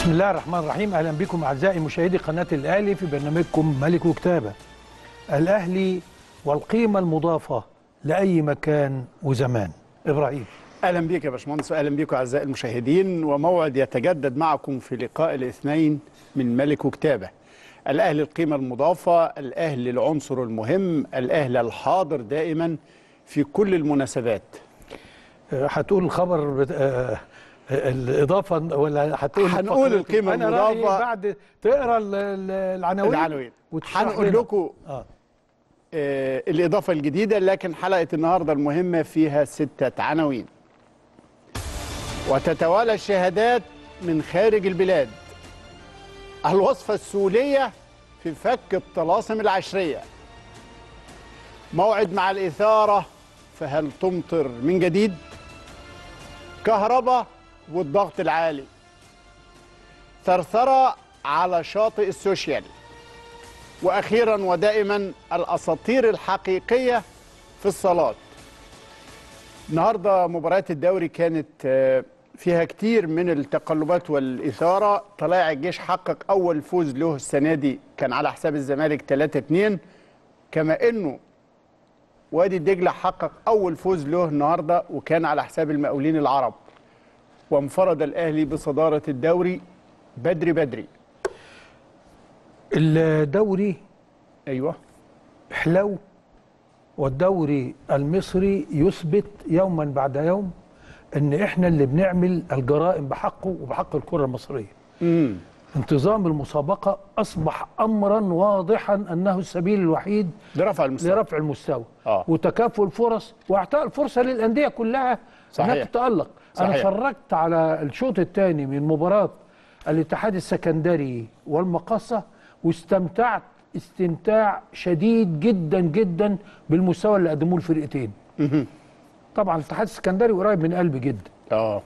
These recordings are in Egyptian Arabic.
بسم الله الرحمن الرحيم اهلا بكم اعزائي مشاهدي قناه الاهلي في برنامجكم ملك وكتابه. الاهلي والقيمه المضافه لاي مكان وزمان. ابراهيم. اهلا بك يا باشمهندس واهلا بكم اعزائي المشاهدين وموعد يتجدد معكم في لقاء الاثنين من ملك وكتابه. الاهلي القيمه المضافه، الاهلي العنصر المهم، الاهلي الحاضر دائما في كل المناسبات. أه، هتقول الخبر بت... أه، الاضافه ولا هتقول هنقول الفقرة؟ القيمة أنا رأيي المضافة. بعد تقرا ال- ال- العناوين العناوين وتشرح هنقول لنا. لكم اه آه الاضافه الجديده لكن حلقه النهارده المهمه فيها سته عناوين. وتتوالى الشهادات من خارج البلاد. الوصفه السوريه في فك الطلاسم العشريه. موعد مع الاثاره فهل تمطر من جديد؟ كهرباء والضغط العالي. ثرثره على شاطئ السوشيال. واخيرا ودائما الاساطير الحقيقيه في الصالات. النهارده مباريات الدوري كانت آه، فيها كتير من التقلبات والاثاره، طلائع الجيش حقق اول فوز له السنه دي كان على حساب الزمالك 3-2 كما انه وادي دجله حقق اول فوز له النهارده وكان على حساب المقاولين العرب. وانفرد الاهلي بصداره الدوري بدري بدري. الدوري ايوه حلو والدوري المصري يثبت يوما بعد يوم ان احنا اللي بنعمل الجرائم بحقه وبحق الكره المصريه. امم انتظام المسابقه اصبح امرا واضحا انه السبيل الوحيد لرفع المستوى لرفع المستوى آه. وتكافؤ الفرص واعطاء الفرصه للانديه كلها انها صحيح. تتالق انا صحيح. اتفرجت على الشوط الثاني من مباراه الاتحاد السكندري والمقصه واستمتعت استمتاع شديد جدا جدا بالمستوى اللي قدموه الفرقتين طبعا الاتحاد السكندري قريب من قلبي جدا اه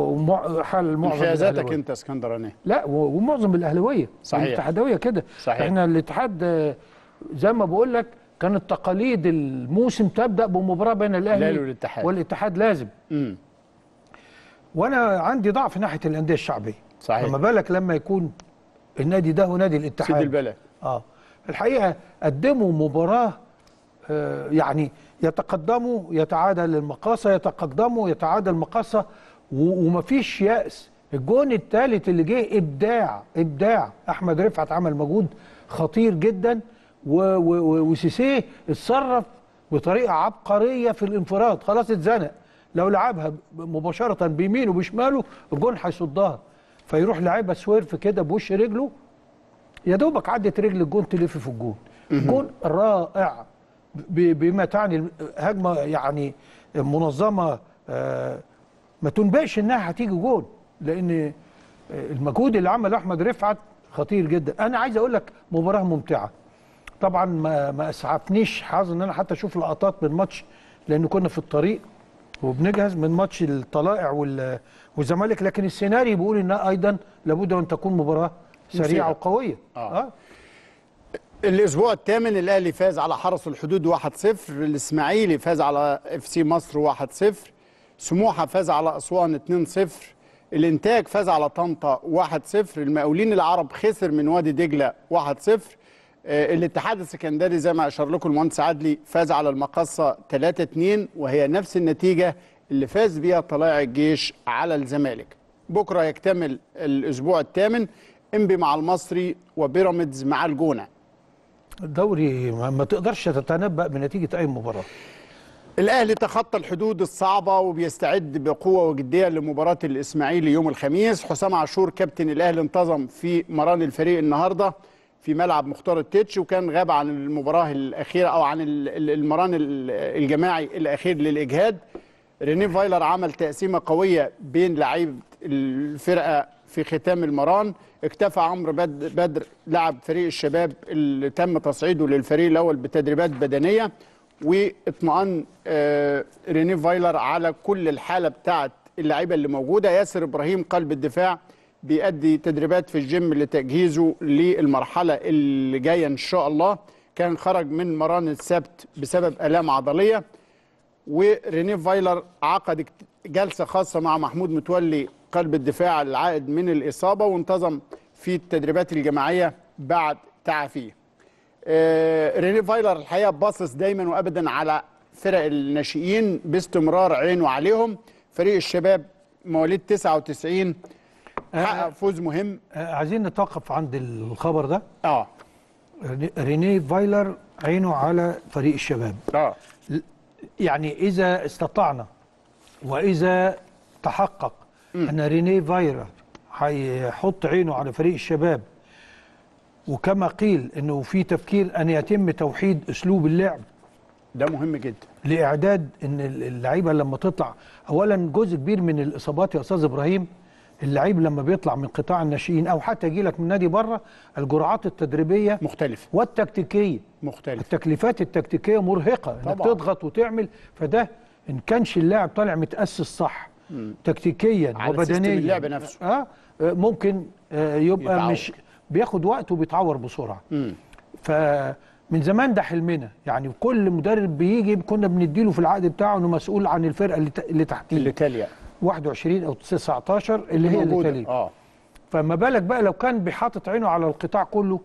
وحال معظم انجازاتك الأهلاوية. انت اسكندراني لا و- ومعظم الاهلاويه صحيح. الاتحادويه كده صحيح. احنا الاتحاد آه، زي ما بقول لك كانت تقاليد الموسم تبدا بمباراه بين الاهلي الأهلي والاتحاد. والاتحاد لازم امم وانا عندي ضعف ناحيه الانديه الشعبيه صحيح. فما بالك لما يكون النادي ده ونادي الاتحاد سيد البلد اه الحقيقه قدموا مباراه آه يعني يتقدموا يتعادل المقاصه يتقدموا يتعادل المقاصه و- ومفيش يأس الجون الثالث اللي جه ابداع ابداع احمد رفعت عمل مجهود خطير جدا و- و- و- وسيسيه اتصرف بطريقه عبقريه في الانفراد خلاص اتزنق لو لعبها ب- مباشره بيمينه وبشماله الجون هيصدها فيروح لعبها سويرف كده بوش رجله يا دوبك عدت رجل الجون تلف في الجون جون رائع ب- بما تعني هجمه يعني منظمه آه، ما تنبئش انها هتيجي جون لان آه، المجهود اللي عمله احمد رفعت خطير جدا انا عايز اقول لك مباراه ممتعه طبعا ما ما اسعفنيش حظ ان انا حتى اشوف لقطات من ماتش لان كنا في الطريق وبنجهز من ماتش الطلائع وال- والزمالك لكن السيناريو بيقول انها ايضا لابد ان تكون مباراه سريعه مثيرة. وقويه آه. آه. الاسبوع الثامن الاهلي فاز على حرس الحدود 1-0 الاسماعيلي فاز على اف سي مصر 1-0 سموحه فاز على اسوان 2-0 الانتاج فاز على طنطا 1-0 المقاولين العرب خسر من وادي دجله 1-0 آه، الاتحاد السكندري زي ما اشار لكم المهندس عدلي فاز على المقصه 3-2 وهي نفس النتيجه اللي فاز بيها طلائع الجيش على الزمالك بكره يكتمل الاسبوع الثامن انبي مع المصري وبيراميدز مع الجونه الدوري ما ما تقدرش تتنبأ بنتيجه اي مباراه الاهلي تخطى الحدود الصعبه وبيستعد بقوه وجديه لمباراه الاسماعيلي يوم الخميس حسام عاشور كابتن الاهلي انتظم في مران الفريق النهارده في ملعب مختار التتش وكان غاب عن المباراه الاخيره او عن ال- ال- المران ال- الجماعي الاخير للاجهاد ريني فايلر عمل تقسيمه قويه بين لعيبه الفرقه في ختام المران اكتفى عمرو بد- بدر لاعب فريق الشباب اللي تم تصعيده للفريق الاول بتدريبات بدنيه واطمئن آه، ريني فايلر على كل الحاله بتاعه اللعيبه اللي موجوده ياسر ابراهيم قلب الدفاع بيأدي تدريبات في الجيم لتجهيزه للمرحله اللي جايه ان شاء الله كان خرج من مران السبت بسبب الام عضليه وريني فايلر عقد اجت- جلسه خاصه مع محمود متولي قلب الدفاع العائد من الاصابه وانتظم في التدريبات الجماعيه بعد تعافيه آه، ريني فايلر الحقيقه باصص دايما وابدا على فرق الناشئين باستمرار عينه عليهم فريق الشباب مواليد 99 حقق فوز مهم آه، عايزين نتوقف عند الخبر ده اه ريني- رينيه فايلر عينه على فريق الشباب اه يعني إذا استطعنا وإذا تحقق أن رينيه فايلر هيحط عينه على فريق الشباب وكما قيل أنه في تفكير أن يتم توحيد أسلوب اللعب ده مهم جدا لإعداد أن اللعيبة لما تطلع أولا جزء كبير من الإصابات يا أستاذ إبراهيم اللعيب لما بيطلع من قطاع الناشئين أو حتى يجي لك من نادي بره الجرعات التدريبية مختلف والتكتيكية مختلف التكليفات التكتيكيه مرهقه انك طبعاً. تضغط وتعمل فده ان كانش اللاعب طالع متاسس صح تكتيكيا على وبدنيا سيستم اللعب نفسه. اه آه، ممكن آه يبقى يتعور. مش بياخد وقت وبيتعور بسرعه مم. فمن زمان ده حلمنا يعني كل مدرب بيجي كنا بنديله في العقد بتاعه انه مسؤول عن الفرقه اللي, ت- اللي تحتيه اللي تاليه 21 او 19 اللي هي اللي موجودة. تليه اه فما بالك بقى لو كان بيحاطط عينه على القطاع كله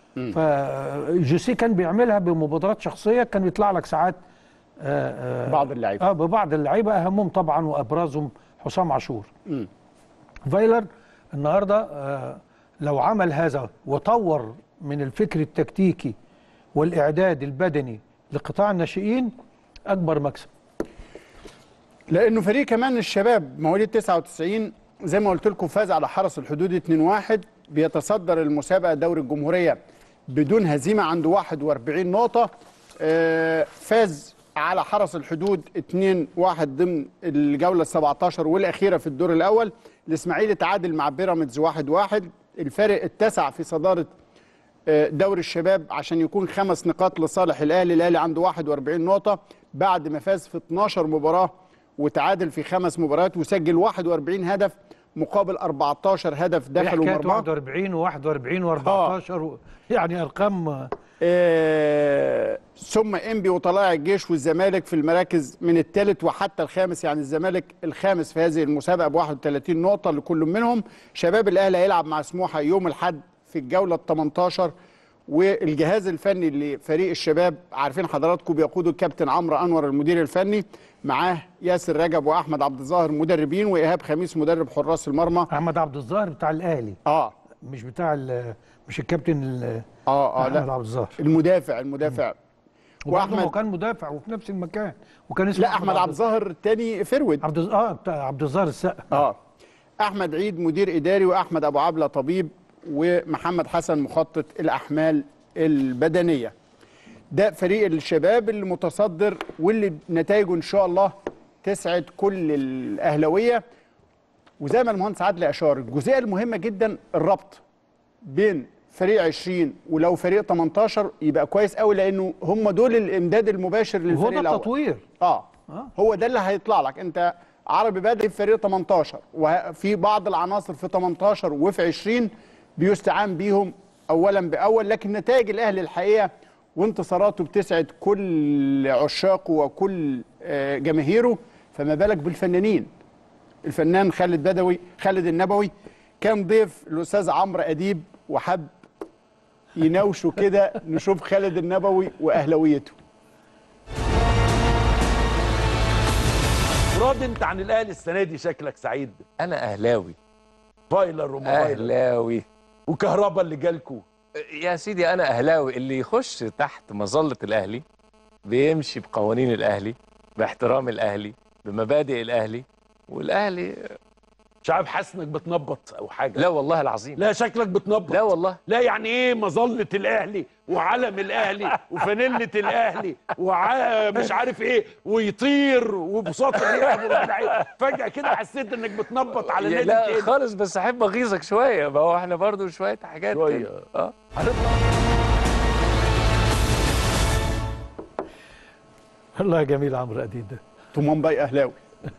فجوسيه كان بيعملها بمبادرات شخصيه كان يطلع لك ساعات آه، آه، بعض اللعيبه اه ببعض اللعيبه اهمهم طبعا وابرزهم حسام عاشور مم. فايلر النهارده آه، لو عمل هذا وطور من الفكر التكتيكي والاعداد البدني لقطاع الناشئين اكبر مكسب لانه فريق كمان الشباب مواليد 99 زي ما قلت لكم فاز على حرس الحدود 2-1 بيتصدر المسابقه دوري الجمهوريه بدون هزيمه عنده 41 نقطه آه، فاز على حرس الحدود 2-1 ضمن الجوله ال 17 والاخيره في الدور الاول الاسماعيلي تعادل مع بيراميدز 1-1 الفارق اتسع في صداره آه، دوري الشباب عشان يكون خمس نقاط لصالح الاهلي الاهلي عنده 41 نقطه بعد ما فاز في 12 مباراه وتعادل في خمس مباريات وسجل 41 هدف مقابل 14 هدف دخلوا حكايه مرماه 41 و41 و14 و... يعني ارقام آه، آه، ثم انبي وطلائع الجيش والزمالك في المراكز من الثالث وحتى الخامس يعني الزمالك الخامس في هذه المسابقه ب 31 نقطه لكل منهم شباب الاهلي هيلعب مع سموحه يوم الاحد في الجوله ال 18 والجهاز الفني لفريق الشباب عارفين حضراتكم بيقوده الكابتن عمرو انور المدير الفني معاه ياسر رجب واحمد عبد الظاهر مدربين وايهاب خميس مدرب حراس المرمى احمد عبد الظاهر بتاع الاهلي اه مش بتاع ال- مش الكابتن ال- اه اه احمد لا عبد الظاهر المدافع المدافع وبرضه هو واحمد كان مدافع وفي نفس المكان وكان اسمه لا احمد عبد الظاهر الثاني فرود عبد الظ- اه بتاع عبد الظاهر السقا اه احمد عيد مدير اداري واحمد ابو عبله طبيب ومحمد حسن مخطط الاحمال البدنيه ده فريق الشباب اللي متصدر واللي نتائجه ان شاء الله تسعد كل الاهلاويه وزي ما المهندس عادل اشار الجزئيه المهمه جدا الربط بين فريق 20 ولو فريق 18 يبقى كويس قوي لانه هم دول الامداد المباشر وهو للفريق ده الاول التطوير اه آه. هو ده اللي هيطلع لك انت عربي بادئ في فريق 18 وفي بعض العناصر في 18 وفي 20 بيستعان بيهم اولا باول لكن نتائج الاهلي الحقيقه وانتصاراته بتسعد كل عشاقه وكل آه، جماهيره فما بالك بالفنانين الفنان خالد بدوي خالد النبوي كان ضيف الاستاذ عمرو اديب وحب يناوشوا كده نشوف خالد النبوي واهلاويته راضي انت عن الاهلي السنه دي شكلك سعيد انا اهلاوي فايلر وما فايلر اهلاوي وكهربا اللي جالكوا يا سيدي انا اهلاوي اللي يخش تحت مظله الاهلي بيمشي بقوانين الاهلي باحترام الاهلي بمبادئ الاهلي والاهلي مش عارف حاسس انك بتنبط او حاجه لا والله العظيم لا شكلك بتنبط لا والله لا يعني ايه مظله الاهلي وعلم الاهلي وفانيله الاهلي ومش عارف ايه ويطير وبساط الريح واللعيبة. فجاه كده حسيت انك بتنبط على يا نادي لا تاني. خالص بس احب اغيظك شويه ما هو احنا برضو شويه حاجات شوية. كده. اه والله جميل عمرو اديب ده طمان باي اهلاوي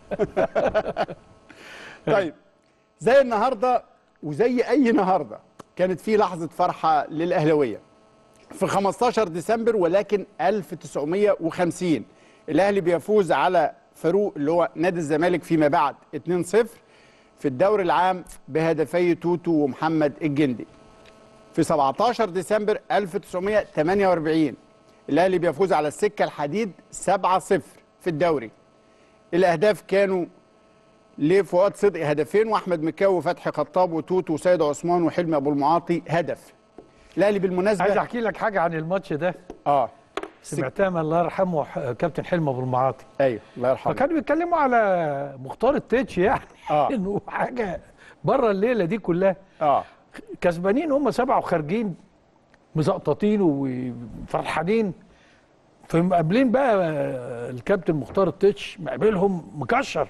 طيب زي النهارده وزي اي النهارده كانت في لحظه فرحه للاهلاويه في 15 ديسمبر ولكن 1950 الاهلي بيفوز على فاروق اللي هو نادي الزمالك فيما بعد 2-0 في الدوري العام بهدفي توتو ومحمد الجندي في 17 ديسمبر 1948 الاهلي بيفوز على السكه الحديد 7-0 في الدوري الاهداف كانوا لفؤاد صدقي هدفين واحمد مكاوي وفتحي خطاب وتوتو وسيد عثمان وحلمي ابو المعاطي هدف الاهلي عايز بالمناسبه احكي لك حاجه عن الماتش ده اه سمعتها من الله يرحمه ح- كابتن حلمي ابو المعاطي ايوه الله يرحمه فكانوا بيتكلموا على مختار التتش يعني آه. انه حاجه بره الليله دي كلها اه كسبانين هم سبعه وخارجين مزقططين وفرحانين فمقابلين بقى الكابتن مختار التتش مقابلهم مكشر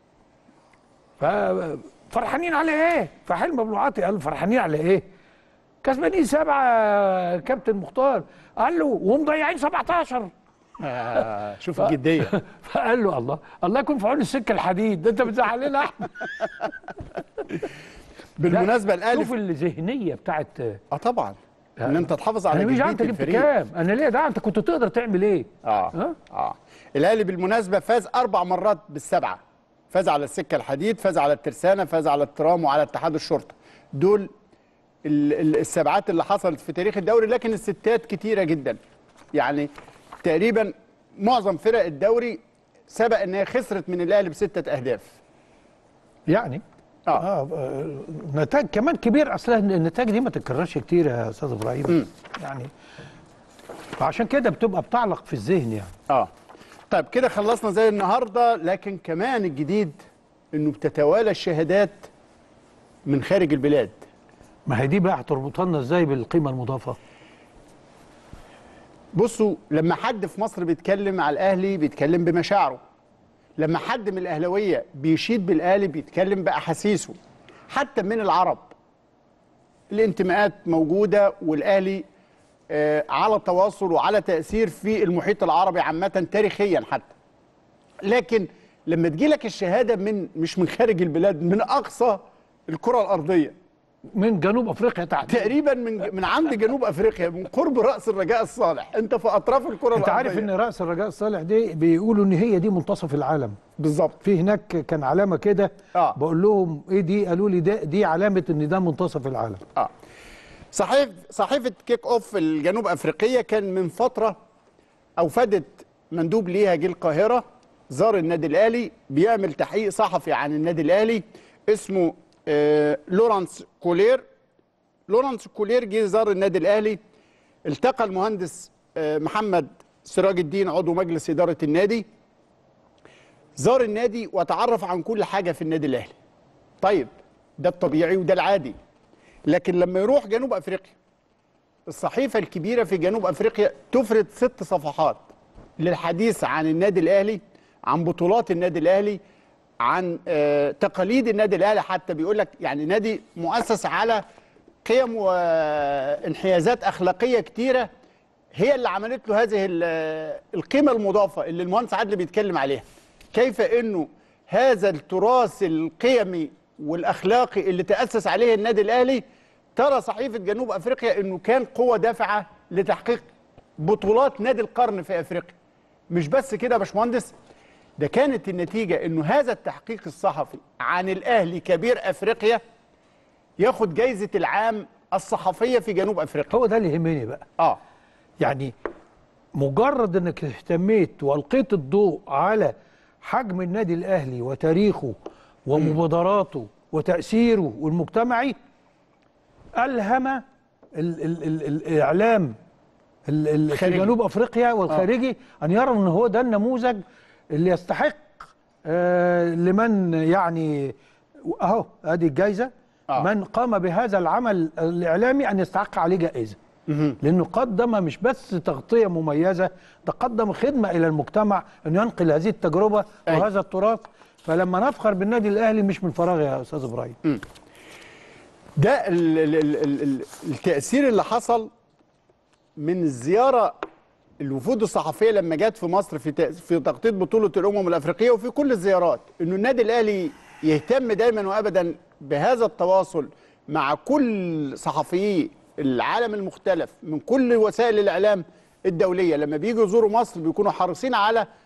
ففرحانين على ايه؟ فحلم ابو العاطي قال فرحانين على ايه؟ كسبانين سبعه كابتن مختار قال له ومضيعين 17 آه، شوف الجديه فقال له الله الله يكون في عون السكه الحديد ده انت بتزعلنا احنا بالمناسبه الاهلي شوف الذهنيه بتاعت اه طبعا ان انت تحافظ على انا مش جديه عارف انت جبت الفريق كام انا ليه ده انت كنت تقدر تعمل ايه اه ها؟ اه الاهلي بالمناسبه فاز اربع مرات بالسبعه فاز على السكه الحديد فاز على الترسانه فاز على الترام وعلى اتحاد الشرطه دول ال- ال- السبعات اللي حصلت في تاريخ الدوري لكن الستات كتيره جدا يعني تقريبا معظم فرق الدوري سبق ان هي خسرت من الاهلي بسته اهداف يعني آه. اه آه، نتائج كمان كبير اصلا النتائج دي ما تتكررش كتير يا استاذ ابراهيم يعني فعشان كده بتبقى بتعلق في الذهن يعني اه طيب كده خلصنا زي النهارده لكن كمان الجديد انه بتتوالى الشهادات من خارج البلاد ما هي دي بقى هتربطها لنا ازاي بالقيمه المضافه بصوا لما حد في مصر بيتكلم على الاهلي بيتكلم بمشاعره لما حد من الاهلاويه بيشيد بالاهلي بيتكلم باحاسيسه حتى من العرب الانتماءات موجوده والاهلي آه، على تواصل وعلى تاثير في المحيط العربي عامه تاريخيا حتى لكن لما تجيلك الشهاده من مش من خارج البلاد من اقصى الكره الارضيه من جنوب افريقيا تحديدا تقريبا من من عند جنوب افريقيا من قرب راس الرجاء الصالح انت في اطراف الكره انت عارف الارضيه ان راس الرجاء الصالح دي بيقولوا ان هي دي منتصف العالم بالظبط في هناك كان علامه كده آه. بقول لهم ايه دي قالوا لي ده دي علامه ان ده منتصف العالم اه صحيح صحيفه كيك اوف الجنوب افريقيه كان من فتره اوفدت مندوب ليها جه القاهره زار النادي الاهلي بيعمل تحقيق صحفي عن النادي الاهلي اسمه آه لورانس كولير لورانس كولير جه زار النادي الاهلي التقى المهندس آه محمد سراج الدين عضو مجلس اداره النادي زار النادي وتعرف عن كل حاجه في النادي الاهلي طيب ده الطبيعي وده العادي لكن لما يروح جنوب افريقيا الصحيفه الكبيره في جنوب افريقيا تفرد ست صفحات للحديث عن النادي الاهلي عن بطولات النادي الاهلي عن آه، تقاليد النادي الاهلي حتى بيقول لك يعني نادي مؤسس على قيم وانحيازات اخلاقيه كتيره هي اللي عملت له هذه ال- القيمه المضافه اللي المهندس عادل بيتكلم عليها كيف انه هذا التراث القيمي والاخلاقي اللي تاسس عليه النادي الاهلي ترى صحيفه جنوب افريقيا انه كان قوه دافعه لتحقيق بطولات نادي القرن في افريقيا مش بس كده يا باشمهندس ده كانت النتيجه انه هذا التحقيق الصحفي عن الاهلي كبير افريقيا ياخد جايزه العام الصحفيه في جنوب افريقيا هو ده اللي يهمني بقى اه يعني مجرد انك اهتميت والقيت الضوء على حجم النادي الاهلي وتاريخه ومبادراته وتاثيره المجتمعي الهم ال ال ال الاعلام ال ال في خارجي. جنوب افريقيا والخارجي ان يروا ان هو ده النموذج اللي يستحق آه لمن يعني اهو ادي الجائزه آه. من قام بهذا العمل الاعلامي ان يستحق عليه جائزه لانه قدم مش بس تغطيه مميزه ده قدم خدمه الى المجتمع انه ينقل هذه التجربه أي. وهذا التراث فلما نفخر بالنادي الاهلي مش من فراغ يا استاذ ابراهيم ده ال ال ال ال ال التأثير اللي حصل من الزيارة الوفود الصحفية لما جت في مصر في تأ- في تغطية بطولة الأمم الأفريقية وفي كل الزيارات إنه النادي الأهلي يهتم دايما وأبدا بهذا التواصل مع كل صحفيي العالم المختلف من كل وسائل الإعلام الدولية لما بييجوا يزوروا مصر بيكونوا حريصين على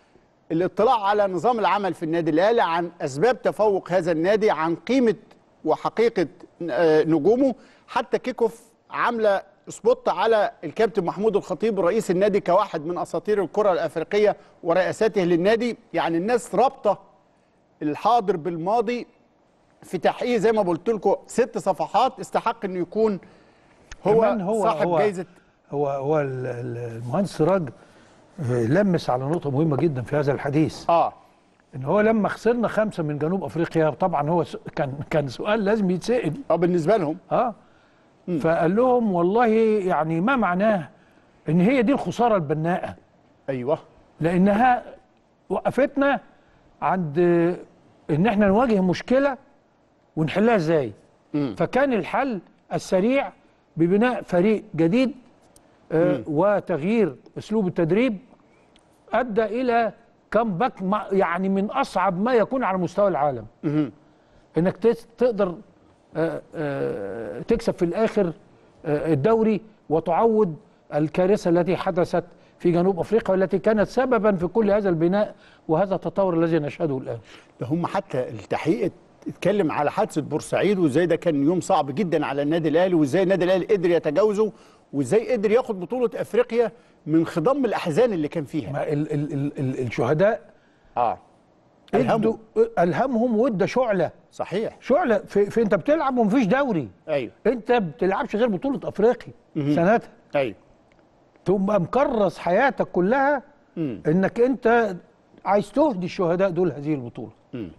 الاطلاع على نظام العمل في النادي الاهلي عن اسباب تفوق هذا النادي عن قيمه وحقيقه آه، نجومه حتى كيكوف عامله سبوت على الكابتن محمود الخطيب رئيس النادي كواحد من اساطير الكره الافريقيه ورئاسته للنادي يعني الناس رابطه الحاضر بالماضي في تحقيق زي ما قلت لكم ست صفحات استحق انه يكون هو, كمان هو صاحب هو جائزه هو هو ال- ال- المهندس سراج آه، لمس على نقطة مهمة جدا في هذا الحديث اه ان هو لما خسرنا خمسة من جنوب افريقيا طبعا هو س- كان كان سؤال لازم يتسأل اه بالنسبه لهم اه فقال لهم والله يعني ما معناه ان هي دي الخسارة البناءة ايوه لانها وقفتنا عند آه، ان احنا نواجه مشكلة ونحلها ازاي فكان الحل السريع ببناء فريق جديد آه، وتغيير اسلوب التدريب ادى الى كامباك يعني من اصعب ما يكون على مستوى العالم انك تس- تقدر آه، آه، تكسب في الاخر آه، الدوري وتعوض الكارثه التي حدثت في جنوب افريقيا والتي كانت سببا في كل هذا البناء وهذا التطور الذي نشهده الان ده هم حتى التحقيق اتكلم على حادثه بورسعيد وازاي ده كان يوم صعب جدا على النادي الاهلي وازاي النادي الاهلي قدر يتجاوزه وازاي قدر ياخد بطوله افريقيا من خضم الاحزان اللي كان فيها ما ال ال ال ال الشهداء اه ادوا الهمهم وادى شعله صحيح شعله في, في انت بتلعب ومفيش دوري ايوه انت ما بتلعبش غير بطوله افريقيا سنتها ايوه تبقى مكرس حياتك كلها انك انت عايز تهدي الشهداء دول هذه البطوله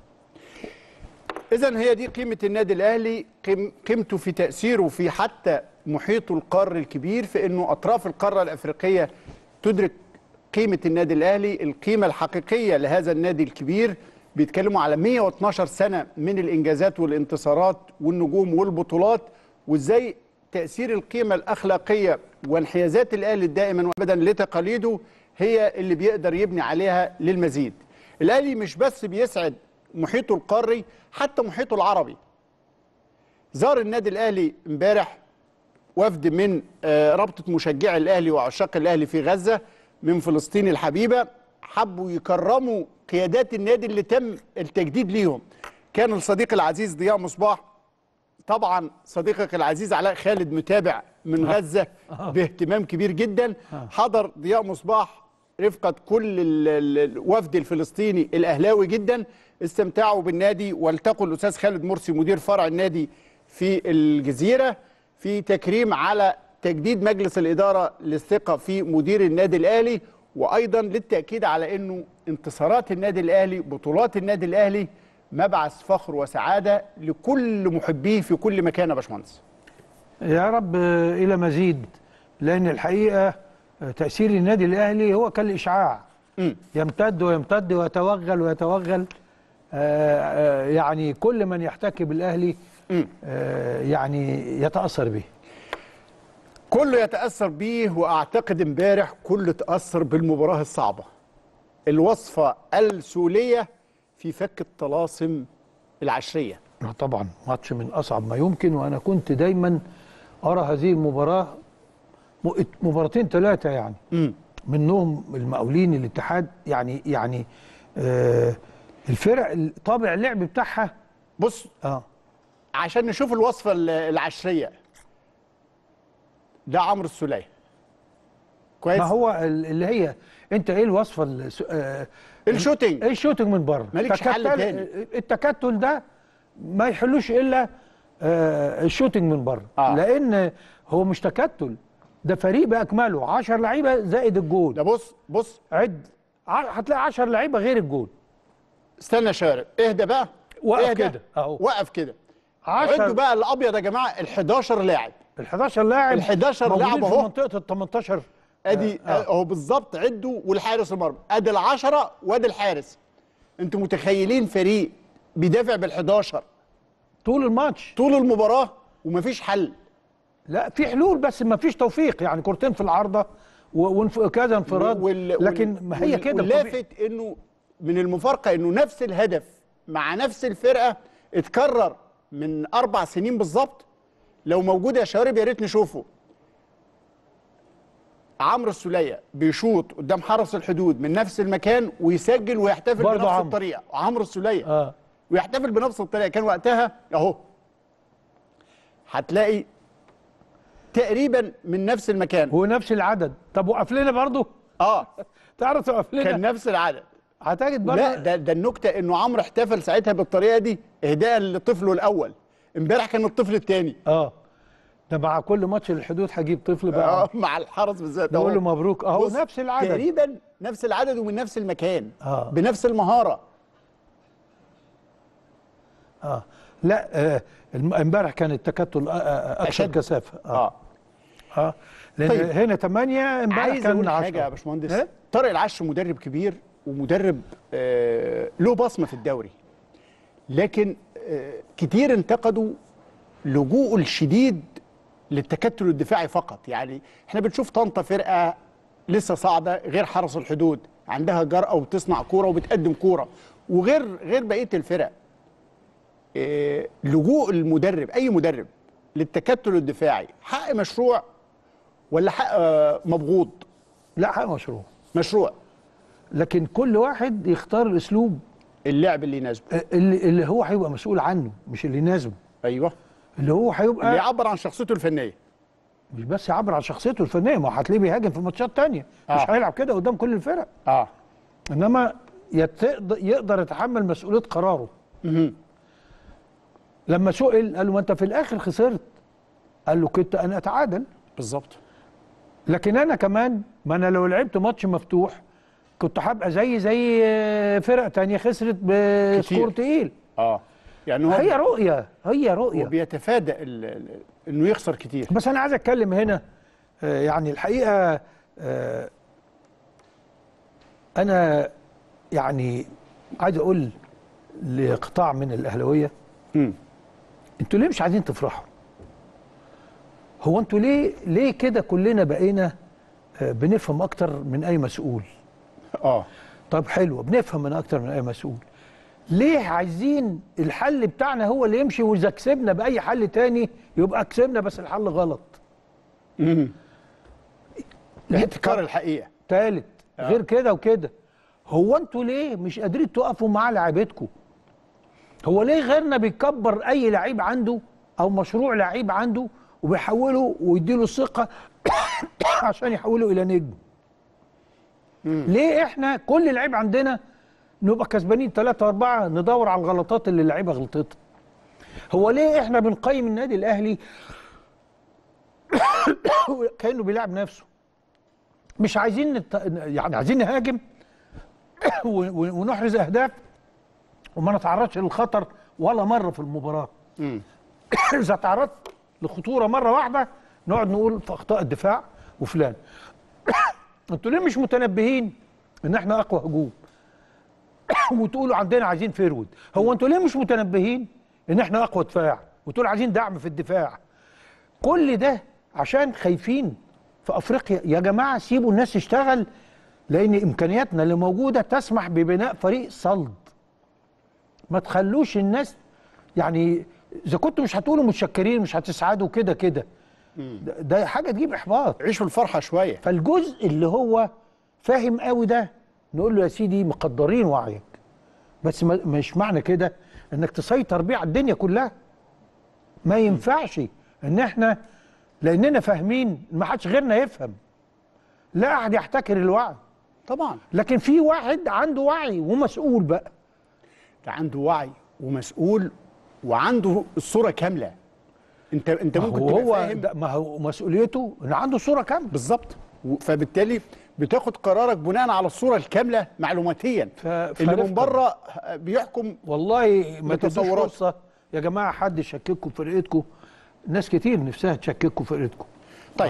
اذا هي دي قيمه النادي الاهلي قيم- قيمته في تاثيره في حتى محيطه القاري الكبير في انه اطراف القاره الافريقيه تدرك قيمه النادي الاهلي القيمه الحقيقيه لهذا النادي الكبير بيتكلموا على 112 سنه من الانجازات والانتصارات والنجوم والبطولات وازاي تاثير القيمه الاخلاقيه وانحيازات الاهلي دائما وابدا لتقاليده هي اللي بيقدر يبني عليها للمزيد الاهلي مش بس بيسعد محيطه القاري حتى محيطه العربي زار النادي الاهلي امبارح وفد من آه، رابطه مشجعي الاهلي وعشاق الاهلي في غزه من فلسطين الحبيبه حبوا يكرموا قيادات النادي اللي تم التجديد ليهم كان الصديق العزيز ضياء مصباح طبعا صديقك العزيز علاء خالد متابع من غزه باهتمام كبير جدا حضر ضياء مصباح رفقه كل ال- ال- الوفد الفلسطيني الاهلاوي جدا استمتعوا بالنادي والتقوا الاستاذ خالد مرسي مدير فرع النادي في الجزيره في تكريم على تجديد مجلس الاداره للثقه في مدير النادي الاهلي وايضا للتاكيد على انه انتصارات النادي الاهلي بطولات النادي الاهلي مبعث فخر وسعاده لكل محبيه في كل مكان يا باشمهندس يا رب آه، الى مزيد لان الحقيقه آه، تاثير النادي الاهلي هو كالاشعاع يمتد ويمتد ويتوغل ويتوغل آه، آه، يعني كل من يحتك بالاهلي آه، يعني يتاثر به كله يتاثر بيه واعتقد امبارح كله تاثر بالمباراه الصعبه الوصفه السوليه في فك الطلاسم العشريه آه، طبعا ماتش من اصعب ما يمكن وانا كنت دايما ارى هذه المباراه م- مباراتين ثلاثه يعني منهم المقاولين الاتحاد يعني يعني آه الفرق طابع اللعب بتاعها بص اه عشان نشوف الوصفه ال- العشريه ده عمرو السوليه كويس ما هو ال- اللي هي انت ايه الوصفه الس- آه الشوتينج ايه الشوتنج من بره مالكش حل تكتل- تاني. التكتل ده ما يحلوش الا آه الشوتنج من بره آه. لان هو مش تكتل ده فريق باكمله 10 لعيبه زائد الجول ده بص بص عد ع- هتلاقي 10 لعيبه غير الجول استنى يا شارب اهدى بقى وقف اهدى. كده، أهو. وقف كده 10 عدوا بقى الابيض يا جماعه ال 11 لاعب ال 11 لاعب ال 11 موجودين لاعب في أهو. منطقه ال 18 ادي آه. اهو بالظبط عدوا والحارس المرمى ادي العشرة وادي الحارس انتوا متخيلين فريق بيدافع بال 11 طول الماتش طول المباراه ومفيش حل لا في حلول بس ما فيش توفيق يعني كورتين في العارضه و- وانف- كذا انفراد وال- لكن وال- ما هي وال- كده طبيعي. واللافت انه من المفارقه انه نفس الهدف مع نفس الفرقه اتكرر من اربع سنين بالظبط لو موجود يا شباب يا ريت نشوفه عمرو السوليه بيشوط قدام حرس الحدود من نفس المكان ويسجل ويحتفل برضه بنفس عمرو. الطريقه عمرو السوليه اه ويحتفل بنفس الطريقه كان وقتها اهو هتلاقي تقريبا من نفس المكان هو نفس العدد طب وقف لنا برضه اه تعرف توقف كان لنا نفس العدد هتجد لا برضه ده ده النكته انه عمرو احتفل ساعتها بالطريقه دي اهداء لطفله الاول امبارح كان الطفل الثاني اه ده مع كل ماتش للحدود هجيب طفل اه بقى مع الحرس بالذات نقول له أهو. مبروك اهو بص، نفس العدد تقريبا نفس العدد ومن نفس المكان آه. بنفس المهاره اه لا آه الم- امبارح كان التكتل آه، آه، اكثر أشد. كثافه اه اه اه لان طيب. هنا 8 امبارح عايز كان اقول 10 حاجه يا باشمهندس إيه؟ طارق العش مدرب كبير ومدرب آه له بصمه في الدوري لكن آه كتير انتقدوا لجوءه الشديد للتكتل الدفاعي فقط يعني احنا بنشوف طنطا فرقه لسه صاعده غير حرس الحدود عندها جرأة وبتصنع كوره وبتقدم كوره وغير غير بقيه الفرق آه، لجوء المدرب اي مدرب للتكتل الدفاعي حق مشروع ولا حق آه، مبغوض لا حق مشروع مشروع لكن كل واحد يختار الاسلوب اللعب اللي يناسبه آه، اللي, اللي هو هيبقى مسؤول عنه مش اللي يناسبه ايوه اللي هو هيبقى اللي يعبر عن شخصيته الفنيه مش بس يعبر عن شخصيته الفنيه ما هو هتلاقيه بيهاجم في ماتشات تانية آه. مش هيلعب كده قدام كل الفرق اه انما يت- يقدر يتحمل مسؤوليه قراره مهم. لما سئل قال له ما انت في الاخر خسرت قال له كنت انا اتعادل بالظبط لكن انا كمان ما انا لو لعبت ماتش مفتوح كنت هبقى زي زي فرق تانية خسرت بسكور تقيل اه يعني هو هي رؤيه هي هو رؤيه بيتفادى ال- ال- انه يخسر كتير بس انا عايز اتكلم هنا آه، يعني الحقيقه آه، انا يعني عايز اقول لقطاع من الاهلاويه مم. انتوا ليه مش عايزين تفرحوا هو انتوا ليه ليه كده كلنا بقينا آه، بنفهم اكتر من اي مسؤول اه طب حلو بنفهم من اكتر من اي مسؤول ليه عايزين الحل بتاعنا هو اللي يمشي واذا كسبنا باي حل تاني يبقى كسبنا بس الحل غلط مم. ليه احتكار الحقيقه تالت غير كده وكده هو انتوا ليه مش قادرين تقفوا مع لعيبتكم هو ليه غيرنا بيكبر اي لعيب عنده او مشروع لعيب عنده وبيحوله ويديله الثقه عشان يحوله الى نجم ليه احنا كل لعيب عندنا نبقى كسبانين ثلاثة وأربعة ندور على الغلطات اللي اللعيبة غلطتها هو ليه احنا بنقيم النادي الأهلي كأنه بيلعب نفسه مش عايزين نت... يعني عايزين نهاجم و- و- ونحرز اهداف وما نتعرضش للخطر ولا مره في المباراه مم. اذا تعرضت لخطوره مره واحده نقعد نقول في اخطاء الدفاع وفلان انتوا ليه مش متنبهين ان احنا اقوى هجوم وتقولوا عندنا عايزين فيرود هو انتوا ليه مش متنبهين ان احنا اقوى دفاع وتقولوا عايزين دعم في الدفاع كل ده عشان خايفين في افريقيا يا جماعه سيبوا الناس تشتغل لان امكانياتنا اللي موجوده تسمح ببناء فريق صلد ما تخلوش الناس يعني اذا كنتوا مش هتقولوا متشكرين مش هتسعدوا كده كده ده, ده حاجه تجيب احباط عيشوا الفرحه شويه فالجزء اللي هو فاهم قوي ده نقول له يا سيدي مقدرين وعيك بس ما مش معنى كده انك تسيطر بيه على الدنيا كلها ما ينفعش ان احنا لاننا فاهمين ما حدش غيرنا يفهم لا احد يحتكر الوعي طبعا لكن في واحد عنده وعي ومسؤول بقى ده عنده وعي ومسؤول وعنده الصوره كامله انت انت ممكن تبقى وهو فاهم ده ما هو مسؤوليته ان عنده صوره كامله بالظبط و- فبالتالي بتاخد قرارك بناء على الصوره الكامله معلوماتيا ف- اللي من فنفهم. بره بيحكم والله ما تدوش بتصورات. فرصه يا جماعه حد يشكككم في فرقتكم ناس كتير نفسها تشكككم في فرقتكم طيب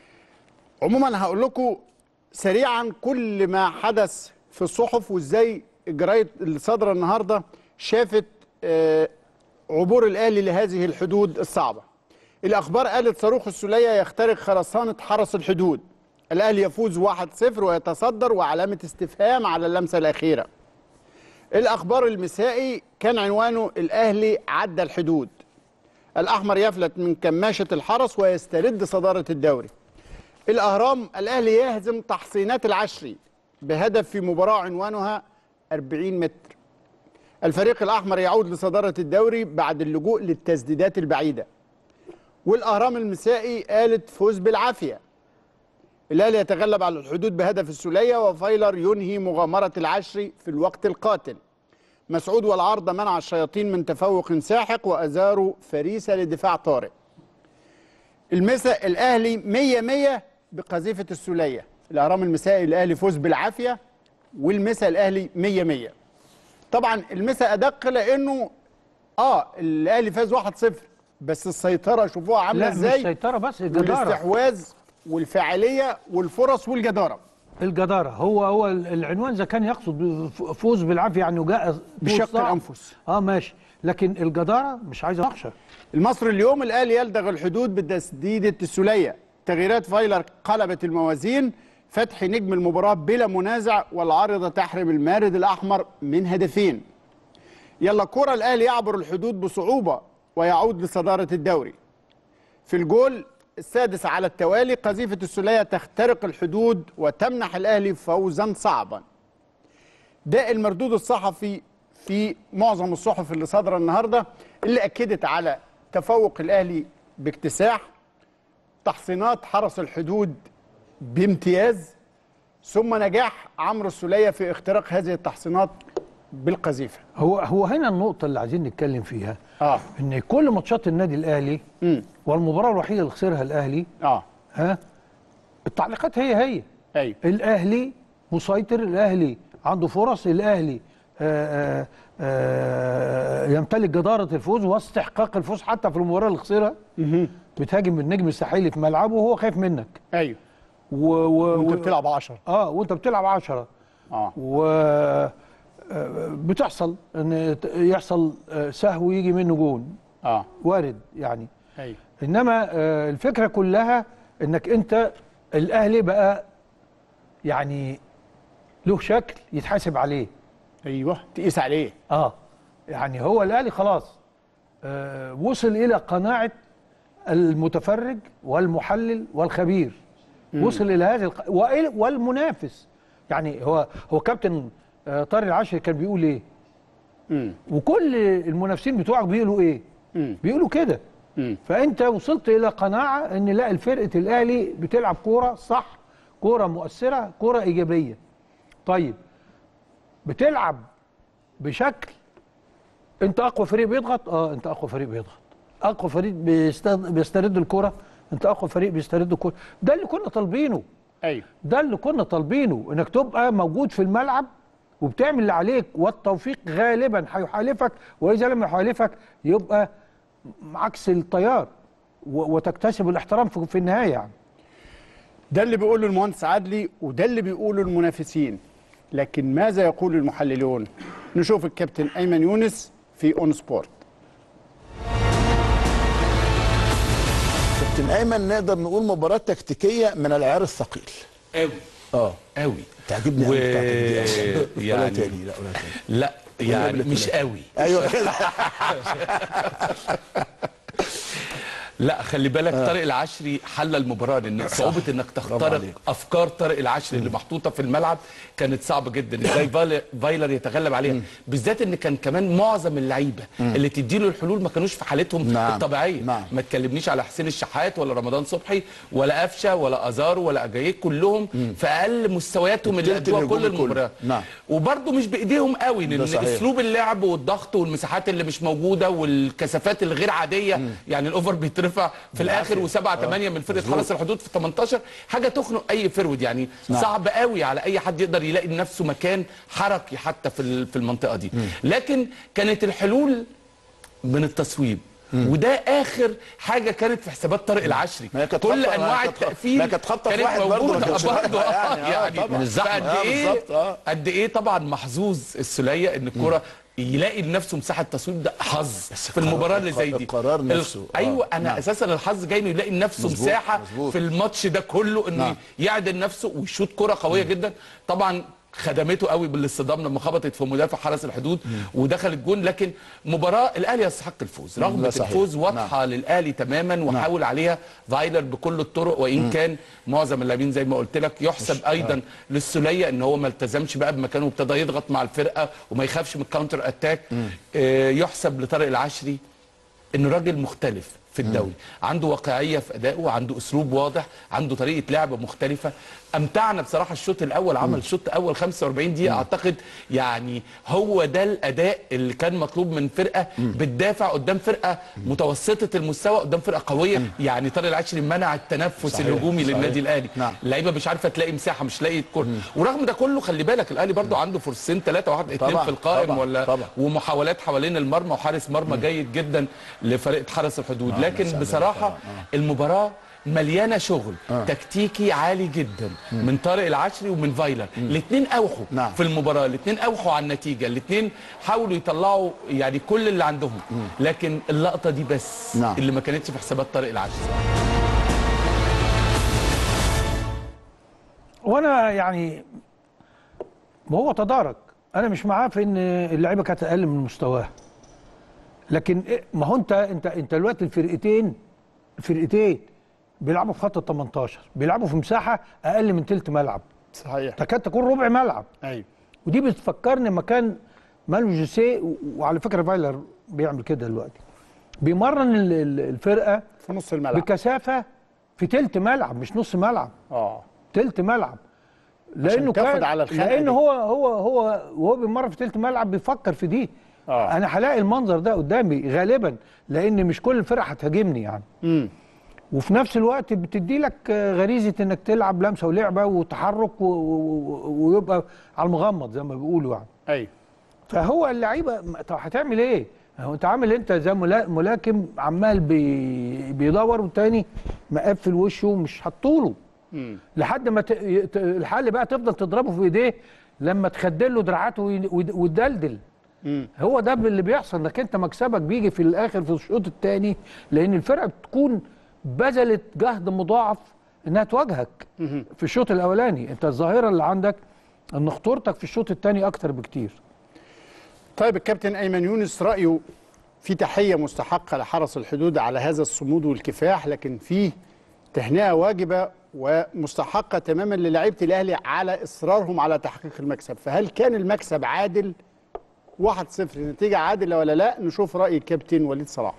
عموما هقول لكم سريعا كل ما حدث في الصحف وازاي الجرايد اللي صادره النهارده شافت آه، عبور الاهلي لهذه الحدود الصعبه. الاخبار قالت صاروخ السوليه يخترق خرسانه حرس الحدود. الاهلي يفوز 1-0 ويتصدر وعلامه استفهام على اللمسه الاخيره. الاخبار المسائي كان عنوانه الاهلي عدى الحدود. الاحمر يفلت من كماشه الحرس ويسترد صداره الدوري. الاهرام الاهلي يهزم تحصينات العشري بهدف في مباراه عنوانها 40 متر الفريق الاحمر يعود لصداره الدوري بعد اللجوء للتسديدات البعيده والاهرام المسائي قالت فوز بالعافيه الاهلي يتغلب على الحدود بهدف السوليه وفايلر ينهي مغامره العشري في الوقت القاتل مسعود والعارضه منع الشياطين من تفوق ساحق وازاروا فريسه لدفاع طارئ المسا الاهلي 100 100 بقذيفه السوليه الاهرام المسائي الاهلي فوز بالعافيه والمسا الاهلي 100 100 طبعا المسا ادق لانه اه الاهلي فاز 1-0 بس السيطره شوفوها عامله لا مش ازاي سيطره بس الجداره والاستحواذ والفاعليه والفرص والجداره الجداره هو هو العنوان اذا كان يقصد فوز بالعافيه يعني جاء فوز بشق صعب. الأنفس. اه ماشي لكن الجداره مش عايز اخشى المصري اليوم الاهلي يلدغ الحدود بتسديده السوليه تغييرات فايلر قلبت الموازين فتح نجم المباراه بلا منازع والعارضه تحرم المارد الاحمر من هدفين يلا كرة الاهلي يعبر الحدود بصعوبه ويعود لصداره الدوري في الجول السادس على التوالي قذيفه السوليه تخترق الحدود وتمنح الاهلي فوزا صعبا ده المردود الصحفي في معظم الصحف اللي صادره النهارده اللي اكدت على تفوق الاهلي باكتساح تحصينات حرس الحدود بامتياز ثم نجاح عمرو السوليه في اختراق هذه التحصينات بالقذيفه هو هو هنا النقطه اللي عايزين نتكلم فيها اه ان كل ماتشات النادي الاهلي امم والمباراه الوحيده اللي خسرها الاهلي اه ها التعليقات هي هي ايوه الاهلي مسيطر الاهلي عنده فرص الاهلي آآ آآ آآ يمتلك جداره الفوز واستحقاق الفوز حتى في المباراه اللي خسرها بتهاجم النجم الساحلي في ملعبه وهو خايف منك ايوه و و وانت و- بتلعب 10 اه وانت بتلعب 10 اه و آه، بتحصل ان ت- يحصل آه، سهو يجي منه جون اه وارد يعني ايوه انما آه، الفكره كلها انك انت الاهلي بقى يعني له شكل يتحاسب عليه ايوه تقيس عليه اه يعني هو الاهلي خلاص آه وصل الى قناعه المتفرج والمحلل والخبير وصل الى هذه الق... وإلى- والمنافس يعني هو هو كابتن آه طارق العشري كان بيقول ايه امم وكل المنافسين بتوعك بيقولوا ايه امم بيقولوا كده امم فانت وصلت الى قناعه ان لا الفرقه الاهلي بتلعب كوره صح كوره مؤثره كوره ايجابيه طيب بتلعب بشكل انت اقوى فريق بيضغط اه انت اقوى فريق بيضغط اقوى فريق بيستد- بيسترد الكوره انت اقوى فريق بيسترد الكوره ده اللي كنا طالبينه ايوه ده اللي كنا طالبينه انك تبقى موجود في الملعب وبتعمل اللي عليك والتوفيق غالبا هيحالفك واذا لم يحالفك يبقى عكس التيار و- وتكتسب الاحترام في في النهايه يعني ده اللي بيقوله المهندس عدلي وده اللي بيقوله المنافسين لكن ماذا يقول المحللون نشوف الكابتن ايمن يونس في اون سبورت كابتن ايمن نقدر نقول مباراه تكتيكيه من العيار الثقيل قوي اه قوي تعجبني و... قوي بتاعتك دي أصلاً. ولا يعني تاني لا ولا تاني لا يعني قبل مش كده. قوي ايوه كده لا خلي بالك طارق العشري حل المباراه لان صعوبه انك تخترق عليك. افكار طارق العشري اللي محطوطه في الملعب كانت صعبه جدا ازاي فايل- فايلر يتغلب عليها بالذات ان كان كمان معظم اللعيبه اللي تديله الحلول ما كانوش في حالتهم نعم. الطبيعيه نعم. ما تكلمنيش على حسين الشحات ولا رمضان صبحي ولا قفشه ولا ازارو ولا اجاييه كلهم في اقل مستوياتهم اللي التلت ادوها الهجومي كل كله. المباريات نعم. وبرده مش بايديهم قوي لان صحيح. اسلوب اللعب والضغط والمساحات اللي مش موجوده والكثافات الغير عاديه يعني الاوفر بيترفع في الاخر وسبعة ثمانية من فرقه حرس الحدود في 18 حاجه تخنق اي فرود يعني نعم. صعب قوي على اي حد يقدر يلاقي لنفسه مكان حركي حتى في ال- في المنطقه دي لكن كانت الحلول من التصويب وده اخر حاجه كانت في حسابات طارق العشري ما هي كانت كل خبطة- ما انواع هي كانت- التقفيل ما هي كانت خبطة في كانت واحد برضه ما موجودة. كانتش برضه واحدة آه، يعني. آه، يعني طبعاً. من الزحمة. فقد آه، ايه بالظبط، آه. قد ايه طبعا محظوظ السوليه ان الكوره يلاقي لنفسه مساحه تصويب ده حظ في القرار- المباراه اللي زي دي القرار ال- نفسه. آه، ايوه انا نعم. اساسا الحظ جاي انه يلاقي لنفسه مظبوط، مساحه مظبوط. في الماتش ده كله انه نعم. يعدل نفسه ويشوط كره قويه جدا طبعا خدمته قوي بالاصطدام لما خبطت في مدافع حرس الحدود ودخل الجون لكن مباراه الاهلي يستحق الفوز ده رغبه صحيح. الفوز واضحه للاهلي تماما وحاول عليها فايلر بكل الطرق وان كان معظم اللاعبين زي ما قلت لك يحسب ايضا للسوليه ان هو ما التزمش بقى بمكانه وابتدى يضغط مع الفرقه وما يخافش من الكاونتر اتاك آه، يحسب لطارق العشري انه راجل مختلف في الدوري عنده واقعيه في ادائه عنده اسلوب واضح عنده طريقه لعب مختلفه امتعنا بصراحه الشوط الاول عمل شوط اول 45 دقيقه اعتقد يعني هو ده الاداء اللي كان مطلوب من فرقه بتدافع قدام فرقه متوسطه المستوى قدام فرقه قويه يعني طارق العشري منع التنفس صحيح، الهجومي صحيح. للنادي الاهلي نعم. اللعيبه مش عارفه تلاقي مساحه مش لاقي الكوره ورغم ده كله خلي بالك الاهلي برضو عنده فرصتين ثلاثه واحد اتنين طبعاً، في القائم طبعاً، ولا طبعاً. ومحاولات حوالين المرمى وحارس مرمى جيد جدا لفريق حرس الحدود لكن مساعدة بصراحه طبعاً، المباراه مليانه شغل تكتيكي عالي جدا من طارق العشري ومن فايلر الاثنين اوحوا نعم. في المباراه الاثنين اوحوا على النتيجه الاثنين حاولوا يطلعوا يعني كل اللي عندهم لكن اللقطه دي بس نعم. اللي ما كانتش في حسابات طارق العشري وانا يعني ما هو تدارك انا مش معاه في ان اللعيبه كانت اقل من مستواها لكن إيه- ما هو انت انت انت دلوقتي الفرقتين الفرقتين بيلعبوا في خط ال 18 بيلعبوا في مساحه اقل من تلت ملعب صحيح تكاد تكون ربع ملعب ايوه ودي بتفكرني مكان مانو جوسيه و- وعلى فكره فايلر بيعمل كده دلوقتي بيمرن ال- ال- الفرقه في نص الملعب بكثافه في تلت ملعب مش نص ملعب اه تلت ملعب لانه تاخد كان على الخنقة لان دي. هو هو هو وهو بيمر في تلت ملعب بيفكر في دي آه. انا هلاقي المنظر ده قدامي غالبا لان مش كل الفرق هتهاجمني يعني امم وفي نفس الوقت بتدي لك آه، غريزه انك تلعب لمسه ولعبه وتحرك و- و- ويبقى على المغمض زي ما بيقولوا يعني ايوه فهو اللعيبه ما- طب هتعمل ايه؟ هو انت عامل انت زي ملا- ملاكم عمال بي بيدور والتاني مقفل وشه ومش حاطوله امم لحد ما ت... ي- ت- الحل بقى تفضل تضربه في ايديه لما تخدل له دراعاته وي- ود- وتدلدل امم هو ده اللي بيحصل انك انت مكسبك بيجي في الاخر في الشوط الثاني لان الفرقه بتكون بذلت جهد مضاعف انها تواجهك في الشوط الاولاني انت الظاهره اللي عندك ان خطورتك في الشوط الثاني اكتر بكتير طيب الكابتن ايمن يونس رايه في تحيه مستحقه لحرس الحدود على هذا الصمود والكفاح لكن في تهنئه واجبه ومستحقه تماما للاعيبه الاهلي على اصرارهم على تحقيق المكسب فهل كان المكسب عادل 1-0 نتيجه عادله ولا لا نشوف راي الكابتن وليد صلاح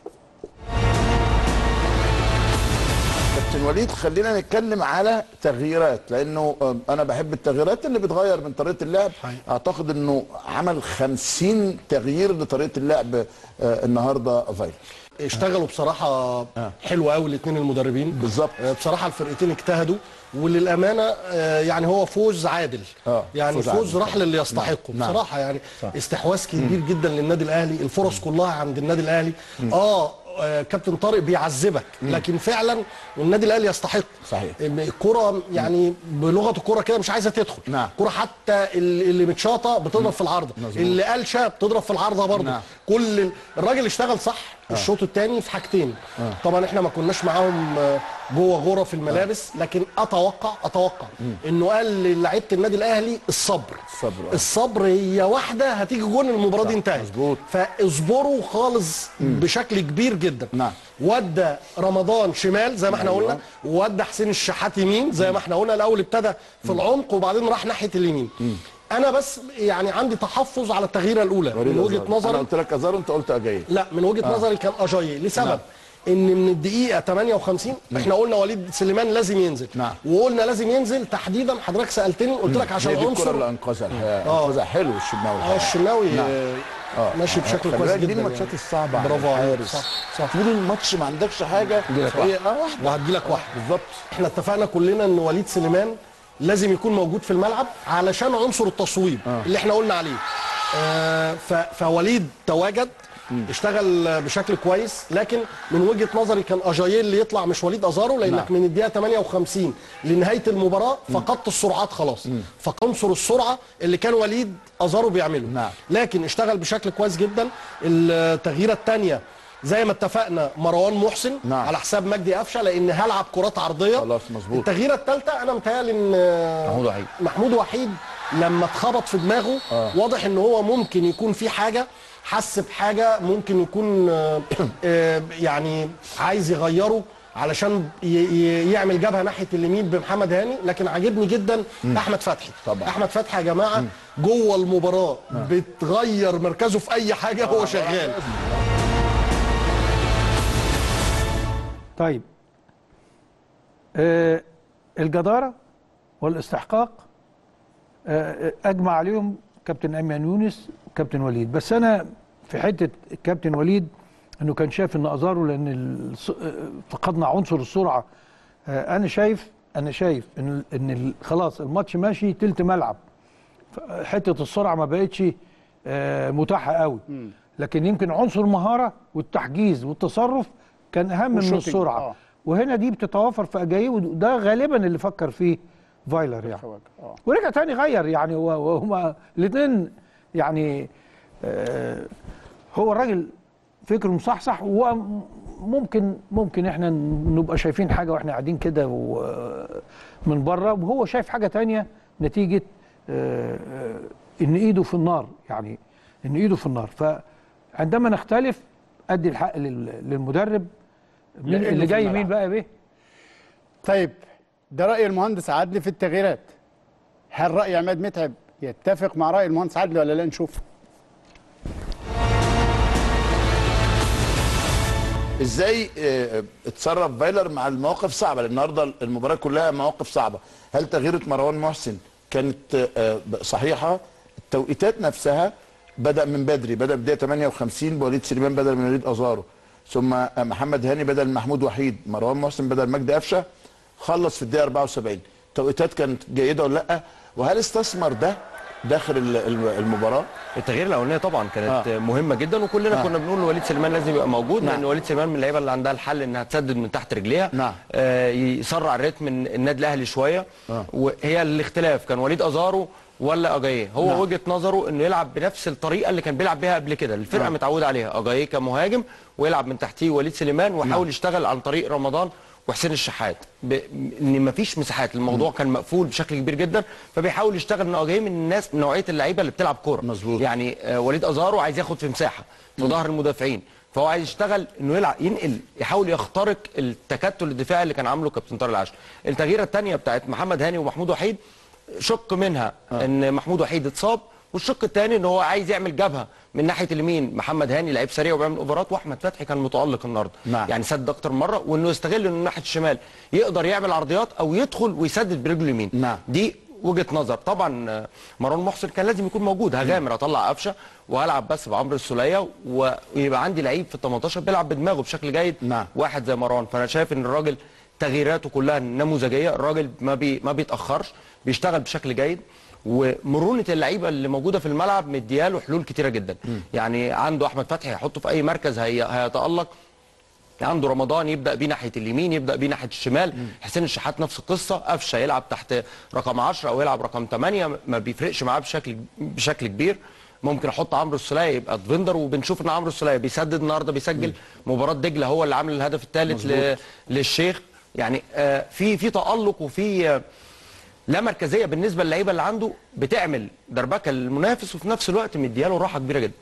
كابتن وليد خلينا نتكلم على تغييرات لانه آه، انا بحب التغييرات اللي بتغير من طريقه اللعب اعتقد انه عمل 50 تغيير لطريقه اللعب آه، النهارده فايلر اشتغلوا بصراحه حلو قوي الاثنين المدربين بالظبط. آه، بصراحه الفرقتين اجتهدوا وللامانه آه، يعني هو فوز عادل آه، يعني فوز فوز, عادل. راح للي يستحقه نعم. بصراحه يعني استحواذ كبير جدا للنادي الاهلي الفرص كلها عند النادي الاهلي اه آه، كابتن طارق بيعذبك لكن فعلا النادي الاهلي يستحق صحيح. الكره يعني بلغه الكره كده مش عايزه تدخل نعم. الكره حتى اللي اللي متشاطه بتضرب في العارضه اللي قالشه بتضرب في العارضه برضه نعم. كل ال- الراجل اشتغل صح الشوط الثاني في حاجتين طبعا احنا ما كناش معاهم آه، جوه غرف الملابس لكن اتوقع اتوقع انه قال للعيبه النادي الاهلي الصبر الصبر، آه. الصبر هي واحده هتيجي جون المباراه دي انتهت مظبوط. فاصبروا خالص بشكل كبير جدا نعم. ودى رمضان شمال زي ما احنا أيوة. قلنا وودى حسين الشحات يمين زي ما احنا قلنا الاول ابتدى في العمق وبعدين راح ناحيه اليمين انا بس يعني عندي تحفظ على التغييره الاولى وليد من وجهه أزهر. انا نظري قلت لك ازار انت قلت اجاي لا من وجهه آه. نظري كان اجاي لسبب نعم. ان من الدقيقه 58 احنا قلنا وليد سليمان لازم ينزل نعم. وقلنا لازم ينزل تحديدا حضرتك سالتني قلت لك عشان هي دي الكره عنصر اللي انقذها الحقيقه آه. انقذها حلو الشناوي اه الشناوي نعم. آه، آه. ماشي آه. بشكل خلي كويس بالك جدا دي الماتشات يعني. الصعبه على برافو عليك الحارس. صح صح طول الماتش ما عندكش حاجه هي اه واحده وهدي لك واحد بالظبط احنا اتفقنا كلنا ان وليد سليمان لازم يكون موجود في الملعب علشان عنصر التصويب آه. اللي احنا قلنا عليه آه ف- فوليد تواجد اشتغل بشكل كويس لكن من وجهه نظري كان اجاييه اللي يطلع مش وليد ازارو لانك نعم. من الدقيقه 58 لنهايه المباراه فقدت السرعات خلاص فعنصر السرعه اللي كان وليد ازارو بيعمله نعم. لكن اشتغل بشكل كويس جدا التغييره الثانيه زي ما اتفقنا مروان محسن نعم. على حساب مجدي قفشه لان هلعب كرات عرضيه خلاص، مظبوط. التغييره الثالثه انا متهيألي ان محمود وحيد. محمود وحيد لما اتخبط في دماغه واضح ان هو ممكن يكون في حاجه حس بحاجه ممكن يكون آه، آه، يعني عايز يغيره علشان ي- ي- يعمل جبهه ناحيه اليمين بمحمد هاني لكن عاجبني جدا احمد فتحي طبعا. احمد فتحي يا جماعه جوه المباراه بتغير مركزه في اي حاجه هو شغال طيب آه الجدارة والاستحقاق آه آه، أجمع عليهم كابتن أيمن يونس وكابتن وليد بس أنا في حتة كابتن وليد أنه كان شايف أن أزاره لأن الص- آه، فقدنا عنصر السرعة آه أنا شايف أنا شايف أن أن ال- خلاص الماتش ماشي تلت ملعب ف- حتة السرعة ما بقتش آه، متاحة قوي لكن يمكن عنصر المهارة والتحجيز والتصرف كان أهم من والشوتينج، السرعة آه. وهنا دي بتتوافر في أجاييه وده غالبا اللي فكر فيه فايلر يعني آه. ورجع تاني غير يعني هو وهما الاثنين يعني آه هو الراجل فكره مصحصح وممكن ممكن احنا نبقى شايفين حاجه واحنا قاعدين كده و- من بره وهو شايف حاجه تانية نتيجه آه، آه، ان ايده في النار يعني ان ايده في النار فعندما نختلف ادي الحق لل- للمدرب مين لأنه اللي في جاي الملعب. مين بقى بيه طيب ده راي المهندس عدلي في التغييرات هل راي عماد متعب يتفق مع راي المهندس عدلي ولا لا نشوف ازاي آه، اتصرف فايلر مع المواقف صعبه لان النهارده المباراه كلها مواقف صعبه هل تغييره مروان محسن كانت آه، صحيحه التوقيتات نفسها بدا من بدري بدا بدايه 58 بوليد سليمان بدل من وليد ازارو ثم آه، محمد هاني بدل محمود وحيد مروان محسن بدل مجدي قفشه خلص في الدقيقه 74 التوقيتات كانت جيده ولا لا وهل استثمر ده داخل ال- ال- المباراه التغيير الاولانيه طبعا كانت آه. آه. مهمه جدا وكلنا آه. آه. كنا بنقول وليد سليمان لازم يبقى موجود نعم. لان وليد سليمان من اللعيبه اللي عندها الحل انها تسدد من تحت رجليها نعم. آه يسرع الريتم من النادي الاهلي شويه آه. وهي الاختلاف كان وليد ازارو ولا اجاييه هو نعم. نعم. وجهه نظره انه يلعب بنفس الطريقه اللي كان بيلعب بيها قبل كده الفرقه نعم. متعوده عليها اجاييه كمهاجم ويلعب من تحتيه وليد سليمان ويحاول نعم. نعم. يشتغل عن طريق رمضان وحسين الشحات ب... ان مفيش مساحات الموضوع كان مقفول بشكل كبير جدا فبيحاول يشتغل انه جاي من الناس من نوعيه اللعيبه اللي بتلعب كوره مظبوط. يعني آه، وليد ازارو عايز ياخد في مساحه في ظهر المدافعين فهو عايز يشتغل انه يلعب ينقل يحاول يخترق التكتل الدفاعي اللي كان عامله كابتن طارق العاشر التغييره الثانيه بتاعت محمد هاني ومحمود وحيد شق منها آه. ان محمود وحيد اتصاب والشق الثاني ان هو عايز يعمل جبهه من ناحيه اليمين محمد هاني لعيب سريع وبيعمل اوفرات واحمد فتحي كان متالق النهارده نعم. يعني سد اكتر مره وانه يستغل انه ناحيه الشمال يقدر يعمل عرضيات او يدخل ويسدد برجله اليمين نعم. دي وجهه نظر طبعا آه، مروان محسن كان لازم يكون موجود هغامر اطلع قفشه وهلعب بس بعمرو السوليه ويبقى عندي لعيب في ال 18 بيلعب بدماغه بشكل جيد نعم. واحد زي مروان فانا شايف ان الراجل تغييراته كلها نموذجيه الراجل ما بي ما بيتاخرش بيشتغل بشكل جيد ومرونه اللعيبه اللي موجوده في الملعب مدياله حلول كتيره جدا يعني عنده احمد فتحي هيحطه في اي مركز هي هيتالق عنده رمضان يبدا بيه ناحيه اليمين يبدا بيه ناحيه الشمال حسين الشحات نفس القصه قفشه يلعب تحت رقم 10 او يلعب رقم 8 ما بيفرقش معاه بشكل بشكل كبير ممكن احط عمرو السوليه يبقى ديفندر وبنشوف ان عمرو السوليه بيسدد النهارده بيسجل مباراه دجله هو اللي عامل الهدف الثالث ل- للشيخ يعني آه، في في تالق وفي آه، لا مركزيه بالنسبه للعيبه اللي عنده بتعمل دربكه للمنافس وفي نفس الوقت مدياله راحه كبيره جدا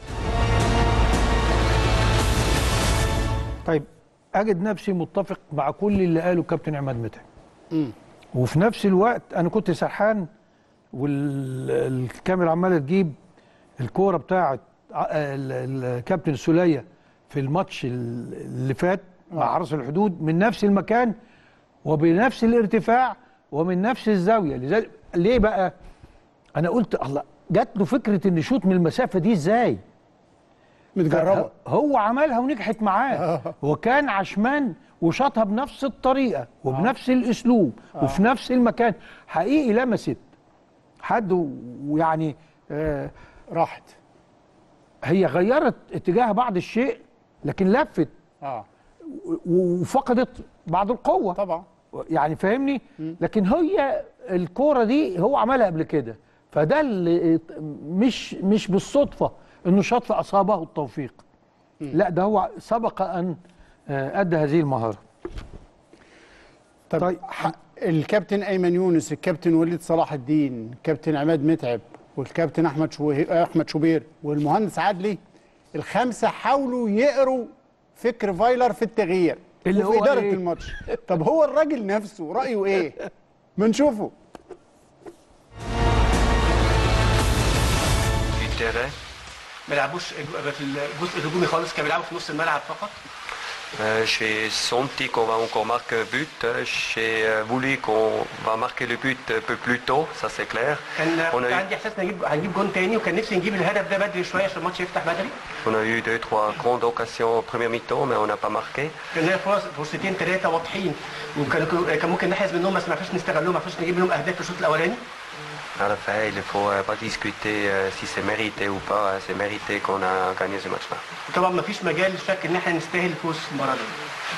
طيب اجد نفسي متفق مع كل اللي قاله كابتن عماد متعب وفي نفس الوقت انا كنت سرحان والكاميرا عماله تجيب الكوره بتاعه ع- ال- الكابتن سوليه في الماتش ال- اللي فات مع حرس الحدود من نفس المكان وبنفس الارتفاع ومن نفس الزاويه لذلك ليه بقى انا قلت الله جات له فكره ان يشوط من المسافه دي ازاي متجربه هو عملها ونجحت معاه هو كان عشمان وشاطها بنفس الطريقه وبنفس الاسلوب وفي نفس المكان حقيقي لمست حد و- ويعني آه راحت هي غيرت اتجاه بعض الشيء لكن لفت اه و- وفقدت بعض القوه طبعا يعني فاهمني لكن هي الكوره دي هو عملها قبل كده فده اللي مش مش بالصدفه انه شاط فاصابه التوفيق لا ده هو سبق ان آه، ادى هذه المهاره طب, طيب. ح- الكابتن ايمن يونس الكابتن وليد صلاح الدين الكابتن عماد متعب والكابتن احمد شوه... احمد شوبير والمهندس عدلي الخمسه حاولوا يقروا فكر فايلر في التغيير اللي وفي هو اداره إيه؟ الماتش طب هو الراجل نفسه رايه ايه بنشوفه du terrain. ما لعبوش في الجزء الهجومي خالص كانوا بيلعبوا في نص الملعب فقط Euh, J'ai senti qu'on va encore marquer un but. J'ai euh, voulu qu'on va marquer le but un peu plus tôt, ça c'est clair. كان On a, كان eu, عندي احساس نجيب هنجيب جون تاني وكان نفسي نجيب الهدف ده بدري شويه عشان الماتش يفتح بدري on a eu deux, trois grandes occasions en première mi-temps, mais on n'a pas marqué. كان لنا فرص فرصتين ثلاثه واضحين وكان كان ممكن نحرز منهم بس ما عرفناش نستغلهم ما عرفناش نجيب منهم اهداف في الشوط الاولاني À la fin, il ne faut euh, pas discuter euh, si c'est mérité ou pas. C'est mérité qu'on a gagné ce match-là. طبعا ما فيش مجال للشك ان احنا نستاهل الفوز في المباراه دي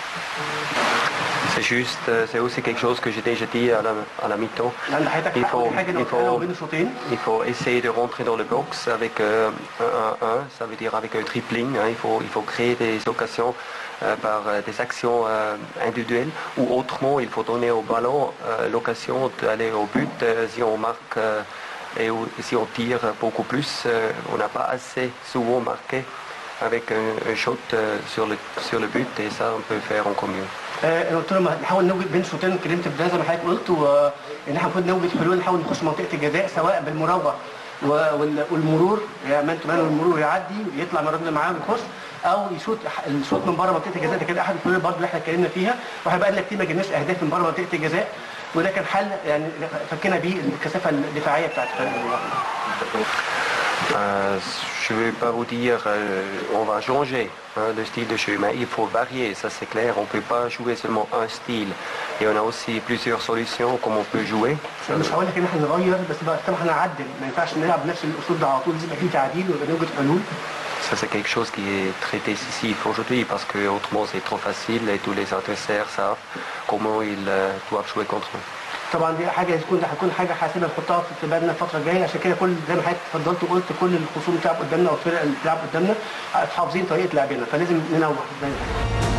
C'est juste, euh, c'est aussi quelque chose que j'ai déjà dit à la, à la mi-temps. عند حضرتك Il حق faut, ودي حاجه il انا قلتها له faut, بين الشوطين Il faut essayer de rentrer dans le box avec euh, un 1-1, ça veut dire avec un tripling. hein. Il, faut, il faut créer des occasions euh, par euh, des actions euh, individuelles ou autrement, il faut donner au ballon euh, l'occasion d'aller au but. Euh, si on marque euh, et ou- si on tire beaucoup plus, euh, on n'a pas assez souvent marqué avec un, un shot euh, sur, le, sur le but et ça on peut faire encore mieux. آه، انا قلت له ما- نحاول نوجد بين شوطين اتكلمت في ده زي ما حضرتك قلت وان احنا المفروض نوجد حلول نحاول نخش منطقه الجزاء سواء بالمراوغه و- وال- والمرور يا مان تو مان والمرور يعدي يطلع من الراجل اللي معاه ويخش او يشوط الشوط من بره منطقه الجزاء ده كان احد الحلول برضه اللي احنا اتكلمنا فيها واحنا بقى لنا كتير ما جبناش اهداف من بره منطقه الجزاء وده كان حل يعني فكنا بيه الكثافه الدفاعيه بتاعت الفريق Euh, je ne vais pas vous dire euh, on va changer hein, le style de jeu, mais il faut varier, ça c'est clair. On ne peut pas jouer seulement un style. Et on a aussi plusieurs solutions comme on peut jouer. Ça, مش هقول لك ان احنا نغير بس بقى طبعا هنعدل ما ينفعش نلعب بنفس الاسلوب ده على طول لازم يبقى فيه تعديل ويبقى نوجد حلول ça, c'est quelque chose qui est très décisif aujourd'hui parce que autrement c'est trop facile et tous les adversaires savent comment ils euh, doivent jouer contre nous. طبعا دي حاجه هتكون هتكون حاجه حاسمه نحطها في بالنا الفتره الجايه عشان كده كل زي ما حضرتك اتفضلت وقلت كل الخصوم اللي بتلعب قدامنا والفرق اللي بتلعب قدامنا حافظين طريقه لعبنا فلازم ننوع زي ما حضرتك.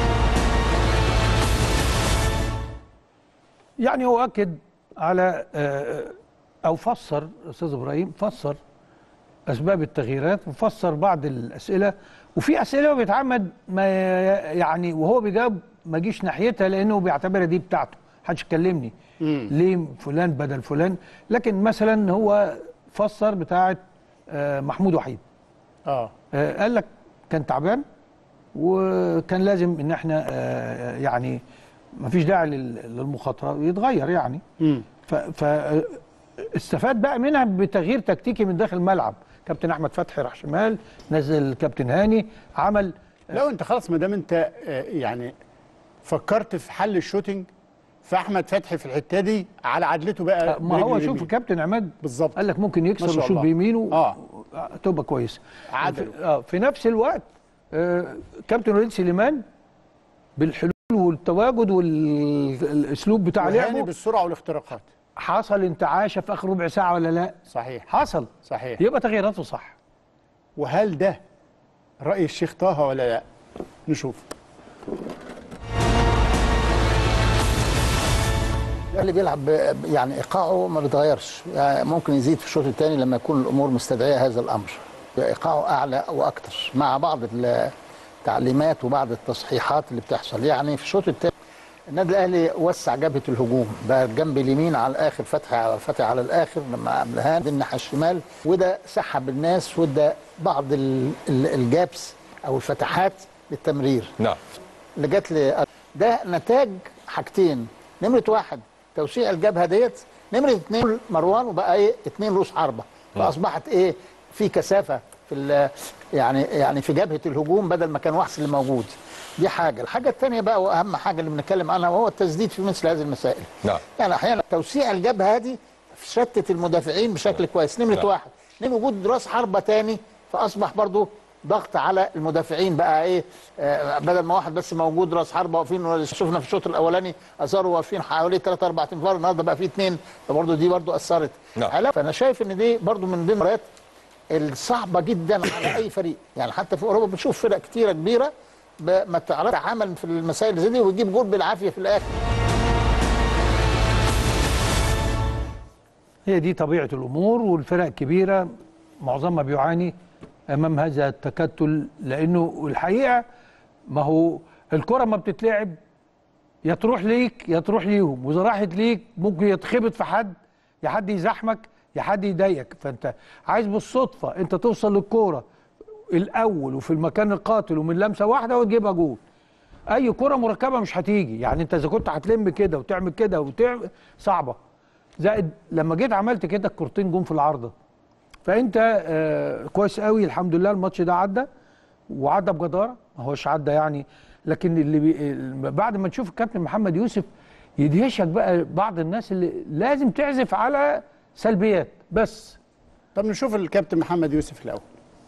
يعني هو اكد على آه، او فسر استاذ ابراهيم فسر اسباب التغييرات وفسر بعض الاسئله وفي اسئله هو بيتعمد ما يعني وهو بيجاوب ما جيش ناحيتها لانه بيعتبرها دي بتاعته محدش يكلمني ليه فلان بدل فلان لكن مثلا هو فسر بتاعه آه، محمود وحيد اه آه، قال لك كان تعبان وكان لازم ان احنا آه، يعني ما فيش داعي لل- للمخاطره يتغير يعني ف, ف آه، استفاد بقى منها بتغيير تكتيكي من داخل الملعب كابتن احمد فتحي راح شمال نزل كابتن هاني عمل لو انت خلاص ما دام انت آه، يعني فكرت في حل الشوتنج فاحمد فتحي في الحته دي على عدلته بقى ما هو برجل شوف اليمين. كابتن عماد بالظبط قال لك ممكن ما يكسر شاء ويشوط الله. بيمينه اه آه، تبقى كويس عدله. في, آه في نفس الوقت آه كابتن وليد سليمان بالحلول والتواجد والاسلوب بتاع وهاني لعبه بالسرعه والاختراقات حصل انتعاشه في اخر ربع ساعه ولا لا صحيح حصل صحيح يبقى تغييراته صح وهل ده راي الشيخ طه ولا لا نشوف الاهلي بيلعب ب- يعني ايقاعه ما بيتغيرش يعني ممكن يزيد في الشوط الثاني لما يكون الامور مستدعيه هذا الامر ايقاعه اعلى واكثر مع بعض التعليمات وبعض التصحيحات اللي بتحصل يعني في الشوط الثاني النادي الاهلي وسع جبهه الهجوم بقى الجنب اليمين على الاخر فتحي على فتحي على الاخر لما قبلها الناحيه الشمال وده سحب الناس وده بعض ال- ال- الجابس او الفتحات للتمرير نعم اللي جات لي ده نتاج حاجتين نمره واحد توسيع الجبهه ديت نمره اثنين مروان وبقى ايه اثنين رؤوس حربه فاصبحت ايه في كثافه في ال- يعني يعني في جبهه الهجوم بدل ما كان وحش اللي موجود دي حاجه الحاجه الثانيه بقى واهم حاجه اللي بنتكلم عنها وهو التسديد في مثل هذه المسائل نعم يعني احيانا توسيع الجبهه دي شتت المدافعين بشكل كويس نمره نعم. واحد نمره وجود راس حربه تاني فاصبح برضو ضغط على المدافعين بقى ايه آه بدل ما واحد بس موجود راس حربه واقفين شفنا في الشوط الاولاني اثاروا واقفين حوالي 3 4 انفار النهارده بقى في اثنين فبرضو دي برضو اثرت نعم. على- فانا شايف ان دي برضو من ضمن المباريات الصعبه جدا على اي فريق يعني حتى في اوروبا بنشوف فرق كتيره كبيره ب- ما تعرفش تتعامل في المسائل زي دي وتجيب جول بالعافيه في الاخر هي دي طبيعه الامور والفرق الكبيره معظمها بيعاني امام هذا التكتل لانه الحقيقه ما هو الكره ما بتتلعب يا تروح ليك يا تروح ليهم واذا راحت ليك ممكن يتخبط في حد يا حد يزاحمك يا حد يضايقك فانت عايز بالصدفه انت توصل للكوره الاول وفي المكان القاتل ومن لمسه واحده وتجيبها جول اي كره مركبه مش هتيجي يعني انت اذا كنت هتلم كده وتعمل كده وتعمل صعبه زائد لما جيت عملت كده الكورتين جم في العارضه فانت آه كويس قوي الحمد لله الماتش ده عدى وعدى بجداره ما هوش عدى يعني لكن اللي بي بعد ما نشوف الكابتن محمد يوسف يدهشك بقى بعض الناس اللي لازم تعزف على سلبيات بس طب نشوف الكابتن محمد يوسف الاول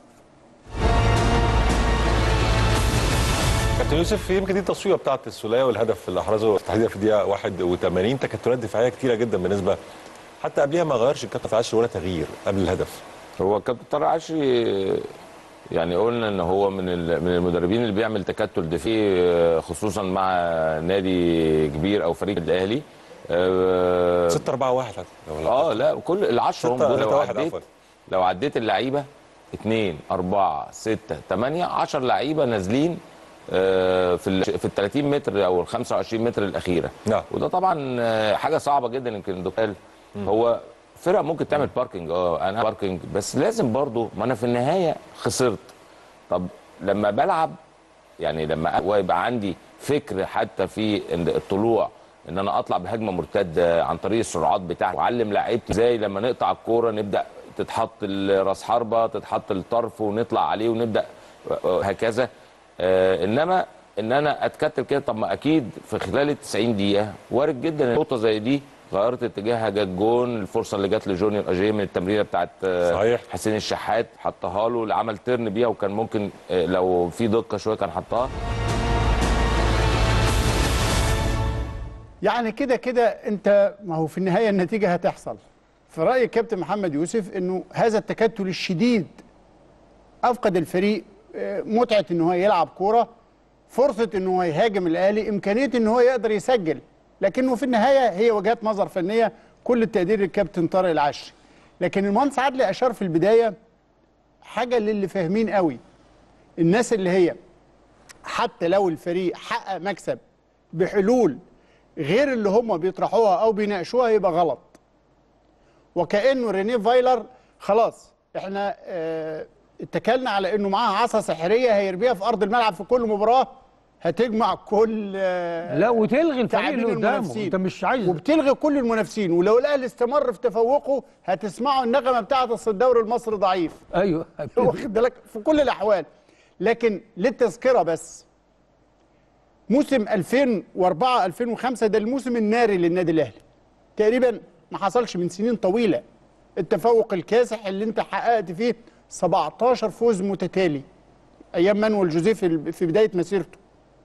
كابتن يوسف يمكن دي التصويره بتاعت السوليه والهدف اللي احرزه تحديدا في الدقيقه 81 تكتلات دفاعيه كتيره جدا بالنسبه حتى قبلها ما غيرش الكابتن عاشر ولا تغيير قبل الهدف هو كابتن طارق عشري يعني قلنا ان هو من ال- من المدربين اللي بيعمل تكتل دفاعي خصوصا مع نادي كبير او فريق الاهلي 6 4 1 اه لا كل العشرة هم ستة- دول لو ستة واحد عديت عفوا. لو عديت اللعيبه 2 4 6 8 10 لعيبه نازلين آه، في ال في ال 30 متر او ال 25 متر الاخيره نعم. وده طبعا آه، حاجه صعبه جدا يمكن الدكتور هو فرق ممكن تعمل باركنج اه انا باركنج بس لازم برضو ما انا في النهايه خسرت طب لما بلعب يعني لما هو يبقى عندي فكر حتى في إن الطلوع ان انا اطلع بهجمه مرتده عن طريق السرعات بتاعتي واعلم لعيبتي ازاي لما نقطع الكوره نبدا تتحط راس حربه تتحط الطرف ونطلع عليه ونبدا هكذا آه انما ان انا اتكتل كده طب ما اكيد في خلال ال 90 دقيقه وارد جدا نقطه زي دي غيرت اتجاهها جت جون الفرصه اللي جت لجونيور اجيه من التمريره بتاعت آه، صحيح. حسين الشحات حطها له اللي عمل ترن بيها وكان ممكن آه، لو في دقه شويه كان حطها يعني كده كده انت ما هو في النهايه النتيجه هتحصل في راي الكابتن محمد يوسف انه هذا التكتل الشديد افقد الفريق آه، متعه ان هو يلعب كوره فرصه ان هو يهاجم الاهلي امكانيه ان هو يقدر يسجل لكنه في النهايه هي وجهات نظر فنيه كل التقدير للكابتن طارق العشري لكن المهندس عدلي اشار في البدايه حاجه للي فاهمين قوي الناس اللي هي حتى لو الفريق حقق مكسب بحلول غير اللي هم بيطرحوها او بيناقشوها يبقى غلط وكانه رينيه فايلر خلاص احنا اه اتكلنا على انه معاه عصا سحريه هيرميها في ارض الملعب في كل مباراه هتجمع كل آه، لا وتلغي الفريق تعابين اللي قدامه المنافسين. انت مش عايز وبتلغي كل المنافسين ولو الاهلي استمر في تفوقه هتسمعوا النغمه بتاعت اصل الدوري المصري ضعيف ايوه واخد بالك في كل الاحوال لكن للتذكره بس موسم 2004 2005 ده الموسم الناري للنادي الاهلي تقريبا ما حصلش من سنين طويله التفوق الكاسح اللي انت حققت فيه 17 فوز متتالي ايام مانويل جوزيه في في بدايه مسيرته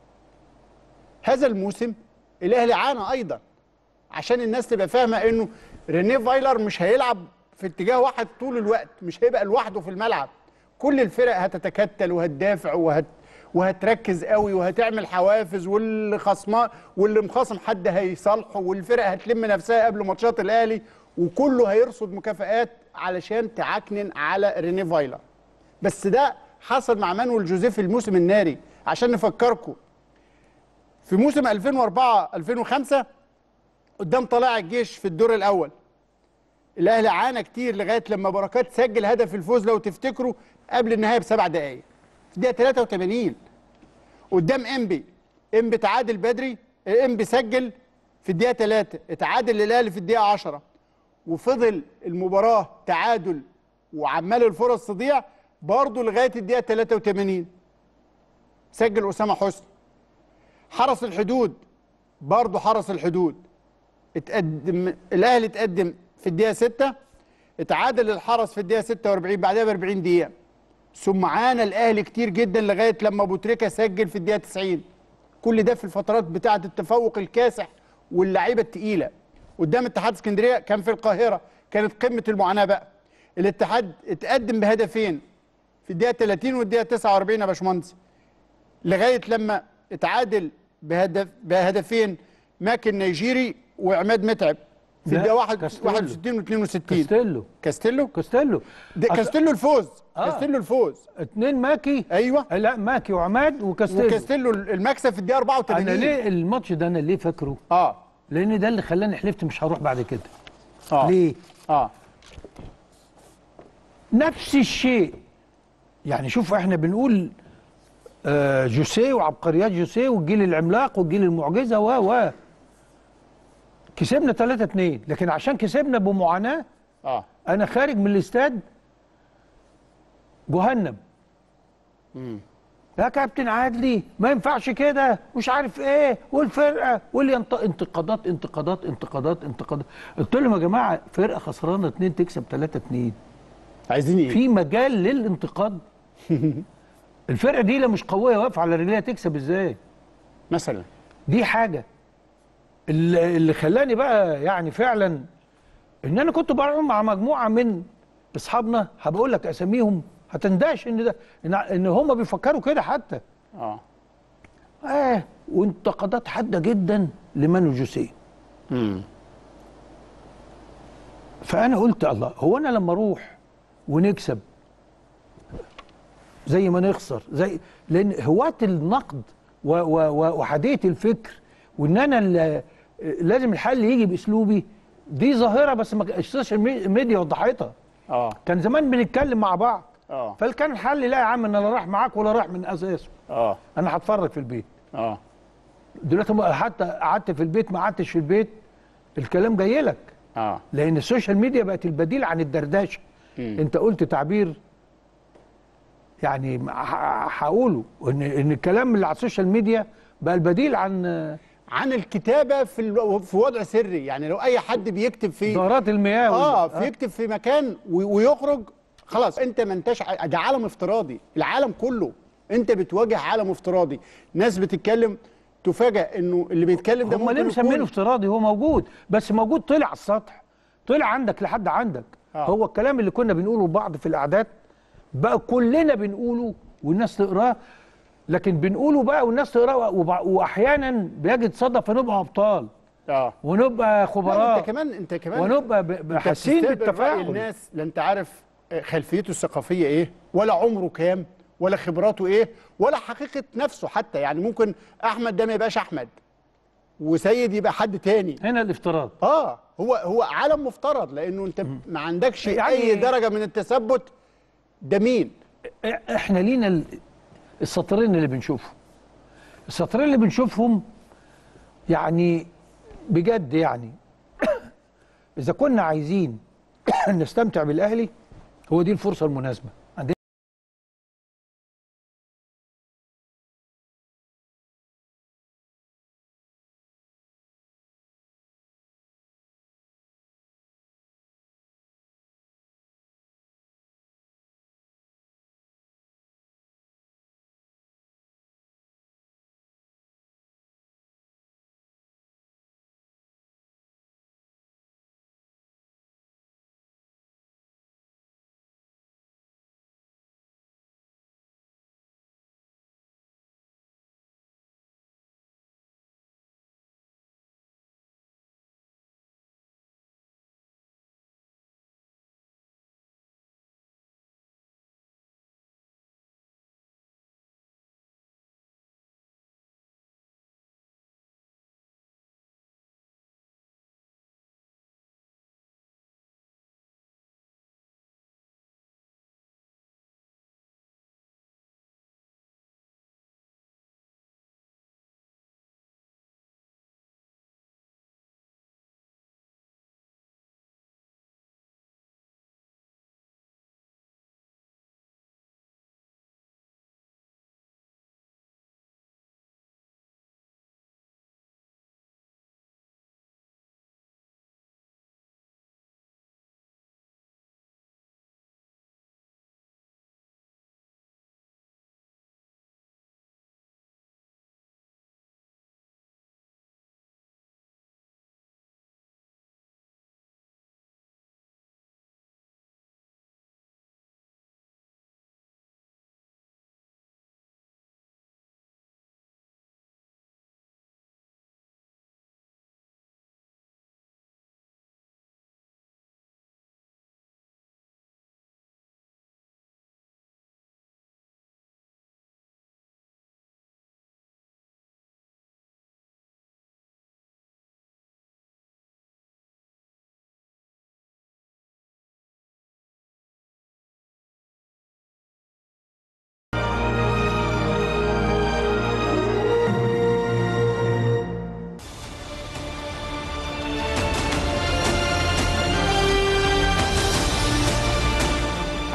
هذا الموسم الاهلي عانى ايضا عشان الناس تبقى فاهمه انه رينيه فايلر مش هيلعب في اتجاه واحد طول الوقت مش هيبقى لوحده في الملعب كل الفرق هتتكتل وهتدافع وهت وهتركز قوي وهتعمل حوافز واللي خصما واللي مخاصم حد هيصالحه والفرق هتلم نفسها قبل ماتشات الاهلي وكله هيرصد مكافآت علشان تعكنن على رينيه فايلر بس ده حصل مع مانويل جوزيف الموسم الناري عشان نفكركم في موسم 2004 2005 قدام طلائع الجيش في الدور الاول الاهلي عانى كتير لغايه لما بركات سجل هدف الفوز لو تفتكروا قبل النهايه بسبع دقائق في الدقيقه 83 قدام انبي انبي تعادل بدري انبي سجل في الدقيقه 3 اتعادل الاهلي في الدقيقه 10 وفضل المباراه تعادل وعمال الفرص تضيع برضه لغايه الدقيقه 83 سجل اسامه حسني حرس الحدود برضه حرس الحدود اتقدم الاهلي اتقدم في الدقيقه 6 اتعادل الحرس في الدقيقه 46 بعدها ب 40 دقيقه ثم عانى الاهلي كتير جدا لغايه لما ابو تريكه سجل في الدقيقه 90 كل ده في الفترات بتاعه التفوق الكاسح واللعيبه الثقيله قدام اتحاد اسكندريه كان في القاهره كانت قمه المعاناه بقى الاتحاد اتقدم بهدفين في الدقيقه 30 والدقيقه 49 يا باشمهندس لغايه لما اتعادل بهدف بهدفين ماكن نيجيري وعماد متعب في لا، الدقيقه واحد- كاستيلو. 61 و62 كاستيلو كاستيلو كاستيلو ده أصل- كاستيلو الفوز آه. كاستيلو الفوز اتنين ماكي ايوه لا ماكي وعماد وكاستيلو وكاستيلو المكسب في الدقيقه 84 انا ليه الماتش ده انا ليه فاكره؟ اه لان ده اللي خلاني حلفت مش هروح بعد كده اه ليه؟ اه نفس الشيء يعني شوف احنا بنقول آه جوسيه وعبقريات جوسيه والجيل العملاق والجيل المعجزه و و كسبنا 3 2 لكن عشان كسبنا بمعاناه اه انا خارج من الاستاد جهنم يا كابتن عادلي ما ينفعش كده مش عارف ايه والفرقه واللي ينط... انتقادات انتقادات انتقادات انتقادات قلت لهم يا جماعه فرقه خسرانه اتنين تكسب 3 2 عايزين ايه؟ في مجال للانتقاد الفرقه دي لو مش قويه واقفه على رجليها تكسب ازاي مثلا دي حاجه اللي اللي خلاني بقى يعني فعلا ان انا كنت بروح مع مجموعه من اصحابنا هبقول لك اساميهم هتندهش ان ده ان, إن هم بيفكروا كده حتى اه اه وانتقادات حاده جدا لمانو جوسيه امم فانا قلت الله هو انا لما اروح ونكسب زي ما نخسر زي لان هواة النقد و- و- و- وحديه الفكر وان انا ال- لازم الحل يجي باسلوبي دي ظاهره بس ما كان- السوشيال مي- ميديا وضحتها اه كان زمان بنتكلم مع بعض اه فكان الحل لا يا عم انا لا رايح معاك ولا رايح من اساسه اه انا هتفرج في البيت اه دلوقتي ما- حتى قعدت في البيت ما قعدتش في البيت الكلام جاي لك اه لان السوشيال ميديا بقت البديل عن الدردشه انت قلت تعبير يعني ه- هقوله ان ان الكلام اللي على السوشيال ميديا بقى البديل عن عن الكتابه في الو... في وضع سري يعني لو اي حد بيكتب في دورات المياه وال- اه فيكتب في مكان و... ويخرج خلاص انت ما انتش ع- ده عالم افتراضي العالم كله انت بتواجه عالم افتراضي ناس بتتكلم تفاجئ انه اللي بيتكلم ده هم ممكن ليه مسمينه يكون افتراضي هو موجود بس موجود طلع على السطح طلع عندك لحد عندك آه. هو الكلام اللي كنا بنقوله لبعض في القعدات بقى كلنا بنقوله والناس تقراه لكن بنقوله بقى والناس تقراه وبع- واحيانا بيجد صدى فنبقى ابطال اه ونبقى لا خبراء انت كمان انت كمان ونبقى ب- انت حاسين بتستقبل رأي بالتفاعل الناس لا انت عارف خلفيته الثقافيه ايه ولا عمره كام ولا خبراته ايه ولا حقيقه نفسه حتى يعني ممكن احمد ده ما يبقاش احمد وسيد يبقى حد تاني هنا الافتراض اه هو هو عالم مفترض لانه انت ما عندكش يعني- اي درجه من التثبت ده مين احنا لينا ال- السطرين اللي بنشوفهم السطرين اللي بنشوفهم يعني بجد يعني اذا كنا عايزين نستمتع بالاهلي هو دي الفرصه المناسبه عندنا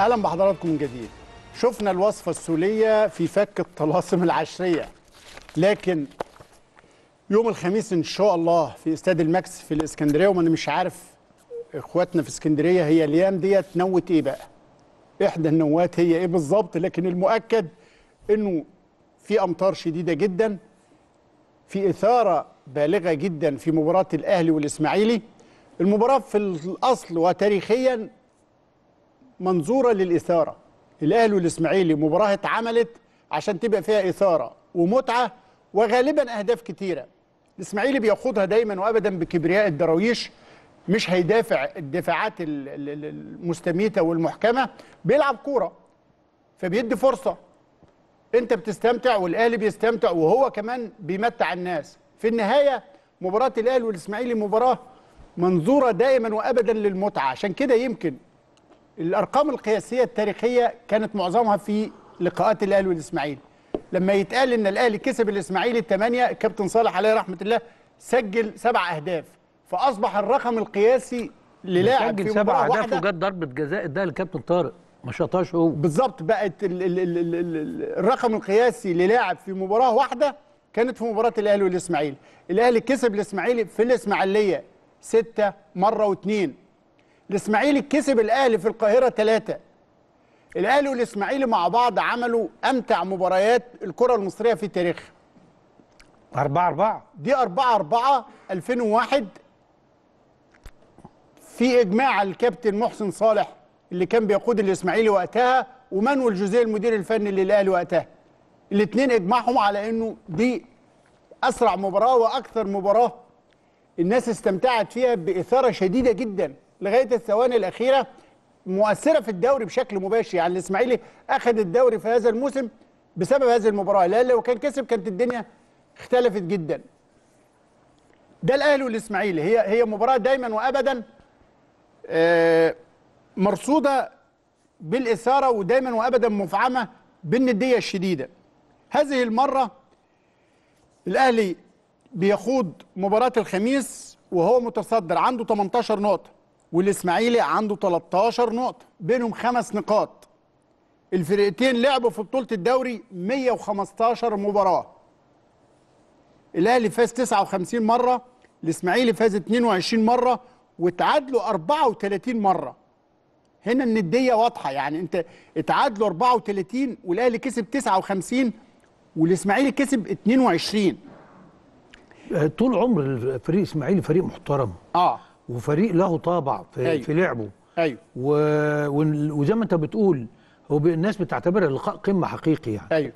اهلا بحضراتكم من جديد شفنا الوصفه السوريه في فك الطلاسم العشريه لكن يوم الخميس ان شاء الله في استاد الماكس في الاسكندريه وما انا مش عارف اخواتنا في اسكندريه هي الايام ديت نوت ايه بقى احدى النوات هي ايه بالظبط لكن المؤكد انه في امطار شديده جدا في اثاره بالغه جدا في مباراه الاهلي والاسماعيلي المباراه في الاصل وتاريخيا منظوره للاثاره الاهلي والاسماعيلي مباراه اتعملت عشان تبقى فيها اثاره ومتعه وغالبا اهداف كتيره الاسماعيلي بياخدها دايما وابدا بكبرياء الدراويش مش هيدافع الدفاعات ال- ال- ال- المستميته والمحكمه بيلعب كوره فبيدي فرصه انت بتستمتع والاهلي بيستمتع وهو كمان بيمتع الناس في النهايه مباراه الاهلي والاسماعيلي مباراه منظوره دائما وابدا للمتعه عشان كده يمكن الارقام القياسيه التاريخيه كانت معظمها في لقاءات الاهلي والاسماعيلي لما يتقال ان الاهلي كسب الاسماعيلي الثمانيه الكابتن صالح عليه رحمه الله سجل سبع اهداف فاصبح الرقم القياسي للاعب سجل في سبع مباراه اهداف واحده وجت ضربه جزاء ده لكابتن طارق ما شاطهاش هو بالظبط بقت ال ال ال ال ال الرقم القياسي للاعب في مباراه واحده كانت في مباراه الاهلي والاسماعيلي الاهلي كسب الاسماعيلي في الاسماعيليه ستة مره واثنين الاسماعيلي كسب الاهلي في القاهره ثلاثة الاهلي والاسماعيلي مع بعض عملوا امتع مباريات الكره المصريه في تاريخها 4 4 دي 4 4 2001 في اجماع الكابتن محسن صالح اللي كان بيقود الاسماعيلي وقتها ومانويل جوزيه المدير الفني للاهلي وقتها الاثنين اجمعهم على انه دي اسرع مباراه واكثر مباراه الناس استمتعت فيها باثاره شديده جدا لغايه الثواني الاخيره مؤثره في الدوري بشكل مباشر يعني الاسماعيلي اخذ الدوري في هذا الموسم بسبب هذه المباراه لان لو كان كسب كانت الدنيا اختلفت جدا ده الاهلي والاسماعيلي هي هي مباراه دايما وابدا آه، مرصوده بالاثاره ودايما وابدا مفعمه بالنديه الشديده هذه المره الاهلي بيخوض مباراه الخميس وهو متصدر عنده 18 نقطه والاسماعيلي عنده 13 نقطه بينهم خمس نقاط الفرقتين لعبوا في بطوله الدوري 115 مباراه الاهلي فاز 59 مره الاسماعيلي فاز 22 مره وتعادلوا 34 مره هنا النديه واضحه يعني انت اتعادلوا 34 والاهلي كسب 59 والاسماعيلي كسب 22 آه، طول عمر الفريق الاسماعيلي فريق محترم اه وفريق له طابع في, أيوة. في لعبه ايوه و... وال- وزي ما انت بتقول هو ب- الناس بتعتبر اللقاء قمه حقيقي يعني ايوه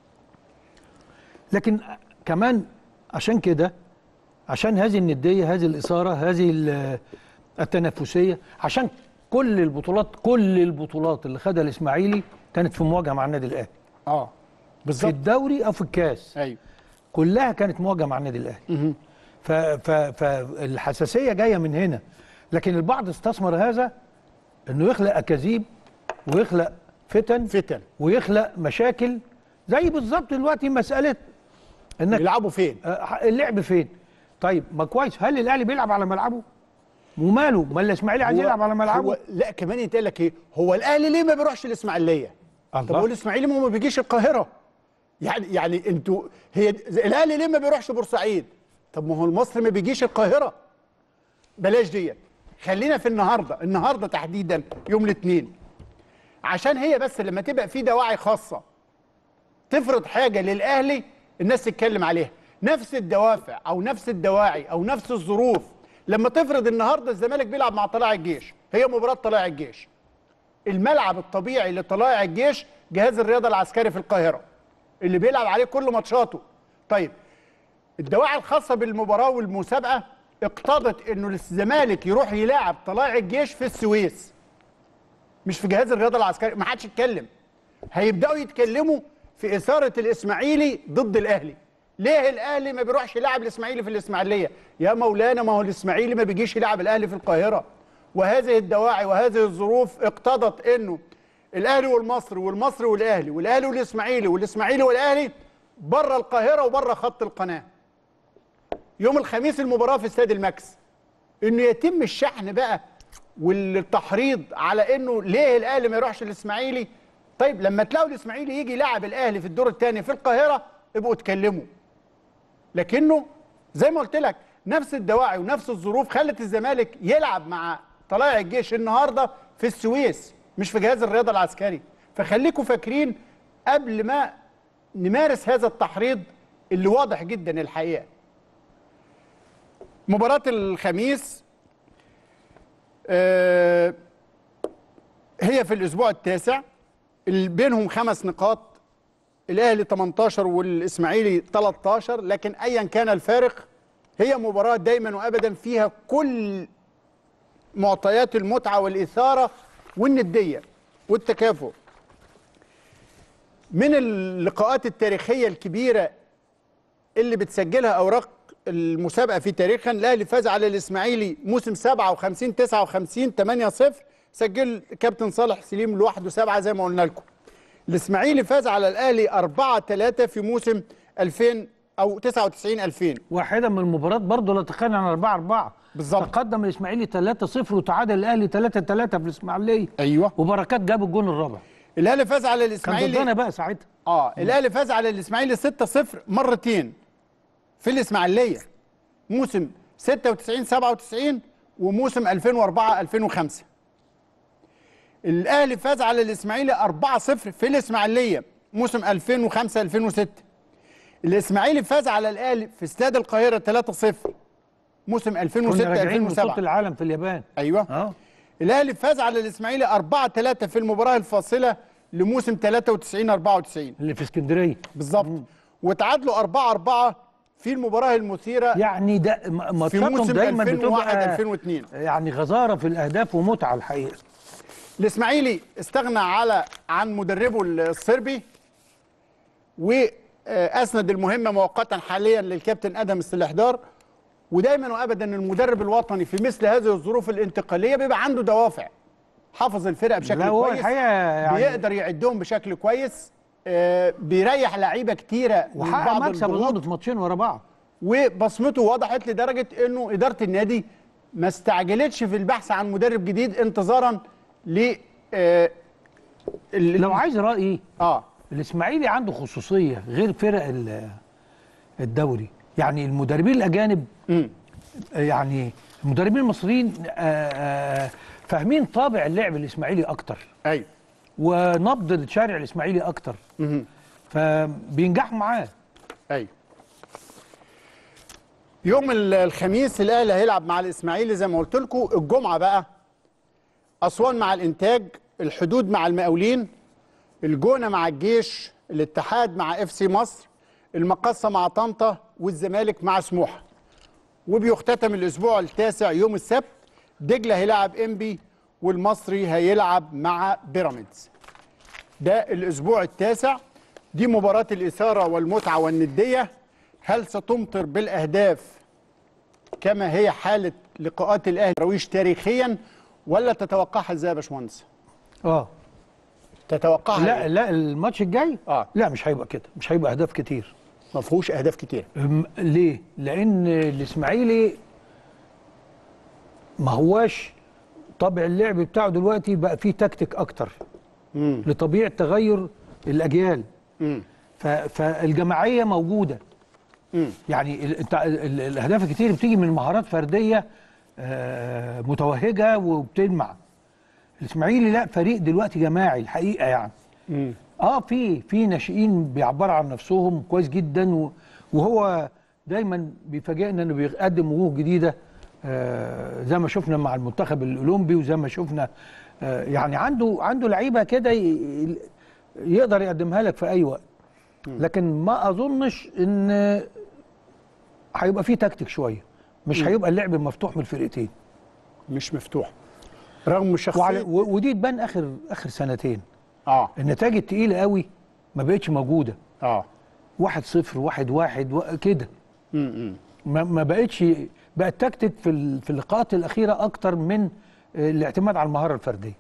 لكن كمان عشان كده عشان هذه النديه هذه الاثاره هذه ال- التنافسيه عشان كل البطولات كل البطولات اللي خدها الاسماعيلي كانت في مواجهه مع النادي الاهلي اه في بالظبط الدوري او في الكاس ايوه كلها كانت مواجهه مع النادي الاهلي ف- ف- فالحساسيه جايه من هنا لكن البعض استثمر هذا انه يخلق اكاذيب ويخلق فتن فتن ويخلق مشاكل زي بالظبط دلوقتي مساله انك يلعبوا فين آه، اللعب فين طيب ما كويس هل الاهلي بيلعب على ملعبه وماله ما الاسماعيلي عايز هو- يلعب على ملعبه هو لا كمان يتقال لك ايه هو الاهلي ليه ما بيروحش الاسماعيليه طب الله. هو الاسماعيلي ما هو ما بيجيش القاهره يعني يعني انتوا هي الاهلي ليه ما بيروحش بورسعيد طب ما هو المصري ما بيجيش القاهره بلاش ديت خلينا في النهارده النهارده تحديدا يوم الاثنين عشان هي بس لما تبقى في دواعي خاصه تفرض حاجه للاهلي الناس تتكلم عليها نفس الدوافع او نفس الدواعي او نفس الظروف لما تفرض النهارده الزمالك بيلعب مع طلائع الجيش هي مباراه طلائع الجيش الملعب الطبيعي لطلائع الجيش جهاز الرياضه العسكري في القاهره اللي بيلعب عليه كل ماتشاته طيب الدواعي الخاصه بالمباراه والمسابقه اقتضت انه الزمالك يروح يلاعب طلائع الجيش في السويس مش في جهاز الرياضه العسكري ما حدش يتكلم هيبداوا يتكلموا في اثاره الاسماعيلي ضد الاهلي ليه الاهلي ما بيروحش يلعب الاسماعيلي في الاسماعيليه يا مولانا ما هو الاسماعيلي ما بيجيش يلعب الاهلي في القاهره وهذه الدواعي وهذه الظروف اقتضت انه الاهلي والمصري والمصري والاهلي والاهلي والاسماعيلي والاسماعيلي والاهلي بره القاهره وبره خط القناه يوم الخميس المباراه في استاد الماكس انه يتم الشحن بقى والتحريض على انه ليه الاهلي ما يروحش الاسماعيلي طيب لما تلاقوا الاسماعيلي يجي يلعب الاهلي في الدور الثاني في القاهره ابقوا اتكلموا لكنه زي ما قلت لك نفس الدواعي ونفس الظروف خلت الزمالك يلعب مع طلائع الجيش النهارده في السويس مش في جهاز الرياضه العسكري فخليكم فاكرين قبل ما نمارس هذا التحريض اللي واضح جدا الحقيقه مباراه الخميس آه، هي في الاسبوع التاسع اللي بينهم خمس نقاط الاهلي 18 والاسماعيلي 13 لكن ايا كان الفارق هي مباراه دايما وابدا فيها كل معطيات المتعه والاثاره والنديه والتكافؤ من اللقاءات التاريخيه الكبيره اللي بتسجلها اوراق المسابقه في تاريخها الاهلي فاز على الاسماعيلي موسم 57 59 8 0 سجل كابتن صالح سليم لوحده سبعه زي ما قلنا لكم الاسماعيلي فاز على الاهلي 4 3 في موسم 2000 او 99 2000 واحده من المباريات برضه لا تقل عن 4 4 بالظبط تقدم الاسماعيلي 3 0 وتعادل الاهلي 3 3 في الاسماعيليه ايوه وبركات جاب الجون الرابع الاهلي فاز على كان الاسماعيلي ضدنا بقى ساعتها اه الاهلي فاز على الاسماعيلي 6 0 مرتين في الاسماعيليه موسم 96 97 وموسم 2004 2005 الاهلي فاز على الاسماعيلي 4 0 في الاسماعيليه موسم 2005 2006 الاسماعيلي فاز على الاهلي في استاد القاهره 3 0 موسم كنا 2006 راجعين من بطوله 2007 العالم في اليابان ايوه اه الاهلي فاز على الاسماعيلي 4 3 في المباراه الفاصله لموسم 93 94 اللي في اسكندريه بالظبط وتعادلوا 4 4 في المباراه المثيره يعني ده م- في ماتشاتهم موسم دايما 2001 بتبقى 2002 يعني غزاره في الاهداف ومتعه الحقيقه الاسماعيلي استغنى على عن مدربه الصربي واسند المهمه مؤقتا حاليا للكابتن ادم السلحدار ودايما وابدا المدرب الوطني في مثل هذه الظروف الانتقاليه بيبقى عنده دوافع حافظ الفرقه بشكل لا هو كويس الحقيقه يعني بيقدر يعدهم بشكل كويس آه، بيريح لعيبه كتيره من وحقق بعض مكسب الضغوط اظن في ماتشين ورا بعض وبصمته وضحت لدرجه انه اداره النادي ما استعجلتش في البحث عن مدرب جديد انتظارا ل آه، ال- لو عايز رايي اه الاسماعيلي عنده خصوصيه غير فرق ال- الدوري يعني المدربين الاجانب مم. يعني المدربين المصريين آه، آه، فاهمين طابع اللعب الاسماعيلي اكتر ايوه ونبض الشارع الاسماعيلي اكتر مهم. فبينجحوا معاه ايوه يوم ال- الخميس الاهلي هيلعب مع الاسماعيلي زي ما قلت لكم الجمعه بقى اسوان مع الانتاج الحدود مع المقاولين الجونه مع الجيش الاتحاد مع اف سي مصر المقصه مع طنطا والزمالك مع سموحه وبيختتم الاسبوع التاسع يوم السبت دجله هيلعب انبي والمصري هيلعب مع بيراميدز ده الاسبوع التاسع دي مباراة الإثارة والمتعة والندية هل ستمطر بالأهداف كما هي حالة لقاءات الأهلي رويش تاريخيا ولا تتوقعها ازاي يا باشمهندس؟ اه تتوقعها لا إيه؟ لا الماتش الجاي اه لا مش هيبقى كده مش هيبقى اهداف كتير ما فيهوش أهداف كتير أم- ليه؟ لأن الإسماعيلي ما هواش طبع اللعب بتاعه دلوقتي بقى فيه تكتيك أكتر مم. لطبيعة تغير الأجيال مم. ف- فالجماعية موجودة مم. يعني ال- انت ال- ال- الأهداف الكتير بتيجي من مهارات فردية آه، متوهجة وبتلمع الإسماعيلي لا فريق دلوقتي جماعي الحقيقة يعني مم. اه في في ناشئين بيعبروا عن نفسهم كويس جدا و- وهو دايما بيفاجئنا انه بيقدم وجوه جديده آه زي ما شفنا مع المنتخب الاولمبي وزي ما شفنا آه يعني عنده عنده لعيبه كده ي- يقدر يقدمها لك في اي وقت لكن ما اظنش ان هيبقى فيه تكتيك شويه مش مم. هيبقى اللعب مفتوح من الفرقتين مش مفتوح رغم وعلى شخصية و- ودي تبان اخر اخر سنتين اه النتائج التقيله قوي ما بقتش موجوده اه واحد صفر واحد واحد و- كده مم. ما, ما بقتش بقى التكتيك في ال- في اللقاءات الاخيره اكتر من آه، الاعتماد على المهاره الفرديه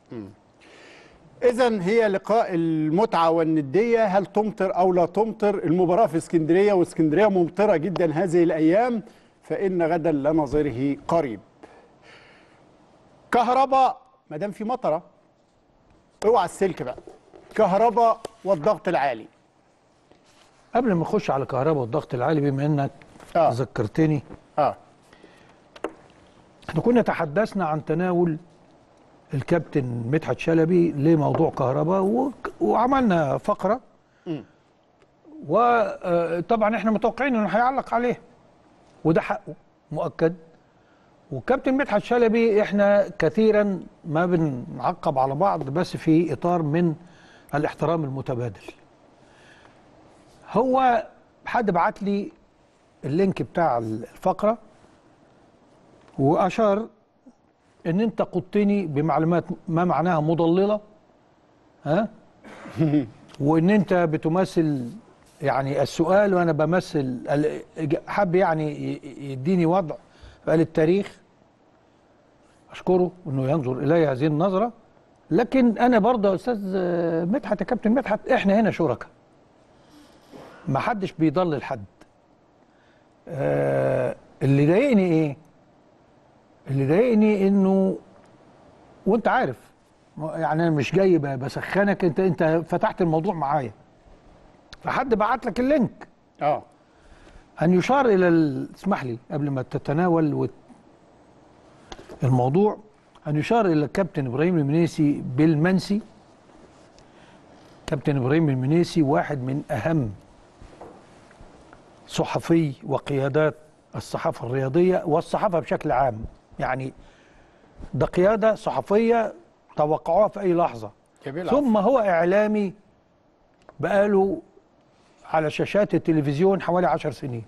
إذا هي لقاء المتعة والندية هل تمطر أو لا تمطر المباراة في اسكندرية واسكندرية ممطرة جدا هذه الأيام فإن غدا لنظيره قريب كهرباء ما دام في مطره اوعى السلك بقى كهرباء والضغط العالي قبل ما نخش على كهرباء والضغط العالي بما انك آه. ذكرتني اه احنا كنا تحدثنا عن تناول الكابتن مدحت شلبي لموضوع كهرباء وك- وعملنا فقره وطبعا احنا متوقعين انه هيعلق عليه وده حقه مؤكد وكابتن مدحت شلبي احنا كثيرا ما بنعقب على بعض بس في اطار من الاحترام المتبادل هو حد بعت لي اللينك بتاع الفقره واشار ان انت قدتني بمعلومات ما معناها مضلله ها وان انت بتمثل يعني السؤال وانا بمثل ال- حب يعني ي- يديني وضع قال التاريخ اشكره انه ينظر الي هذه النظره لكن انا برضه يا استاذ مدحت يا كابتن مدحت احنا هنا شركاء ما حدش بيضلل حد آه اللي ضايقني ايه اللي ضايقني انه وانت عارف يعني انا مش جاي ب- بسخنك انت انت فتحت الموضوع معايا فحد بعت لك اللينك اه ان يشار الى ال- اسمح لي قبل ما تتناول وت- الموضوع ان يشار الى الكابتن ابراهيم المنيسي بالمنسي كابتن ابراهيم المنيسي واحد من اهم صحفي وقيادات الصحافه الرياضيه والصحافه بشكل عام يعني ده قياده صحفيه توقعوها في اي لحظه جميل ثم هو اعلامي بقاله على شاشات التلفزيون حوالي عشر سنين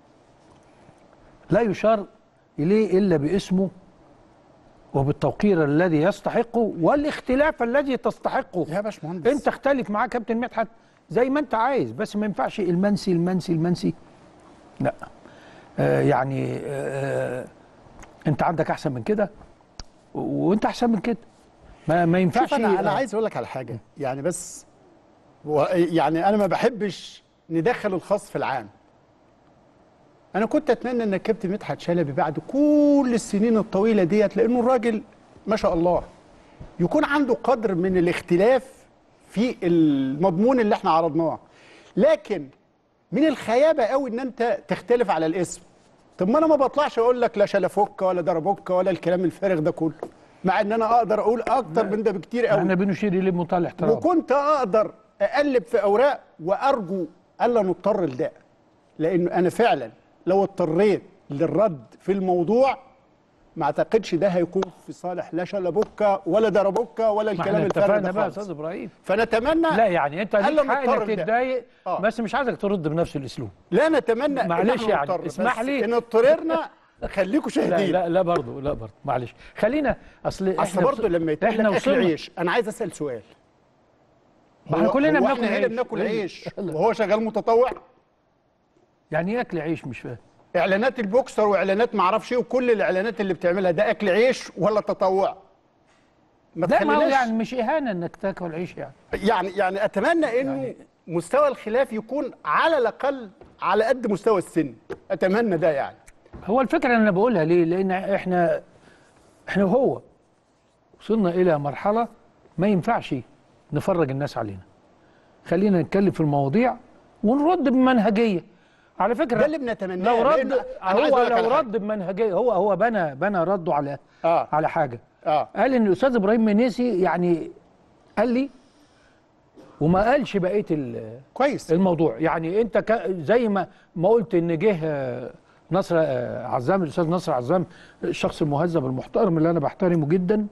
لا يشار إليه إلا باسمه وبالتوقير الذي يستحقه والاختلاف الذي تستحقه يا باشمهندس انت اختلف معاه كابتن مدحت زي ما انت عايز بس ما ينفعش المنسي المنسي المنسي لا آه يعني آه انت عندك احسن من كده و- وانت احسن من كده ما ما ينفعش شوف انا انا آه، عايز اقول لك على حاجه يعني بس و يعني انا ما بحبش ندخل الخاص في العام انا كنت اتمنى ان الكابتن مدحت شلبي بعد كل السنين الطويله ديت لانه الراجل ما شاء الله يكون عنده قدر من الاختلاف في المضمون اللي احنا عرضناه لكن من الخيابه قوي ان انت تختلف على الاسم طب ما انا ما بطلعش اقول لك لا شلفوكه ولا دربوكه ولا الكلام الفارغ ده كله مع ان انا اقدر اقول اكتر من ده بكتير قوي احنا بنشير اليه بمنتهى الاحترام وكنت اقدر اقلب في اوراق وارجو الا نضطر لده لانه انا فعلا لو اضطريت للرد في الموضوع ما اعتقدش ده هيكون في صالح لا شلبوكه ولا دربوكه ولا ما الكلام احنا الفارغ اتفقنا ده بقى يا خالص استاذ ابراهيم فنتمنى لا يعني انت ألا ليك حق نضطر انك لده. تتضايق آه. بس مش عايزك ترد بنفس الاسلوب لا نتمنى إن معلش إحنا يعني، نضطر، اسمح بس لي. ان اضطررنا خليكم لا شاهدين لا لا برضه لا برضه معلش خلينا اصل اصل احنا برضه لما يتقال احنا لك اكل وصلنا عيش انا عايز اسال سؤال ما احنا هو- كلنا هو بناكل احنا هنا عيش. بناكل إيه؟ عيش وهو شغال متطوع يعني ايه اكل عيش مش فاهم اعلانات البوكسر واعلانات ما اعرفش ايه وكل الاعلانات اللي بتعملها ده اكل عيش ولا تطوع ما لا ما هو تخليناش يعني مش اهانه انك تاكل عيش يعني يعني يعني اتمنى انه يعني مستوى الخلاف يكون على الاقل على قد مستوى السن اتمنى ده يعني هو الفكره اللي انا بقولها ليه لان احنا احنا وهو وصلنا الى مرحله ما ينفعش نفرج الناس علينا خلينا نتكلم في المواضيع ونرد بمنهجيه على فكره ده اللي بنتمناه لو رد لأن أنا عايز هو أقول لك لو على حاجة. رد بمنهجيه هو هو بنى بنى رده على آه. على حاجه اه قال ان الاستاذ ابراهيم منيسي يعني قال لي وما قالش بقيه ال- كويس الموضوع يعني انت ك... زي ما ما قلت ان جه آه، نصر آه، عزام الاستاذ نصر عزام الشخص المهذب المحترم اللي انا بحترمه جدا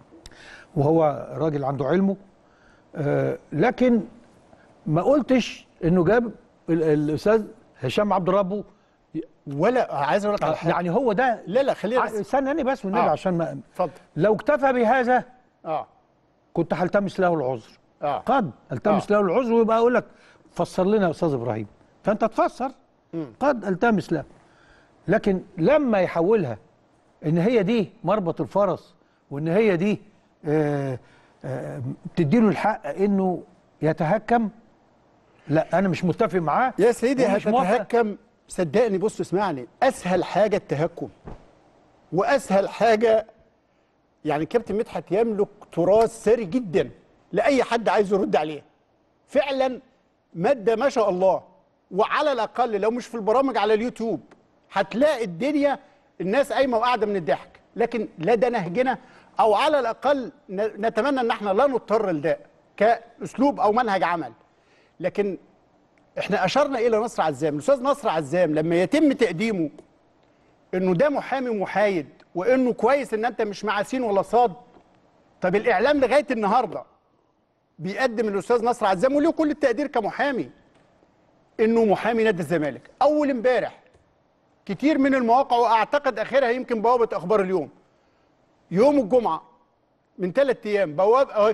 وهو راجل عنده علمه آه، لكن ما قلتش انه جاب ال- الاستاذ هشام عبد ربه ولا عايز اقول لك على حاجه يعني هو ده لا لا خلينا بس استناني بس والنبي آه. عشان ما اتفضل لو اكتفى بهذا اه كنت هلتمس له العذر اه قد التمس آه. له العذر ويبقى اقول لك فسر لنا يا استاذ ابراهيم فانت تفسر قد التمس له لكن لما يحولها ان هي دي مربط الفرس وان هي دي آه، آه، تديله الحق انه يتهكم لا انا مش متفق معاه يا سيدي ومش موافق. هتتهكم صدقني بص اسمعني اسهل حاجه التهكم واسهل حاجه يعني كابتن مدحت يملك تراث ثري جدا لاي حد عايز يرد عليه فعلا ماده ما شاء الله وعلى الاقل لو مش في البرامج على اليوتيوب هتلاقي الدنيا الناس قايمه وقاعده من الضحك لكن لا ده نهجنا او على الاقل ن- نتمنى ان احنا لا نضطر لده كاسلوب او منهج عمل لكن احنا اشرنا الى نصر عزام الاستاذ نصر عزام لما يتم تقديمه انه ده محامي محايد وانه كويس ان انت مش مع سين ولا صاد طب الاعلام لغايه النهارده بيقدم الاستاذ نصر عزام وله كل التقدير كمحامي انه محامي نادي الزمالك اول امبارح كتير من المواقع واعتقد اخرها يمكن بوابه اخبار اليوم يوم الجمعه من ثلاث ايام بواب أهو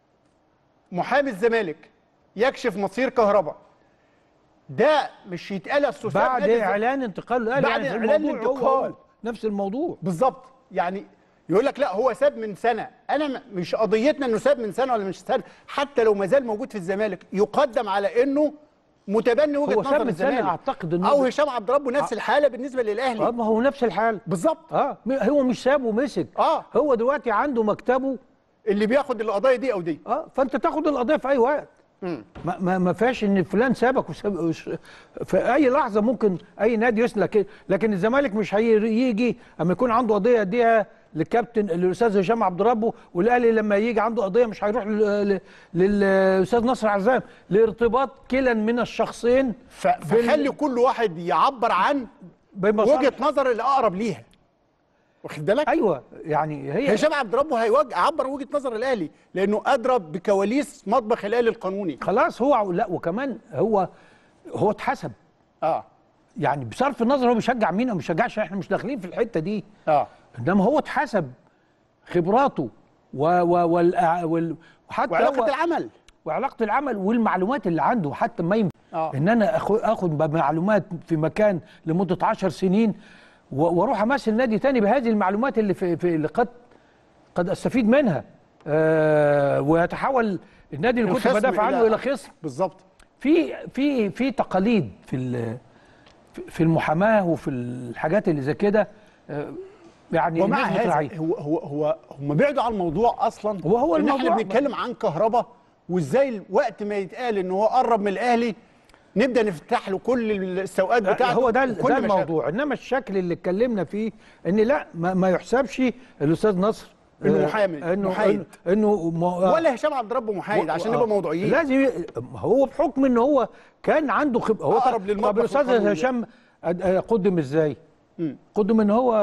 محامي الزمالك يكشف مصير كهرباء ده مش يتقال اصل أستاذ بعد نادي الزمالك- اعلان انتقال الأهلي بعد يعني اعلان الموضوع هو- الانتقال هو نفس الموضوع بالظبط يعني يقول لك لا هو ساب من سنه انا م- مش قضيتنا انه ساب من سنه ولا مش سنه حتى لو ما زال موجود في الزمالك يقدم على انه متبني وجهه هو ساب نظر من سنة الزمالك أعتقد إنه- او هشام عبد ربه نفس الحاله بالنسبه للاهلي اه ما هو نفس الحال بالظبط اه م- هو مش سابه ومسك اه هو دلوقتي عنده مكتبه اللي بياخد القضايا دي او دي اه فانت تاخد القضيه في اي وقت مم. ما ما ما فيهاش ان فلان سابك وساب وش- في اي لحظه ممكن اي نادي يسلك لكن الزمالك مش هيجي اما يكون عنده قضيه يديها للكابتن الاستاذ هشام عبد ربه والاهلي لما يجي عنده قضيه مش هيروح لل- لل- للاستاذ نصر عزام لارتباط كلا من الشخصين ف- فخلي كل واحد يعبر عن بمصالح. وجهه نظر اللي اقرب ليها واخد بالك ايوه يعني هي هشام عبد ربه هيوجه عبر وجهه نظر الاهلي لانه ادرى بكواليس مطبخ الاهلي القانوني خلاص هو لا وكمان هو هو اتحسب اه يعني بصرف النظر هو بيشجع مين او ما بيشجعش احنا مش داخلين في الحته دي اه انما هو اتحسب خبراته و و وال وال وحتى وعلاقه هو العمل وعلاقه العمل والمعلومات اللي عنده حتى ما ينفع آه. ان انا أخو اخد بمعلومات في مكان لمده 10 سنين و- واروح امثل نادي تاني بهذه المعلومات اللي في, في اللي قد قد استفيد منها آه ويتحول النادي اللي كنت الخصم بدافع عنه إلى- الى خصم بالظبط في في في تقاليد في ال- في- في المحاماه وفي الحاجات اللي زي كده آه، يعني ومع الناس هذا بتراعيها. هو هو هو هم بعدوا عن الموضوع اصلا هو هو ان احنا الموضوع بنتكلم عن كهرباء وازاي وقت ما يتقال ان هو قرب من الاهلي نبدا نفتح له كل السوقات لا، بتاعته هو ده وكل ده مشاكله. الموضوع انما الشكل اللي اتكلمنا فيه ان لا ما, ما يحسبش الاستاذ نصر إنه آه، محامي، انه محايد. انه, إنه م- آه، ولا هشام عبد ربه محايد و- عشان آه، نبقى موضوعيين لازم ي- هو بحكم ان هو كان عنده خب... هو أقرب طب للمطبخ الاستاذ القانوني. هشام أد- آه، قدم ازاي؟ مم. قدم ان هو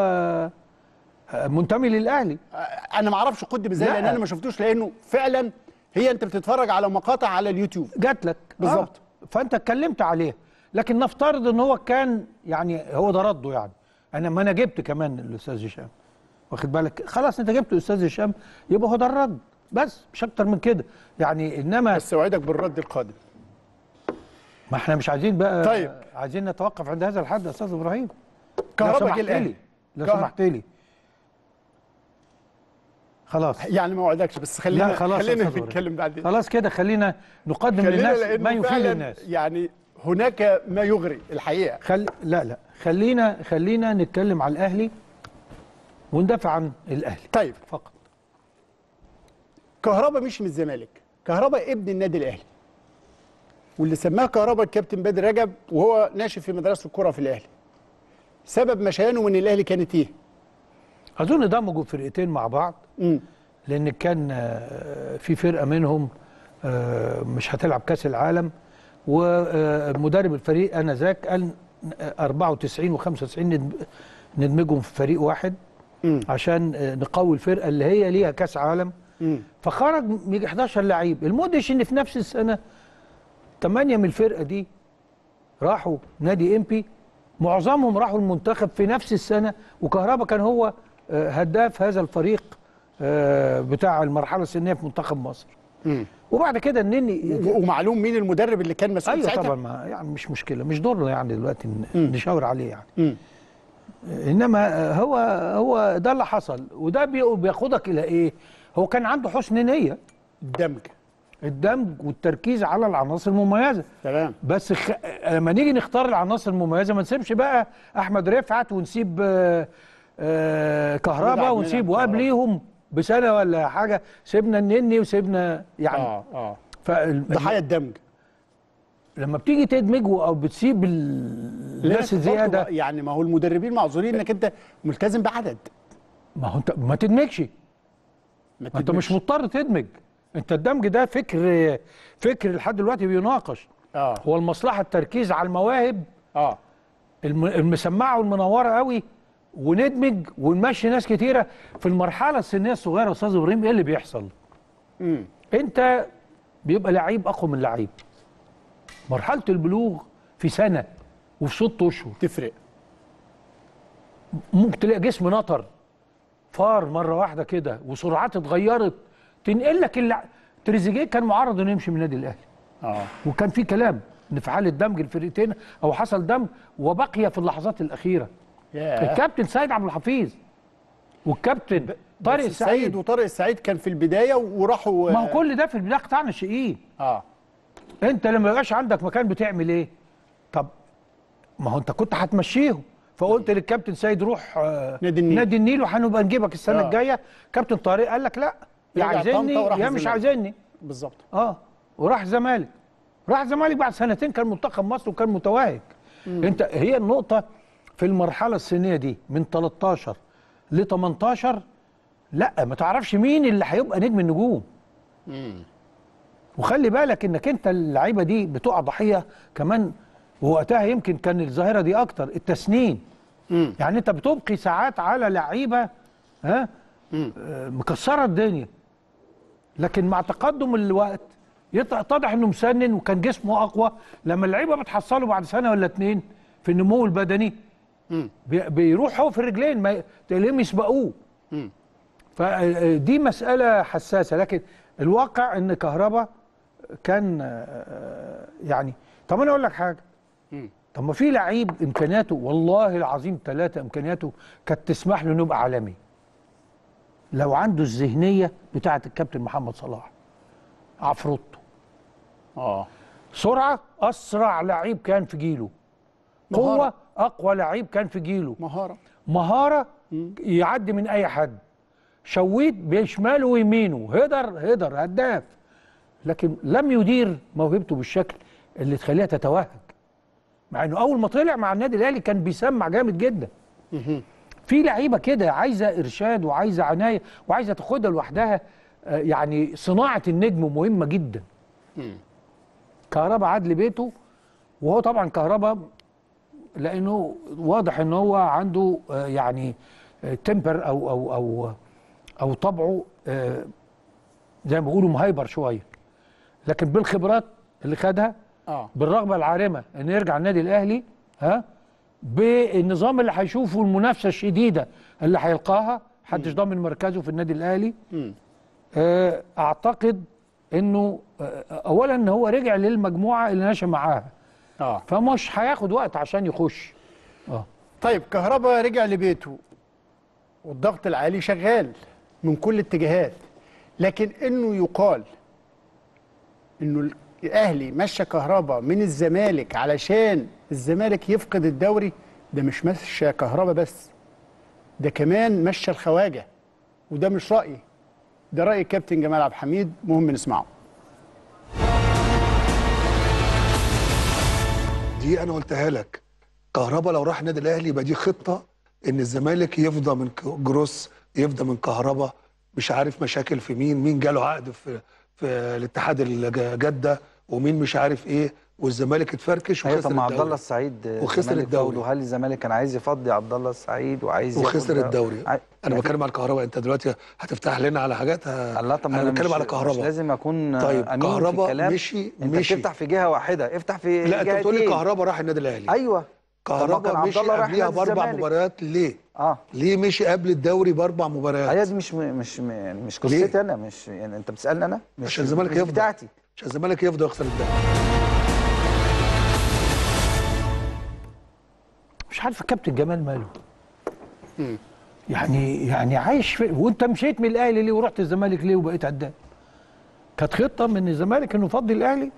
آه، منتمي للاهلي انا ما اعرفش قدم ازاي لا. لان انا ما شفتوش لانه فعلا هي انت بتتفرج على مقاطع على اليوتيوب جات لك بالظبط. آه. فانت اتكلمت عليه لكن نفترض ان هو كان يعني هو ده رده يعني انا ما انا جبت كمان الاستاذ هشام واخد بالك خلاص انت جبت الاستاذ هشام يبقى هو ده الرد بس مش اكتر من كده يعني انما بس اوعدك بالرد القادم ما احنا مش عايزين بقى طيب. عايزين نتوقف عند هذا الحد يا استاذ ابراهيم لو كهرباء سمحت جه الاهلي لي لو كهرباء. سمحت لي خلاص يعني ما وعدكش بس خلينا لا خلاص يا خلينا أستاذ إبراهيم. نتكلم بعدين خلاص كده خلينا نقدم خلينا للناس لانه ما يفيد فعلا الناس يعني هناك ما يغري الحقيقه خل... لا لا خلينا خلينا نتكلم على الاهلي وندافع عن الاهلي طيب فقط كهربا مش من الزمالك كهربا ابن النادي الاهلي واللي سماه كهربا الكابتن بدر رجب وهو ناشئ في مدرسه الكره في الاهلي سبب مشيانه من الاهلي كانت ايه اظن دمجوا فرقتين مع بعض امم لان كان آه، في فرقه منهم آه، مش هتلعب كاس العالم ومدرب الفريق انا ذاك قال آه، 94 و95 ندمجهم في فريق واحد مم. عشان آه، نقوي الفرقه اللي هي ليها كاس عالم امم فخرج يجي 11 لعيب المدهش ان في نفس السنه ثمانيه من الفرقه دي راحوا نادي امبي معظمهم راحوا المنتخب في نفس السنه وكهربا كان هو آه، هداف هذا الفريق آه، بتاع المرحله السنيه في منتخب مصر امم وبعد كده النني ومعلوم مين المدرب اللي كان مسؤول ايوه ساعتها طبعا ما يعني مش مشكله مش دورنا يعني دلوقتي ن- مم. نشاور عليه يعني مم. انما آه، هو هو ده اللي حصل وده بي- بياخدك الى ايه هو كان عنده حسن نيه الدمج الدمج والتركيز على العناصر المميزه تمام بس خ... لما نيجي نختار العناصر المميزه ما نسيبش بقى احمد رفعت ونسيب آه، آه، محمود كهربا عبد ونسيب المنعم كهربا. وقبليهم بسنه ولا حاجه سيبنا النني وسيبنا يعني اه اه فال- ضحايا الدمج لما بتيجي تدمجه او بتسيب ال- الناس لكن برضه الزياده بقى- يعني ما هو المدربين معذورين انك انت ملتزم بعدد ما هو انت ما تدمجش ما انت مش مضطر تدمج انت الدمج ده فكر فكر لحد دلوقتي بيناقش اه هو المصلحه التركيز على المواهب اه الم- المسمعه والمنوره قوي وندمج ونمشي ناس كتيره في المرحله السنيه الصغيره يا استاذ ابراهيم ايه اللي بيحصل؟ امم انت بيبقى لعيب اقوى من لعيب مرحله البلوغ في سنه وفي ست اشهر تفرق ممكن تلاقي جسم نطر فار مره واحده كده وسرعات اتغيرت تنقل لك اللع... تريزيجيه كان معرض انه يمشي من النادي الاهلي اه وكان في كلام ان في حاله دمج الفرقتين او حصل دمج وبقي في اللحظات الاخيره ياه. الكابتن سيد عبد الحفيظ والكابتن طارق بس السيد السعيد وطارق السعيد كان في البدايه وراحوا ما هو كل ده في البدايه قطاع ناشئين اه انت لما يبقاش عندك مكان بتعمل ايه طب ما هو انت كنت هتمشيهم فقلت للكابتن سيد روح آه، نادي النيل. نادي النيل وهنبقى نجيبك السنه آه. الجايه كابتن طارق قال لك لا يا رجع عايزيني طنطا وراح يا مش الزمالك. عايزيني بالظبط اه وراح الزمالك راح الزمالك بعد سنتين كان منتخب مصر وكان متوهج انت هي النقطه في المرحله السنيه دي من 13 ل 18 لا ما تعرفش مين اللي هيبقى نجم النجوم وخلي بالك انك انت اللعيبه دي بتقع ضحيه كمان ووقتها يمكن كان الظاهره دي اكتر التسنين مم. يعني انت بتبقي ساعات على لعيبه ها آه، مكسره الدنيا لكن مع تقدم الوقت يتضح انه مسنن وكان جسمه اقوى لما اللعيبه بتحصله بعد سنه ولا اتنين في النمو البدني بي- بيروح هو في الرجلين ما تلاقيهم يسبقوه مم. فدي مساله حساسه لكن الواقع ان كهربا كان آه، يعني طب انا اقول لك حاجه مم. طب ما في لعيب امكانياته والله العظيم ثلاثه امكانياته كانت تسمح له انه يبقى عالمي لو عنده الذهنيه بتاعه الكابتن محمد صلاح عفروتو اه سرعه اسرع لعيب كان في جيله قوه مهارة. اقوى لعيب كان في جيله مهاره مهاره يعدي من اي حد شويت بشماله ويمينه هدر هدر هداف لكن لم يدير موهبته بالشكل اللي تخليها تتوهج مع انه اول ما طلع مع النادي الاهلي كان بيسمع جامد جدا في لعيبه كده عايزه ارشاد وعايزه عنايه وعايزه تاخدها لوحدها آه، يعني صناعه النجم مهمه جدا كهربا عاد لبيته وهو طبعا كهربا لانه واضح ان هو عنده آه، يعني تمبر او او او او طبعه آه، زي ما بيقولوا مهايبر شويه لكن بالخبرات اللي خدها اه بالرغبه العارمه ان يرجع النادي الاهلي ها بالنظام اللي هيشوفه المنافسه الشديده اللي هيلقاها محدش ضامن مركزه في النادي الاهلي مم. آه، اعتقد انه آه، اولا ان هو رجع للمجموعه اللي نشا معاها اه فمش هياخد وقت عشان يخش اه طيب كهربا رجع لبيته والضغط العالي شغال من كل الاتجاهات لكن انه يقال انه الاهلي مشى كهربا من الزمالك علشان الزمالك يفقد الدوري ده مش مشى كهربا بس ده كمان مشى الخواجه وده مش رايي ده راي كابتن جمال عبد الحميد مهم نسمعه دي انا قلتها لك كهربا لو راح النادي الاهلي يبقى دي خطه ان الزمالك يفضى من ك- جروس يفضى من كهربا مش عارف مشاكل في مين مين جاله عقد في في الاتحاد الج- جده ومين مش عارف ايه والزمالك اتفركش ايوه وخسر طب ما عبد الله الدوري السعيد وخسر الزمالك الدوري. فوضى. هل الزمالك كان عايز يفضي عبد الله السعيد وعايز وخسر ياخد- الدوري عاي- انا يعني بتكلم على الكهرباء انت دلوقتي هتفتح لنا على حاجات ه... الله طب ما انا انا بتكلم مش- على كهرباء مش لازم اكون طيب امين في كهربا الكلام مشي انت مشي بتفتح في جهه واحده افتح في لا انت بتقول لي جهتين. كهربا راح النادي الاهلي ايوه طب ما كان كهربا عبد مشي الله راح قبلها نادي باربع الزمالك. مباريات ليه؟ اه ليه مشي قبل الدوري باربع مباريات؟ هي دي مش مش مش ليه؟ قصتي انا مش يعني انت بتسالني انا مش عشان الزمالك مش يفضل بتاعتي عشان الزمالك يفضل يخسر الدوري مش عارف الكابتن جمال ماله يعني يعني عايش في وانت مشيت من الاهلي ليه ورحت الزمالك ليه وبقيت عداد كانت خطه من الزمالك انه يفضي الاهلي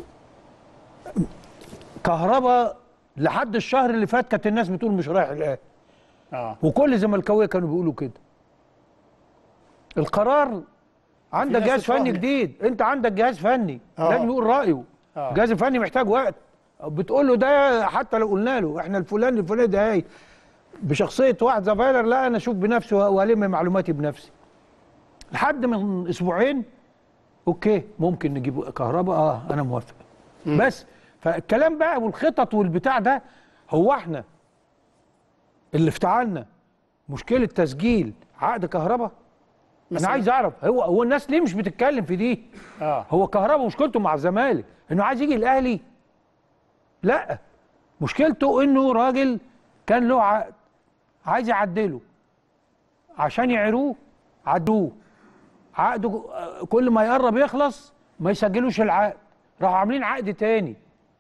كهربا لحد الشهر اللي فات كانت الناس بتقول مش رايح الاهلي اه وكل الزملكاويه كانوا بيقولوا كده القرار عندك ناس جهاز فني تتوهم. جديد انت عندك جهاز فني آه. لازم يقول رايه آه. الجهاز الفني محتاج وقت بتقول له ده حتى لو قلنا له احنا الفلاني الفلاني ده هاي بشخصيه واحد زي فايلر لا انا اشوف بنفسي والم معلوماتي بنفسي لحد من اسبوعين اوكي ممكن نجيب كهرباء اه انا موافق بس فالكلام بقى والخطط والبتاع ده هو احنا اللي افتعلنا مشكله تسجيل عقد كهرباء انا مثلاً؟ عايز اعرف هو هو الناس ليه مش بتتكلم في دي اه هو كهرباء مشكلته مع الزمالك انه عايز يجي الاهلي لا مشكلته انه راجل كان له عقد عايز يعدله عشان يعيروه عدوه عقده كل ما يقرب يخلص ما يسجلوش العقد راحوا عاملين عقد تاني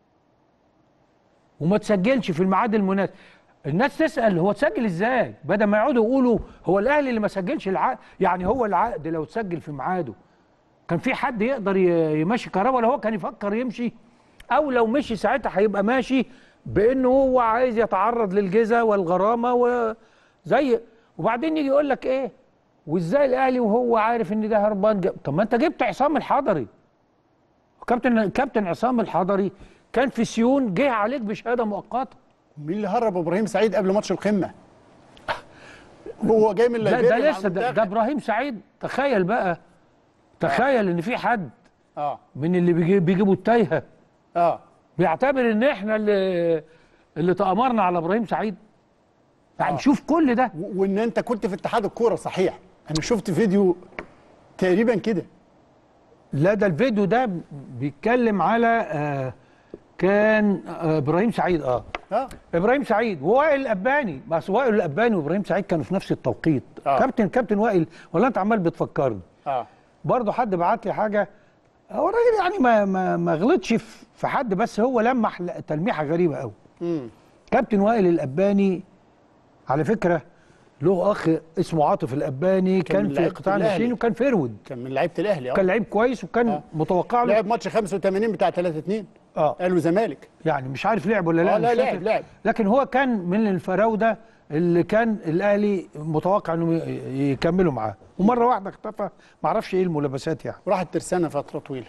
وما تسجلش في الميعاد المناسب الناس تسال هو تسجل ازاي بدل ما يقعدوا يقولوا هو الاهلي اللي ما سجلش العقد يعني هو العقد لو تسجل في ميعاده كان في حد يقدر ي- يمشي كهرباء ولا هو كان يفكر يمشي او لو مشي ساعتها هيبقى ماشي بانه هو عايز يتعرض للجزا والغرامه وزي وبعدين يجي يقول لك ايه وازاي الاهلي وهو عارف ان ده هربان جاب. طب ما انت جبت عصام الحضري كابتن كابتن عصام الحضري كان في سيون جه عليك بشهاده مؤقته مين اللي هرب ابراهيم سعيد قبل ماتش القمه هو جاي من ده, ليبيريا ده مع لسه ده, المنتخب. ده ابراهيم سعيد تخيل بقى تخيل ان في حد اه من اللي بيجي بيجيبوا التايهه اه بيعتبر ان احنا اللي اللي تامرنا على ابراهيم سعيد يعني شوف كل ده و- وان انت كنت في اتحاد الكوره صحيح انا شفت فيديو تقريبا كده لا ده الفيديو ده بيتكلم على آه كان آه ابراهيم سعيد اه اه ابراهيم سعيد ووائل الاباني بس وائل الاباني وابراهيم سعيد كانوا في نفس التوقيت آه. كابتن كابتن وائل ولا انت عمال بتفكرني اه برضه حد بعت لي حاجه هو الراجل يعني ما ما ما غلطش في في حد بس هو لمح ل- تلميحه غريبه قوي امم كابتن وائل الاباني على فكره له اخ اسمه عاطف الاباني كان كان, من في لعيبة قطاع الأهلي. الناشئين وكان فيرود كان من لعيبه الاهلي اه كان لعيب كويس وكان آه. متوقع له لعب ماتش 85 بتاع 3 2 اه قالوا زمالك يعني مش عارف لعب ولا لا آه، لا، مش لعب- فاكر. لعب. لكن هو كان من الفراوده اللي كان الاهلي متوقع انه ي- يكملوا معاه ومره واحده اختفى ما اعرفش ايه الملابسات يعني راحت ترسانه فتره طويله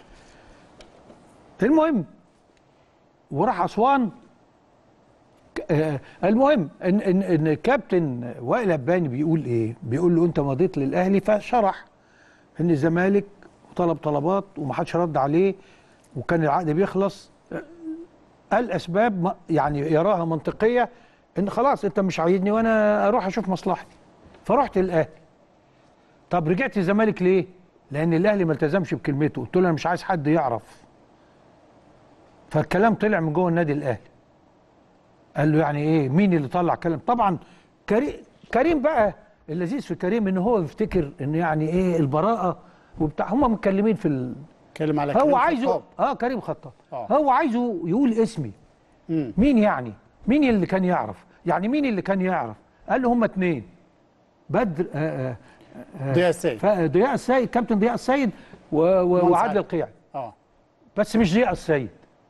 المهم وراح اسوان ك- آه، المهم ان ان ان كابتن وائل اباني بيقول ايه؟ بيقول له انت مضيت للاهلي فشرح ان الزمالك طلب طلبات ومحدش رد عليه وكان العقد بيخلص آه، قال اسباب ما- يعني يراها منطقيه ان خلاص انت مش عايزني وانا اروح اشوف مصلحتي فرحت الاهلي طب رجعت الزمالك ليه؟ لان الاهلي ما التزمش بكلمته قلت له انا مش عايز حد يعرف فالكلام طلع من جوه النادي الاهلي قال له يعني ايه مين اللي طلع كلام طبعا كريم كريم بقى اللذيذ في كريم ان هو يفتكر ان يعني ايه البراءه وبتاع هم متكلمين في ال... اتكلم على هو كريم عايزه خطاب. اه كريم خطاب آه. هو عايزه يقول اسمي مم. مين يعني مين اللي كان يعرف يعني مين اللي كان يعرف قال له هم اتنين بدر آه آه آه ضياء السيد. ف- ضياء السيد كابتن ضياء السيد و... و... ومن وعادل سعد. القيعي اه بس مش ضياء السيد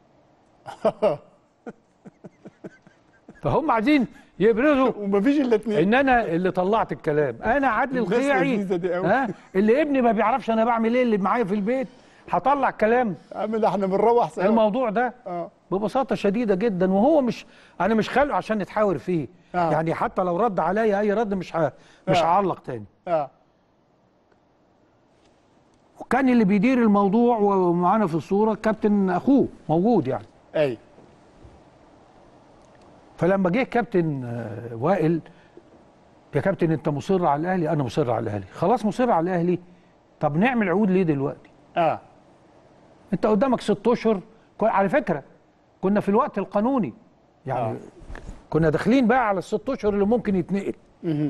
فهم عايزين يبرزوا ومفيش الا اتنين ان انا اللي طلعت الكلام انا عادل الناس القيعي لذيذة دي أوي. ها اللي ابني ما بيعرفش انا بعمل ايه اللي معايا في البيت هطلع كلام يا عم ده احنا بنروح سوا الموضوع ده اه ببساطه شديده جدا وهو مش انا مش خالقه عشان نتحاور فيه آه. يعني حتى لو رد عليا اي رد مش ه... مش آه. هعلق تاني اه وكان اللي بيدير الموضوع ومعانا في الصوره كابتن اخوه موجود يعني اي فلما جه كابتن آه، وائل يا كابتن انت مصر على الاهلي انا مصر على الاهلي خلاص مصر على الاهلي طب نعمل عقود ليه دلوقتي اه انت قدامك ست اشهر كو- على فكره كنا في الوقت القانوني يعني آه. آه. كنا داخلين بقى على الست اشهر اللي ممكن يتنقل مهم.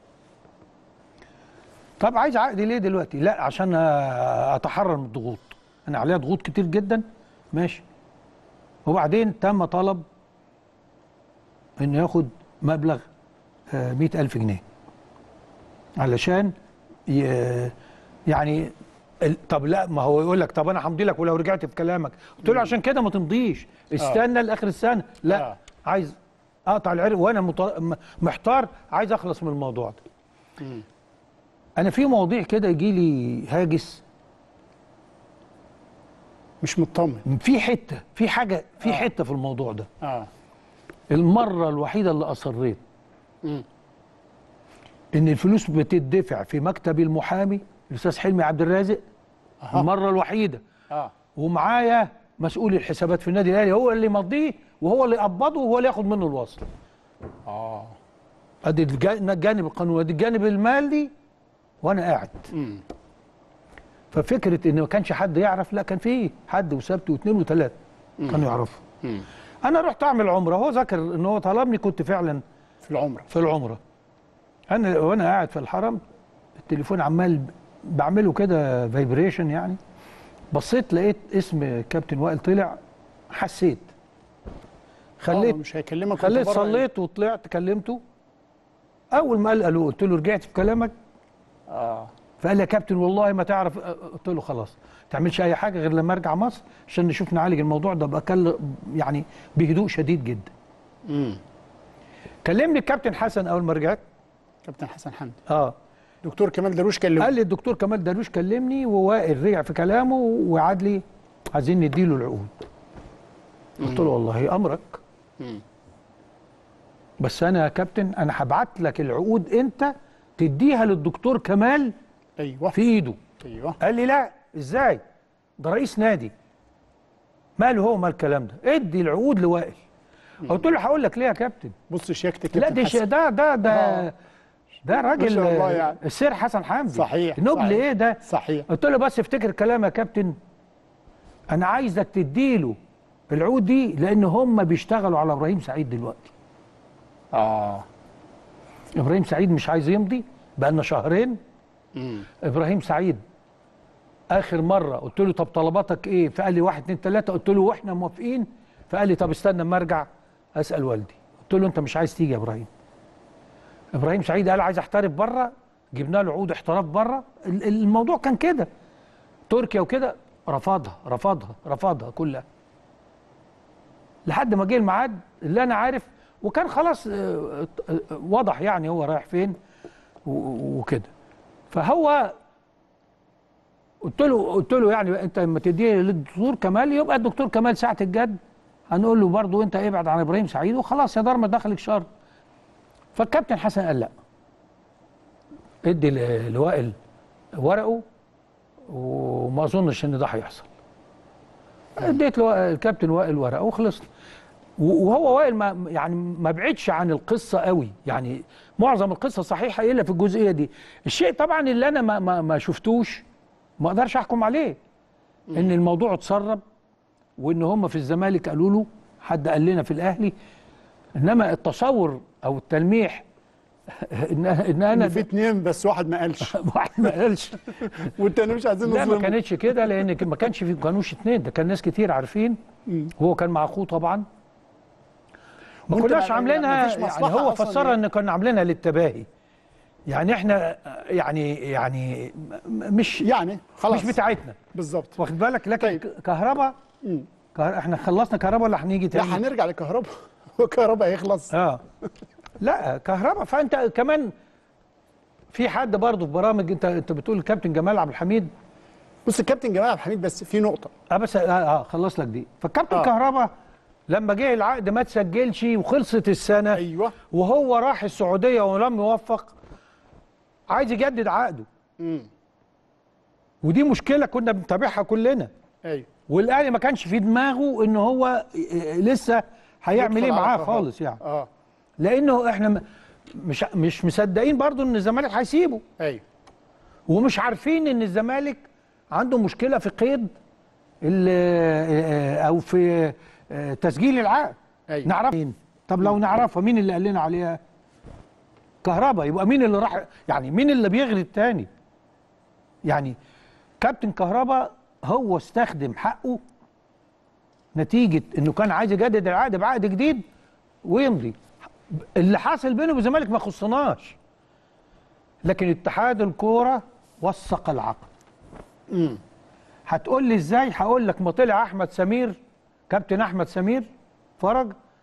طب عايز عقد ليه دلوقتي لا عشان آه، اتحرر من الضغوط انا عليها ضغوط كتير جدا ماشي وبعدين تم طلب انه ياخد مبلغ مئة ألف جنيه علشان ي- يعني ال- طب لا ما هو يقول لك طب انا همضي لك ولو رجعت في كلامك قلت له عشان كده ما تمضيش استنى لاخر السنه لا آه. عايز اقطع العرق وانا مط- م- محتار عايز اخلص من الموضوع ده انا في مواضيع كده يجي لي هاجس مش مطمن في حته في حاجه في حته في الموضوع ده اه المره الوحيده اللي اصريت مم. ان الفلوس بتدفع في مكتب المحامي الاستاذ حلمي عبد الرازق أها. المره الوحيده اه ومعايا مسؤول الحسابات في النادي الاهلي هو اللي يمضيه وهو اللي يقبضه وهو اللي ياخد منه الوصل اه ادي الجا- الجانب القانوني ادي الجانب المالي وانا قاعد مم. ففكره ان ما كانش حد يعرف لا كان في حد وسبت واثنين وثلاثه كانوا يعرفوا مم. انا رحت اعمل عمره هو ذكر ان هو طلبني كنت فعلا في العمره في العمره انا وانا قاعد في الحرم التليفون عمال بعمله كده فايبريشن يعني بصيت لقيت اسم كابتن وائل طلع حسيت خليت آه، مش هيكلمك خليت وأنت بره. صليت وطلعت كلمته اول ما قال الو قلت له رجعت في كلامك اه فقال لي يا كابتن والله ما تعرف قلت له خلاص ما تعملش اي حاجه غير لما ارجع مصر عشان نشوف نعالج الموضوع ده بكل يعني بهدوء شديد جدا امم كلمني الكابتن حسن اول ما رجعت كابتن حسن حمدي اه دكتور كمال دروش كلمه قال لي الدكتور كمال دروش كلمني ووائل رجع في كلامه ووعد لي عايزين نديله العقود قلت له والله امرك مم. بس انا يا كابتن انا هبعت لك العقود انت تديها للدكتور كمال ايوه في ايده ايوه قال لي لا ازاي ده رئيس نادي ماله هو مال الكلام ده ادي العقود لوائل قلت له هقول لك ليه يا كابتن بص شياكتك لا كابتن دي ش- حسن. ده ده ده آه. ده راجل ما شاء الله يعني. السير حسن حمدي صحيح، نبل صحيح. ايه ده صحيح قلت له بس افتكر كلام يا كابتن انا عايزك تديله العقود دي لان هم بيشتغلوا على ابراهيم سعيد دلوقتي اه ابراهيم سعيد مش عايز يمضي بقى لنا شهرين مم. ابراهيم سعيد اخر مره قلت له طب طلباتك ايه فقال لي واحد اتنين تلاته قلت له واحنا موافقين فقال لي طب استنى اما ارجع اسال والدي قلت له انت مش عايز تيجي يا ابراهيم ابراهيم سعيد قال عايز احترف بره جبنا له عقود احتراف بره ال- الموضوع كان كده تركيا وكده رفضها رفضها رفضها كلها لحد ما جه الميعاد اللي انا عارف وكان خلاص آه، آه، واضح يعني هو رايح فين و- وكده فهو قلت له قلت له يعني انت لما تديه للدكتور كمال يبقى الدكتور كمال ساعه الجد هنقول له برضه انت ابعد عن ابراهيم سعيد وخلاص يا دار ما دخلك شر فالكابتن حسن قال لا ادي ل- لوائل ورقه وما اظنش ان ده هيحصل اديت له الكابتن وائل ورقه وخلصنا و- وهو وائل ما يعني ما بعدش عن القصه قوي يعني معظم القصه صحيحه الا في الجزئيه دي الشيء طبعا اللي انا ما ما, ما شفتوش ما اقدرش احكم عليه ان الموضوع اتسرب وان هم في الزمالك قالوا له حد قال لنا في الاهلي انما التصور او التلميح ان ان انا ان في اتنين بس واحد ما قالش واحد ما قالش والتاني مش عايزين لا ما نظلمه كانتش كده لان ك- ما كانش في كانوش اتنين ده كان ناس كتير عارفين مم. هو كان مع اخوه طبعا ما وانت كناش ما- عاملينها ما فيش يعني مصلحة هو أصلاً فسرها يعني. ان كنا عاملينها للتباهي يعني احنا يعني يعني م- مش يعني خلاص مش بتاعتنا بالظبط واخد بالك لكن طيب. ك- كهرباء مم. كهر... احنا خلصنا كهرباء ولا هنيجي لا تاني هنرجع للكهرباء والكهرباء هيخلص اه لا كهرباء فانت كمان في حد برضه في برامج انت انت بتقول الكابتن جمال عبد الحميد بص الكابتن جمال عبد الحميد بس في نقطه اه بس اه, آه خلص لك دي فالكابتن آه. آه. كهربا لما جه العقد ما تسجلش وخلصت السنه ايوه وهو راح السعوديه ولم يوفق عايز يجدد عقده امم ودي مشكله كنا بنتابعها كلنا ايوه والاهلي ما كانش في دماغه ان هو آه، لسه هيعمل يدخل ايه على معاه كهربا. خالص يعني اه لانه احنا م- مش مش مصدقين برضو ان الزمالك هيسيبه ايوه ومش عارفين ان الزمالك عنده مشكله في قيد ال- او في آه، تسجيل العقد ايوه نعرف مين طب لو نعرفها مين اللي قال لنا عليها كهربا يبقى مين اللي راح يعني مين اللي بيغري التاني يعني كابتن كهربا هو استخدم حقه نتيجه انه كان عايز يجدد العقد بعقد جديد ويمضي اللي حاصل بينه وبين الزمالك ما يخصناش لكن اتحاد الكوره وثق العقد امم هتقول لي ازاي هقول لك ما طلع احمد سمير كابتن احمد سمير فرج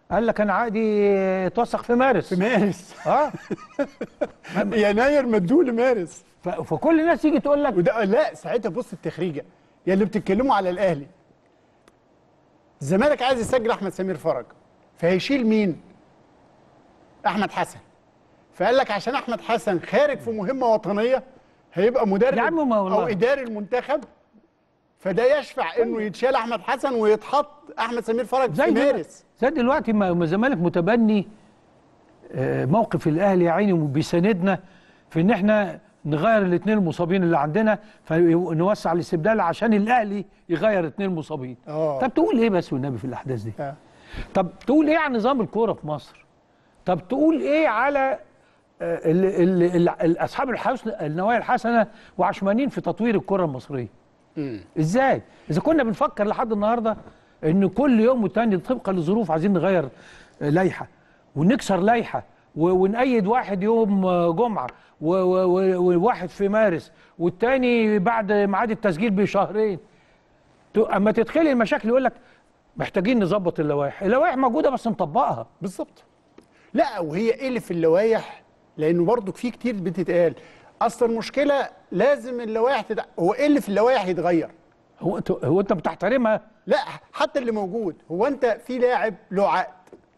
قال لك انا عقدي اتوثق في مارس في مارس اه يناير مدوه لمارس ف- فكل الناس تيجي تقول لك وده لا ساعتها بص التخريجه يا اللي بتتكلموا على الاهلي الزمالك عايز يسجل احمد سمير فرج فهيشيل مين احمد حسن فقال لك عشان احمد حسن خارج في مهمه وطنيه هيبقى مدرب يا عم ما والله. او اداري المنتخب فده يشفع انه يتشال احمد حسن ويتحط احمد سمير فرج في زي دلوقتي مارس زي دلوقتي ما ما الزمالك متبني آه، موقف الاهلي يا عيني وبيساندنا في ان احنا نغير الاثنين المصابين اللي عندنا فنوسع الاستبدال عشان الاهلي يغير اثنين مصابين اه طب تقول ايه بس والنبي في الاحداث دي آه. طب تقول ايه عن نظام الكوره في مصر طب تقول ايه على آه، ال- ال- ال- ال- اصحاب الحسن النوايا الحسنه وعشمانين في تطوير الكره المصريه ازاي اذا كنا بنفكر لحد النهارده ان كل يوم والتاني طبقا للظروف عايزين نغير آه، لائحه ونكسر لائحه و- ونأيد واحد يوم آه، جمعه و- و- و- وواحد في مارس والتاني بعد ميعاد التسجيل بشهرين ت- اما تدخلي المشاكل يقول لك محتاجين نظبط اللوائح اللوائح موجوده بس نطبقها بالظبط لا وهي ايه اللي في اللوائح لانه برضو في كتير بتتقال اصل المشكله لازم اللوائح تد... هو ايه اللي في اللوائح يتغير هو انت هو انت بتحترمها لا حتى اللي موجود هو انت في لاعب له عقد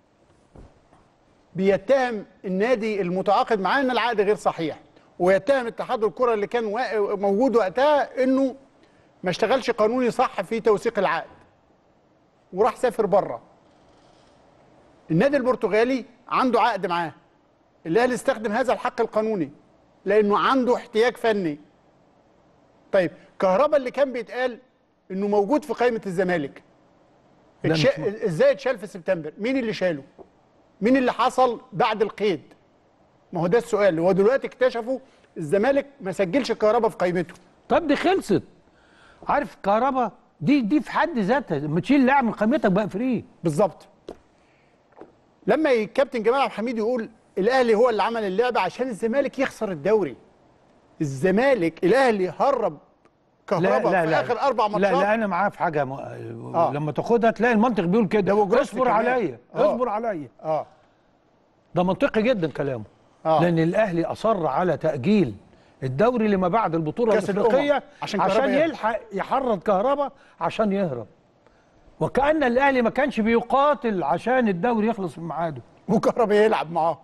بيتهم النادي المتعاقد معاه ان العقد غير صحيح ويتهم اتحاد الكره اللي كان وا- موجود وقتها انه ما اشتغلش قانوني صح في توثيق العقد وراح سافر بره النادي البرتغالي عنده عقد معاه الاهلي استخدم هذا الحق القانوني لانه عنده احتياج فني طيب كهربا اللي كان بيتقال انه موجود في قائمه الزمالك لا، اتش... مش م- ازاي اتشال في سبتمبر مين اللي شاله مين اللي حصل بعد القيد ما هو ده السؤال هو دلوقتي اكتشفوا الزمالك ما سجلش الكهرباء في قائمته طب دي خلصت عارف كهربا دي دي في حد ذاتها لما تشيل لاعب من قائمتك بقى فري بالظبط لما الكابتن جمال عبد الحميد يقول الاهلي هو اللي عمل اللعبه عشان الزمالك يخسر الدوري الزمالك الاهلي هرب كهرباء في اخر اربع ماتشات لا لا انا معاه في حاجه م... آه. آه. لما تاخدها تلاقي المنطق بيقول كده وجروس اصبر كمان. عليا آه. اصبر عليا اه ده منطقي جدا كلامه آه. لان الاهلي اصر على تاجيل الدوري لما بعد البطوله كأس الأمم. الافريقيه عشان عشان, كهربا عشان يهرب. يلحق يحرض كهربا عشان يهرب وكأن الاهلي ما كانش بيقاتل عشان الدوري يخلص في ميعاده وكهربا يلعب معاهم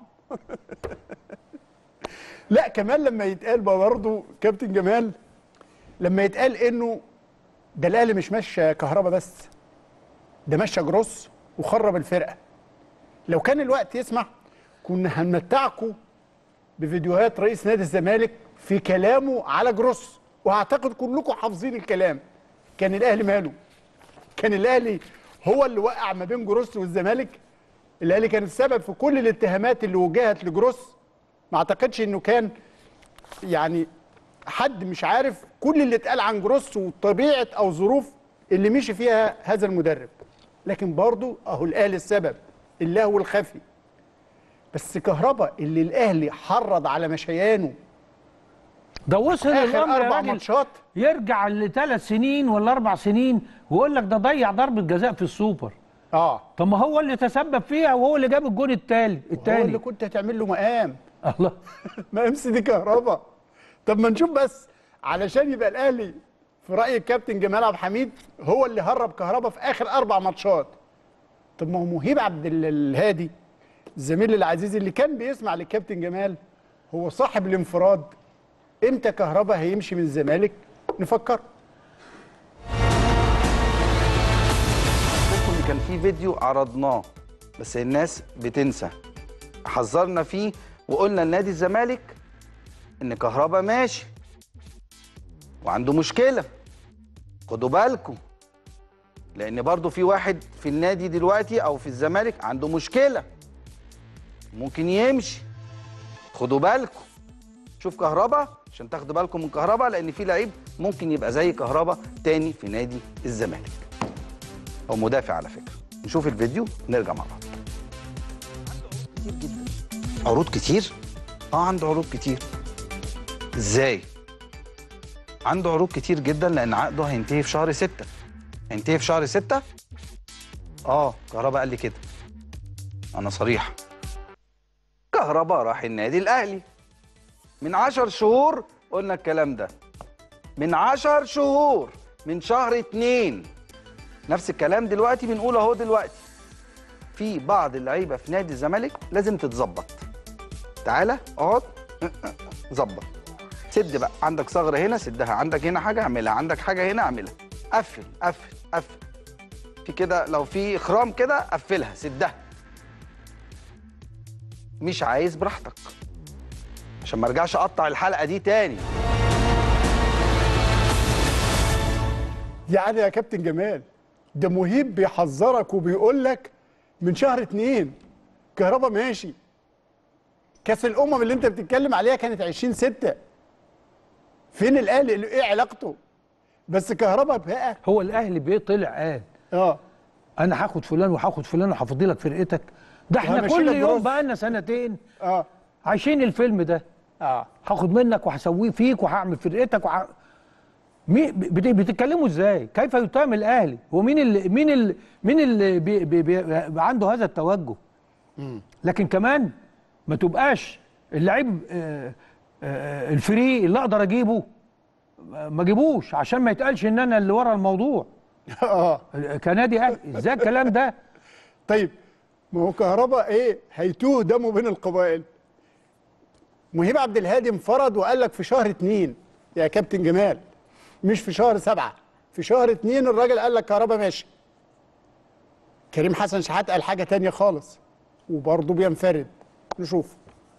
لا كمان لما يتقال بقى برضه كابتن جمال لما يتقال انه ده الاهلي مش ماشي كهربا بس ده ماشي جروس وخرب الفرقه لو كان الوقت يسمح كنا هنمتعكم بفيديوهات رئيس نادي الزمالك في كلامه على جروس واعتقد كلكم حافظين الكلام كان الاهلي ماله كان الاهلي هو اللي وقع ما بين جروس والزمالك الاهلي كان السبب في كل الاتهامات اللي وجهت لجروس ما اعتقدش انه كان يعني حد مش عارف كل اللي اتقال عن جروس وطبيعه او ظروف اللي مشي فيها هذا المدرب لكن برضه اهو الاهلي السبب اللهو الخفي بس كهربا اللي الاهلي حرض على مشيانه ده وصل اخر الامر يا اربع راجل ماتشات يرجع لثلاث سنين ولا اربع سنين ويقول لك ده ضيع ضربه جزاء في السوبر اه طب ما هو اللي تسبب فيها وهو اللي جاب الجون التالي هو اللي التاني كنت هتعمل له مقام الله مقام سيدي كهربا طب ما نشوف بس علشان يبقى الاهلي في راي الكابتن جمال عبد الحميد هو اللي هرب كهربا في اخر اربع ماتشات طب ما هو مهيب عبد ال- الهادي الزميل العزيز اللي كان بيسمع للكابتن جمال هو صاحب الانفراد امتى كهربا هيمشي من الزمالك نفكر لكم كان في فيديو عرضناه بس الناس بتنسى حذرنا فيه وقلنا لنادي الزمالك ان كهربا ماشي وعنده مشكله خدوا بالكم لان برضو في واحد في النادي دلوقتي او في الزمالك عنده مشكله ممكن يمشي خدوا بالكم شوف كهربا عشان تاخدوا بالكم من كهربا لان في لعيب ممكن يبقى زي كهربا تاني في نادي الزمالك او مدافع على فكره نشوف الفيديو نرجع مع بعض كتير جدا عروض كتير اه عنده عروض كتير ازاي عنده عروض كتير جدا لان عقده هينتهي في شهر ستة هينتهي في شهر ستة اه كهربا قال لي كده انا صريح كهربا راح النادي الاهلي من عشر شهور قلنا الكلام ده من عشر شهور من شهر اتنين نفس الكلام دلوقتي بنقول اهو دلوقتي في بعض اللعيبه في نادي الزمالك لازم تتظبط تعالى اقعد ظبط سد بقى عندك ثغره هنا سدها عندك هنا حاجه اعملها عندك حاجه هنا اعملها قفل قفل قفل في كده لو في خرام كده قفلها سدها مش عايز براحتك عشان ما ارجعش اقطع الحلقه دي تاني يعني يا كابتن جمال ده مهيب بيحذرك وبيقول لك من شهر اتنين كهربا ماشي كاس الامم اللي انت بتتكلم عليها كانت 20 6 فين الاهلي اللي- ايه علاقته بس كهربا بقى هو الاهلي بيه طلع قال اه انا هاخد فلان وهاخد فلان وهفضي لك فرقتك ده احنا وهمشي كل لك يوم برز. بقالنا سنتين اه عايشين الفيلم ده اه هاخد منك وهسويه فيك وهعمل فرقتك وح... مي... بت... بتتكلموا ازاي؟ كيف يتهم الاهلي؟ ومين اللي مين اللي مين اللي بي... بي... بي... عنده هذا التوجه؟ لكن كمان ما تبقاش اللعيب آه، آه، الفري اللي اقدر اجيبه آه، ما اجيبوش عشان ما يتقالش ان انا اللي ورا الموضوع اه كنادي اهلي ازاي الكلام ده؟ طيب ما هو كهربا ايه هيتوه دمه بين القبائل مهيب عبد الهادي انفرد وقال لك في شهر اتنين يا كابتن جمال مش في شهر سبعة في شهر اتنين الراجل قال لك كهربا ماشي كريم حسن شحات قال حاجة تانية خالص وبرضه بينفرد نشوف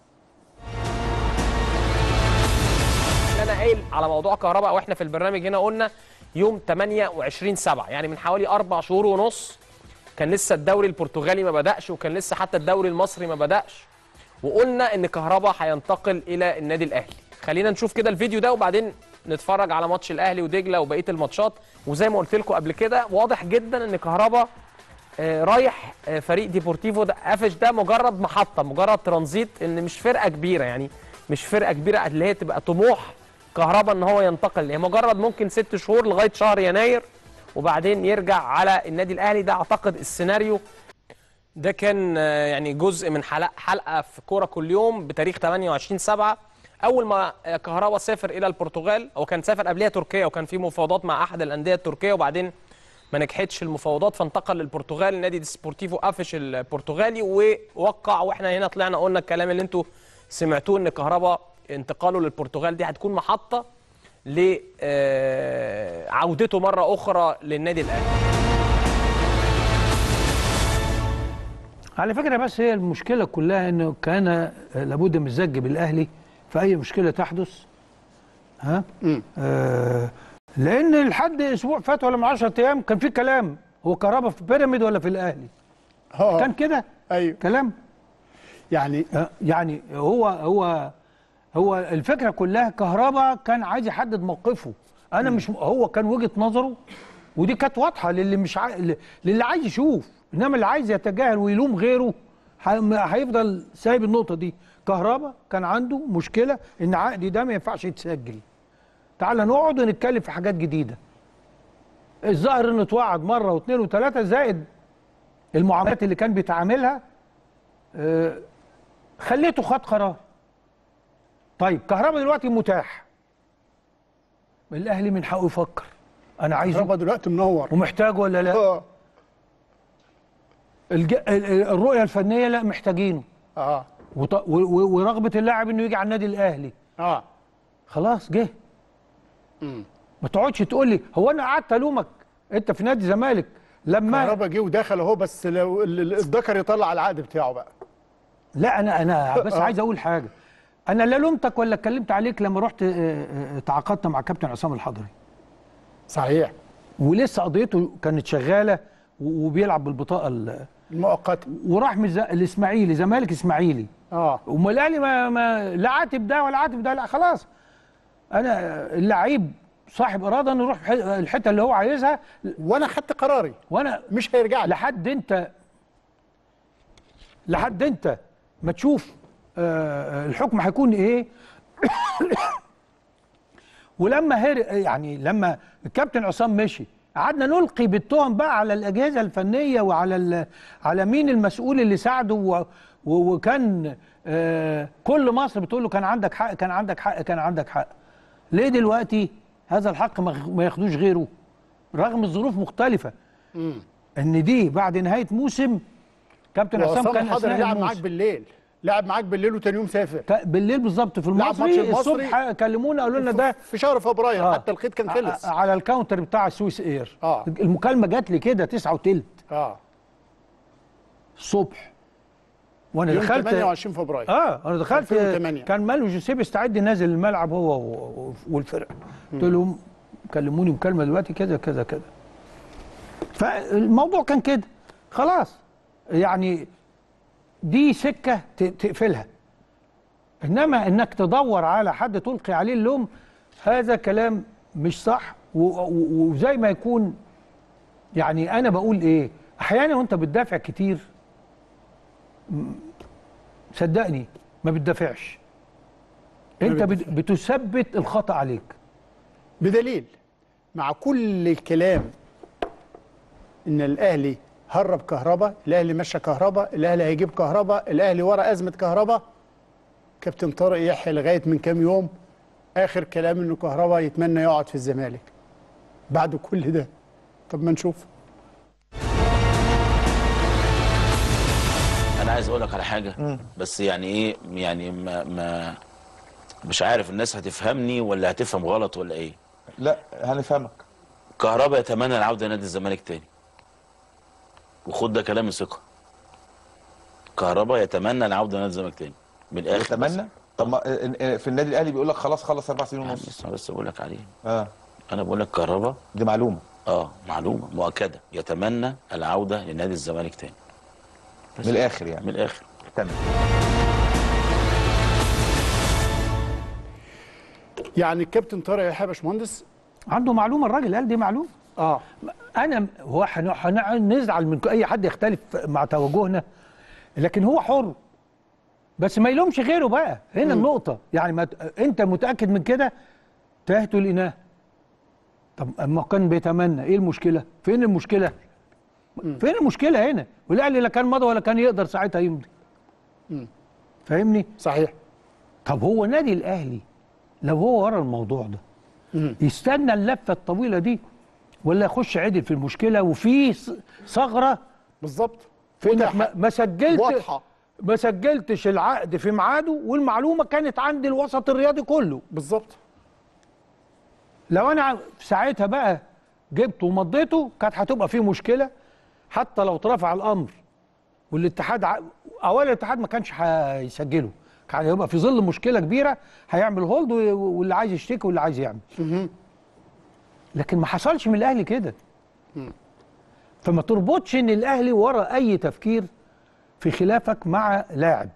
اللي انا قايل على موضوع كهرباء واحنا في البرنامج هنا قلنا يوم 28 7 يعني من حوالي اربع شهور ونص كان لسه الدوري البرتغالي ما بدأش وكان لسه حتى الدوري المصري ما بدأش وقلنا ان كهربا هينتقل الى النادي الاهلي خلينا نشوف كده الفيديو ده وبعدين نتفرج على ماتش الاهلي ودجله وبقيه الماتشات وزي ما قلت لكم قبل كده واضح جدا ان كهربا آه، رايح آه، فريق ديبورتيفو ده قفش ده مجرد محطه مجرد ترانزيت ان مش فرقه كبيره يعني مش فرقه كبيره اللي هي تبقى طموح كهربا ان هو ينتقل هي مجرد ممكن ست شهور لغايه شهر يناير وبعدين يرجع على النادي الاهلي ده اعتقد السيناريو ده كان آه، يعني جزء من حلقه حلقه في كوره كل يوم بتاريخ 28 7 اول ما آه، كهربا سافر الى البرتغال هو كان سافر قبلها تركيا وكان في مفاوضات مع احد الانديه التركيه وبعدين ما نجحتش المفاوضات فانتقل للبرتغال نادي ديسبورتيفو قفش البرتغالي ووقع واحنا هنا طلعنا قلنا الكلام اللي انتوا سمعتوه ان كهربا انتقاله للبرتغال دي هتكون محطه لعودته مره اخرى للنادي الاهلي على فكره بس هي المشكله كلها انه كان لابد من الزج بالاهلي في اي مشكله تحدث ها آه لان لحد اسبوع فات ولا من 10 ايام كان في كلام هو كهربا في بيراميد ولا في الاهلي اه كان كده ايوه كلام يعني آه يعني هو هو هو الفكره كلها كهربا كان عايز يحدد موقفه انا مش هو كان وجهه نظره ودي كانت واضحه للي مش عاي... للي عايز يشوف انما اللي عايز يتجاهل ويلوم غيره ه- هيفضل سايب النقطه دي كهربا كان عنده مشكله ان عقدي ده ما ينفعش يتسجل تعال نقعد ونتكلم في حاجات جديده الظاهر انه اتوعد مره واثنين وثلاثه زائد المعاملات اللي كان بيتعاملها آه، خليته خد قرار طيب كهربا دلوقتي متاح الاهلي من حقه يفكر انا عايزه كهربا دلوقتي منور ومحتاجه ولا لا الج... ال- ال- الرؤيه الفنيه لا محتاجينه اه وط... و... و... ورغبه اللاعب انه يجي على النادي الاهلي اه خلاص جه ما تقعدش تقول لي هو انا قعدت الومك انت في نادي الزمالك لما كهربا جه ودخل اهو بس لو ال- ال- الذكر يطلع العقد بتاعه بقى لا انا انا بس آه. عايز اقول حاجه انا لا لومتك ولا اتكلمت عليك لما رحت آه، آه، تعاقدت مع كابتن عصام الحضري صحيح ولسه قضيته كانت شغاله و- وبيلعب بالبطاقه ال- المؤقته وراح من الز- الاسماعيلي زمالك اسماعيلي اه وما الاهلي ما, ما لا عاتب ده ولا عاتب ده لا خلاص انا اللعيب صاحب اراده انه يروح ح- الحته اللي هو عايزها وانا خدت قراري وانا مش هيرجع لي لحد انت لحد انت ما تشوف آه، الحكم هيكون ايه ولما هر يعني لما الكابتن عصام مشي قعدنا نلقي بالتهم بقى على الاجهزه الفنيه وعلى ال- على مين المسؤول اللي ساعده و و وكان آه كل مصر بتقول له كان عندك حق كان عندك حق كان عندك حق ليه دلوقتي هذا الحق ما ما ياخدوش غيره رغم الظروف مختلفه ان دي بعد نهايه موسم كابتن حسام وعصام كان الحضري اثناء لعب معاك الموسم بالليل لعب معاك بالليل وتاني يوم سافر بالليل بالظبط في لعب ماتش المصري المصري الصبح كلمونا قالوا لنا ده في شهر فبراير آه. حتى الخيط كان خلص ع- على الكاونتر بتاع السويس اير آه. المكالمه جات لي كده تسعة وتلت اه الصبح وانا يوم دخلت 28 فبراير اه انا دخلت 2008. كان مالو جوزيف استعد نازل الملعب هو و- والفرقه قلت لهم كلموني مكالمه دلوقتي كذا كذا كذا فالموضوع كان كده خلاص يعني دي سكه ت- تقفلها انما انك تدور على حد تلقي عليه اللوم هذا كلام مش صح و- و- وزي ما يكون يعني انا بقول ايه احيانا وانت بتدافع كتير م- صدقني ما بتدافعش انت بت- بتثبت الخطا عليك بدليل مع كل الكلام ان الاهلي هرب كهربا الاهلي مشى كهربا الاهلي هيجيب كهربا الاهلي ورا ازمه كهربا كابتن طارق يحيى لغايه من كام يوم اخر كلام انه كهربا يتمنى يقعد في الزمالك بعد كل ده طب ما نشوف انا عايز اقول لك على حاجه بس يعني ايه يعني ما, ما مش عارف الناس هتفهمني ولا هتفهم غلط ولا ايه لا هنفهمك كهربا يتمنى العوده لنادي الزمالك تاني وخد ده كلام ثقه كهربا يتمنى العوده لنادي الزمالك تاني من الاخر يتمنى طب ما في النادي الاهلي بيقول لك خلاص خلص اربع سنين ونص بس بس بقول لك عليه اه انا بقول لك كهربا دي معلومه اه معلومه مؤكده يتمنى العوده لنادي الزمالك تاني بس. من الاخر يعني من الاخر تمام يعني الكابتن طارق يحيى يا باشمهندس عنده معلومه الراجل قال دي معلومه اه انا هو هن- هن- نزعل من اي حد يختلف مع توجهنا لكن هو حر بس ما يلومش غيره بقى هنا النقطه يعني ما ت- انت متاكد من كده تهت الاناه طب اما كان بيتمنى ايه المشكله فين المشكله فين المشكله هنا والاهلي لا كان مضى ولا كان يقدر ساعتها يمضي فاهمني صحيح طب هو نادي الاهلي لو هو ورا الموضوع ده يستنى اللفه الطويله دي ولا يخش عدل في المشكله وفي ص- ثغره بالظبط في انك ما- ما سجلت واضحة. ما سجلتش العقد في ميعاده والمعلومه كانت عند الوسط الرياضي كله بالظبط لو انا في ساعتها بقى جبته ومضيته كانت هتبقى في مشكله حتى لو اترفع الامر والاتحاد ع... اولا الاتحاد ما كانش هيسجله كان هيبقى في ظل مشكله كبيره هيعمل هولد و- واللي عايز يشتكي واللي عايز يعمل لكن ما حصلش من الاهلي كده فما تربطش ان الاهلي ورا اي تفكير في خلافك مع لاعب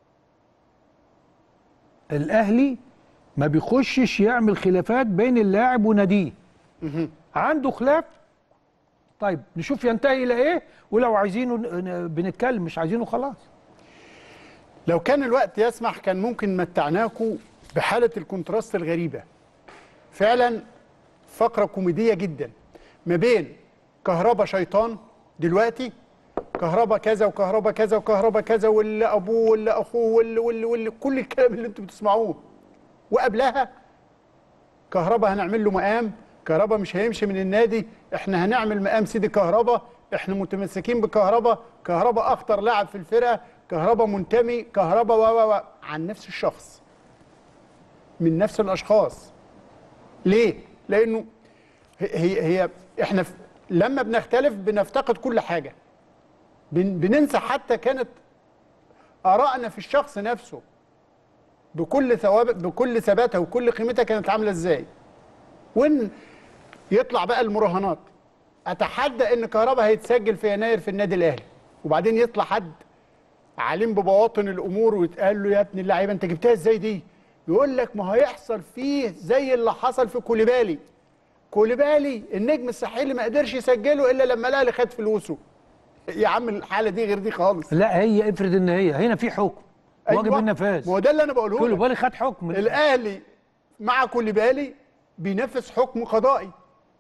الاهلي ما بيخشش يعمل خلافات بين اللاعب وناديه عنده خلاف طيب نشوف ينتهي الى ايه ولو عايزينه ن- ن- بنتكلم مش عايزينه خلاص لو كان الوقت يسمح كان ممكن متعناكم بحالة الكونتراست الغريبة فعلا فقرة كوميدية جدا ما بين كهربا شيطان دلوقتي كهربا كذا وكهربا كذا وكهربا كذا واللي ابوه واللي اخوه واللي, واللي, واللي كل الكلام اللي انتم بتسمعوه وقبلها كهربا هنعمل له مقام كهربا مش هيمشي من النادي احنا هنعمل مقام سيدي كهربا احنا متمسكين بكهربا كهربا اخطر لاعب في الفرقه كهربا منتمي كهربا و و و عن نفس الشخص من نفس الاشخاص ليه لانه هي هي احنا ف- لما بنختلف بنفتقد كل حاجه بن بننسى حتى كانت ارائنا في الشخص نفسه بكل ثوابت بكل ثباتها وكل قيمتها كانت عامله ازاي وان يطلع بقى المراهنات اتحدى ان كهربا هيتسجل في يناير في النادي الاهلي وبعدين يطلع حد عليم ببواطن الامور ويتقال له يا ابن اللعيبه انت جبتها ازاي دي يقول لك ما هيحصل فيه زي اللي حصل في كوليبالي كوليبالي النجم الساحلي ما قدرش يسجله الا لما الاهلي خد فلوسه يا عم الحاله دي غير دي خالص لا هي افرض ان هي هنا في حكم واجب أيوة. النفاذ ما هو ده اللي انا بقوله كل لك. بالي خد حكم الاهلي مع كوليبالي بينفذ حكم قضائي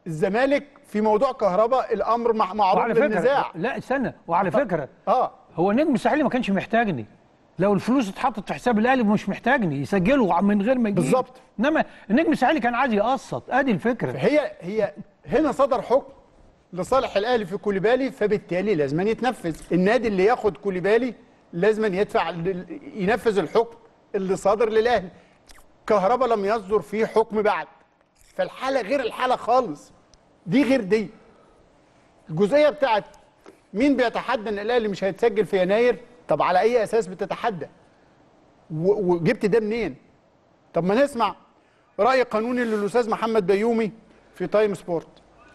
الزمالك في موضوع كهرباء الامر مع- معروض وعلى فكره للنزاع لا استنى وعلى فكره اه هو النجم الساحلي ما كانش محتاجني لو الفلوس اتحطت في حساب الاهلي مش محتاجني يسجلوا من غير ما يجيب بالظبط. انما النجم الساحلي كان عايز يقسط ادي الفكره هي هي هنا صدر حكم لصالح الاهلي في كوليبالي فبالتالي لازم أن يتنفذ النادي اللي ياخد كوليبالي لازم أن يدفع لل- ينفذ الحكم اللي صادر للاهلي كهربا لم يصدر فيه حكم بعد فالحاله غير الحاله خالص دي غير دي الجزئيه بتاعت مين بيتحدى ان الاهلي مش هيتسجل في يناير طب على اي اساس بتتحدى و- وجبت ده منين طب ما نسمع راي قانوني للاستاذ محمد بيومي في تايم سبورت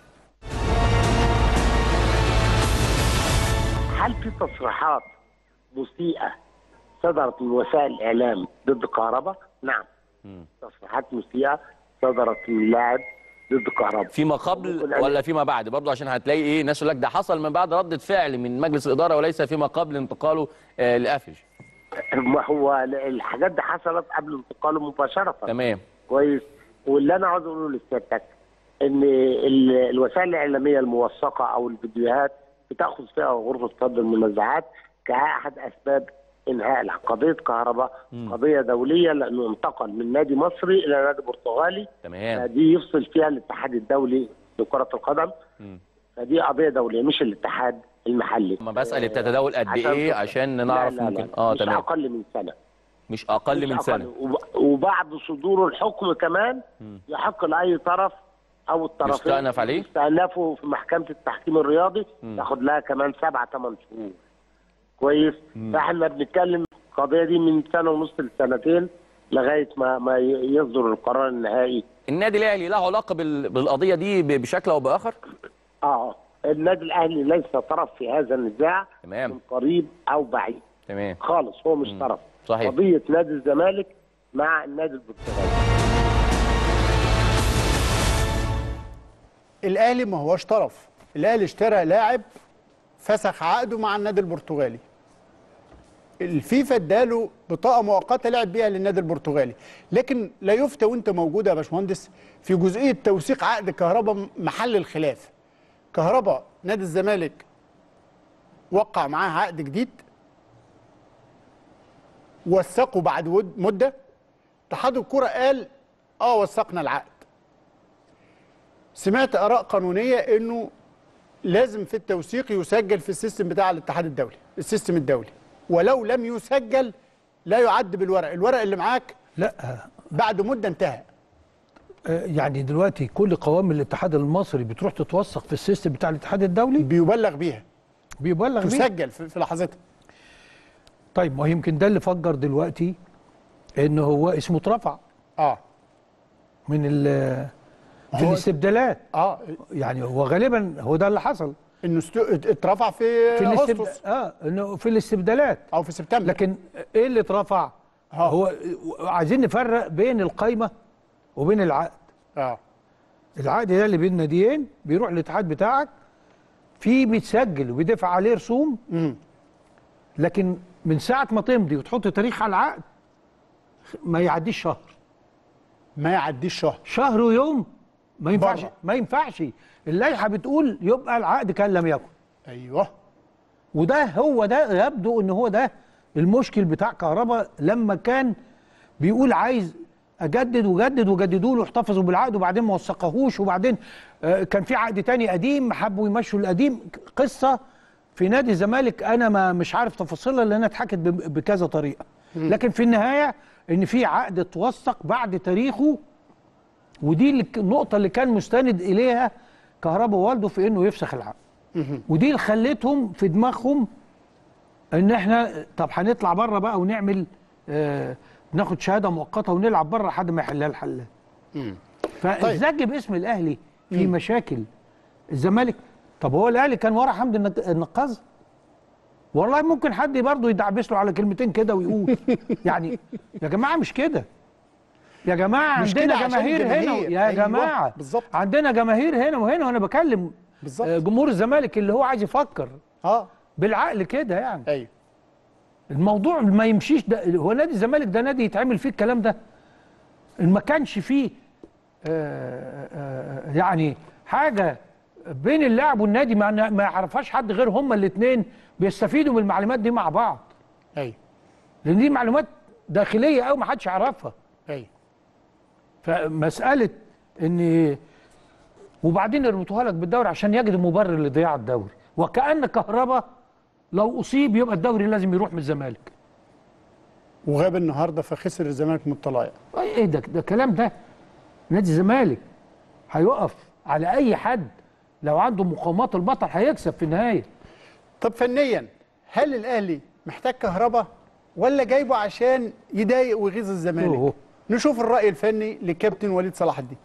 هل في تصريحات مسيئة صدرت من وسائل الإعلام ضد كهرباء؟ نعم تصريحات مسيئة صدرت من لاعب ضد كهرباء فيما قبل ولا فيما بعد برضه عشان هتلاقي ايه ناس يقول لك ده حصل من بعد ردة فعل من مجلس الإدارة وليس فيما قبل انتقاله آه لأفج ما هو الحاجات دي حصلت قبل انتقاله مباشرة تمام كويس واللي أنا عاوز أقوله لسيادتك إن ال- الوسائل الإعلامية الموثقة أو الفيديوهات بتأخذ فيها غرفة فض المنازعات كأحد أسباب إنهاء الع- قضية كهرباء قضية دولية لأنه انتقل من نادي مصري إلى نادي برتغالي تمام فدي يفصل فيها الاتحاد الدولي لكرة القدم فدي قضية دولية مش الاتحاد المحلي ما بسأل بتتداول قد عشان ايه تفصل. عشان لا نعرف لا لا ممكن لا. اه مش تمام أقل من سنة مش اقل مش من سنة وب- وبعد صدور الحكم كمان يحق لأي طرف أو الطرفين يستأنف عليه؟ يستأنفوا في محكمة التحكيم الرياضي مم. ياخد لها كمان سبعة ثمان شهور كويس مم. فاحنا بنتكلم القضية دي من سنة ونص لسنتين لغاية ما ما ي- يصدر القرار النهائي النادي الأهلي له علاقة بال- بالقضية دي ب- بشكل أو بآخر اه النادي الأهلي ليس طرف في هذا النزاع تمام من قريب أو بعيد تمام خالص هو مش طرف صحيح قضية نادي الزمالك مع النادي البرتغالي الاهلي ما هوش طرف الاهلي اشترى لاعب فسخ عقده مع النادي البرتغالي الفيفا اداله بطاقه مؤقته لعب بيها للنادي البرتغالي لكن لا يفتى وانت موجود يا باشمهندس في جزئيه توثيق عقد كهرباء محل الخلاف كهرباء نادي الزمالك وقع معاه عقد جديد وثقوا بعد ود- مده اتحاد الكره قال اه وثقنا العقد سمعت اراء قانونيه انه لازم في التوثيق يسجل في السيستم بتاع الاتحاد الدولي السيستم الدولي ولو لم يسجل لا يعد بالورق الورق اللي معاك لا بعد مده انتهى آه، يعني دلوقتي كل قوام الاتحاد المصري بتروح تتوثق في السيستم بتاع الاتحاد الدولي بيبلغ بيها بيبلغ بيها تسجل في في لحظتها طيب ما يمكن ده اللي فجر دلوقتي ان هو اسمه اترفع اه من ال في هو- الاستبدالات اه يعني هو غالبا هو ده اللي حصل انه استو... اترفع في, في الاستبد... اغسطس اه انه في الاستبدالات او في سبتمبر لكن ايه اللي اترفع هو عايزين نفرق بين القايمه وبين العقد اه العقد ده اللي بين ناديين بيروح الاتحاد بتاعك في بيتسجل وبيدفع عليه رسوم لكن من ساعه ما تمضي وتحط تاريخ على العقد ما يعديش شهر ما يعديش شهر شهر ويوم ما ينفعش بره. ما ينفعش اللائحه بتقول يبقى العقد كان لم يكن ايوه وده هو ده يبدو ان هو ده المشكل بتاع كهرباء لما كان بيقول عايز اجدد وجدد وجددوا له احتفظوا بالعقد وبعدين ما وثقهوش وبعدين آه، كان في عقد تاني قديم حبوا يمشوا القديم قصه في نادي الزمالك انا ما مش عارف تفاصيلها لانها اتحكت ب- بكذا طريقه مم. لكن في النهايه ان في عقد اتوثق بعد تاريخه ودي اللي- النقطه اللي كان مستند اليها كهرباء والده في انه يفسخ العقد ودي اللي خلتهم في دماغهم ان احنا طب هنطلع بره بقى ونعمل آه ناخد شهاده مؤقته ونلعب بره لحد ما يحلها الحلال فالزج باسم الاهلي في مم. مشاكل الزمالك طب هو الاهلي كان ورا حمد النق- النقاز والله ممكن حد برضه يدعبس له على كلمتين كده ويقول يعني يا جماعه مش كده يا جماعه مش كده عندنا عشان جماهير هنا الجماهير. يا أيوة، جماعه بالظبط. عندنا جماهير هنا وهنا وانا بكلم بالظبط جمهور الزمالك اللي هو عايز يفكر اه بالعقل كده يعني ايوه الموضوع ما يمشيش ده هو نادي الزمالك ده نادي يتعمل فيه الكلام ده إن ما كانش فيه آه آه يعني حاجه بين اللاعب والنادي ما, ما يعرفهاش حد غير هما الاثنين بيستفيدوا من المعلومات دي مع بعض ايوه لان دي معلومات داخليه قوي ما حدش يعرفها ايوه فمساله ان وبعدين يربطوها لك بالدوري عشان يجد مبرر لضياع الدوري وكأن كهربا لو أصيب يبقى الدوري لازم يروح من الزمالك وغاب النهارده فخسر الزمالك من الطلايع ايه ده ده كلام ده نادي الزمالك هيقف على اي حد لو عنده مقاومات البطل هيكسب في النهايه طب فنيا هل الاهلي محتاج كهربا ولا جايبه عشان يضايق ويغيظ الزمالك أوه. نشوف الراي الفني لكابتن وليد صلاح الدين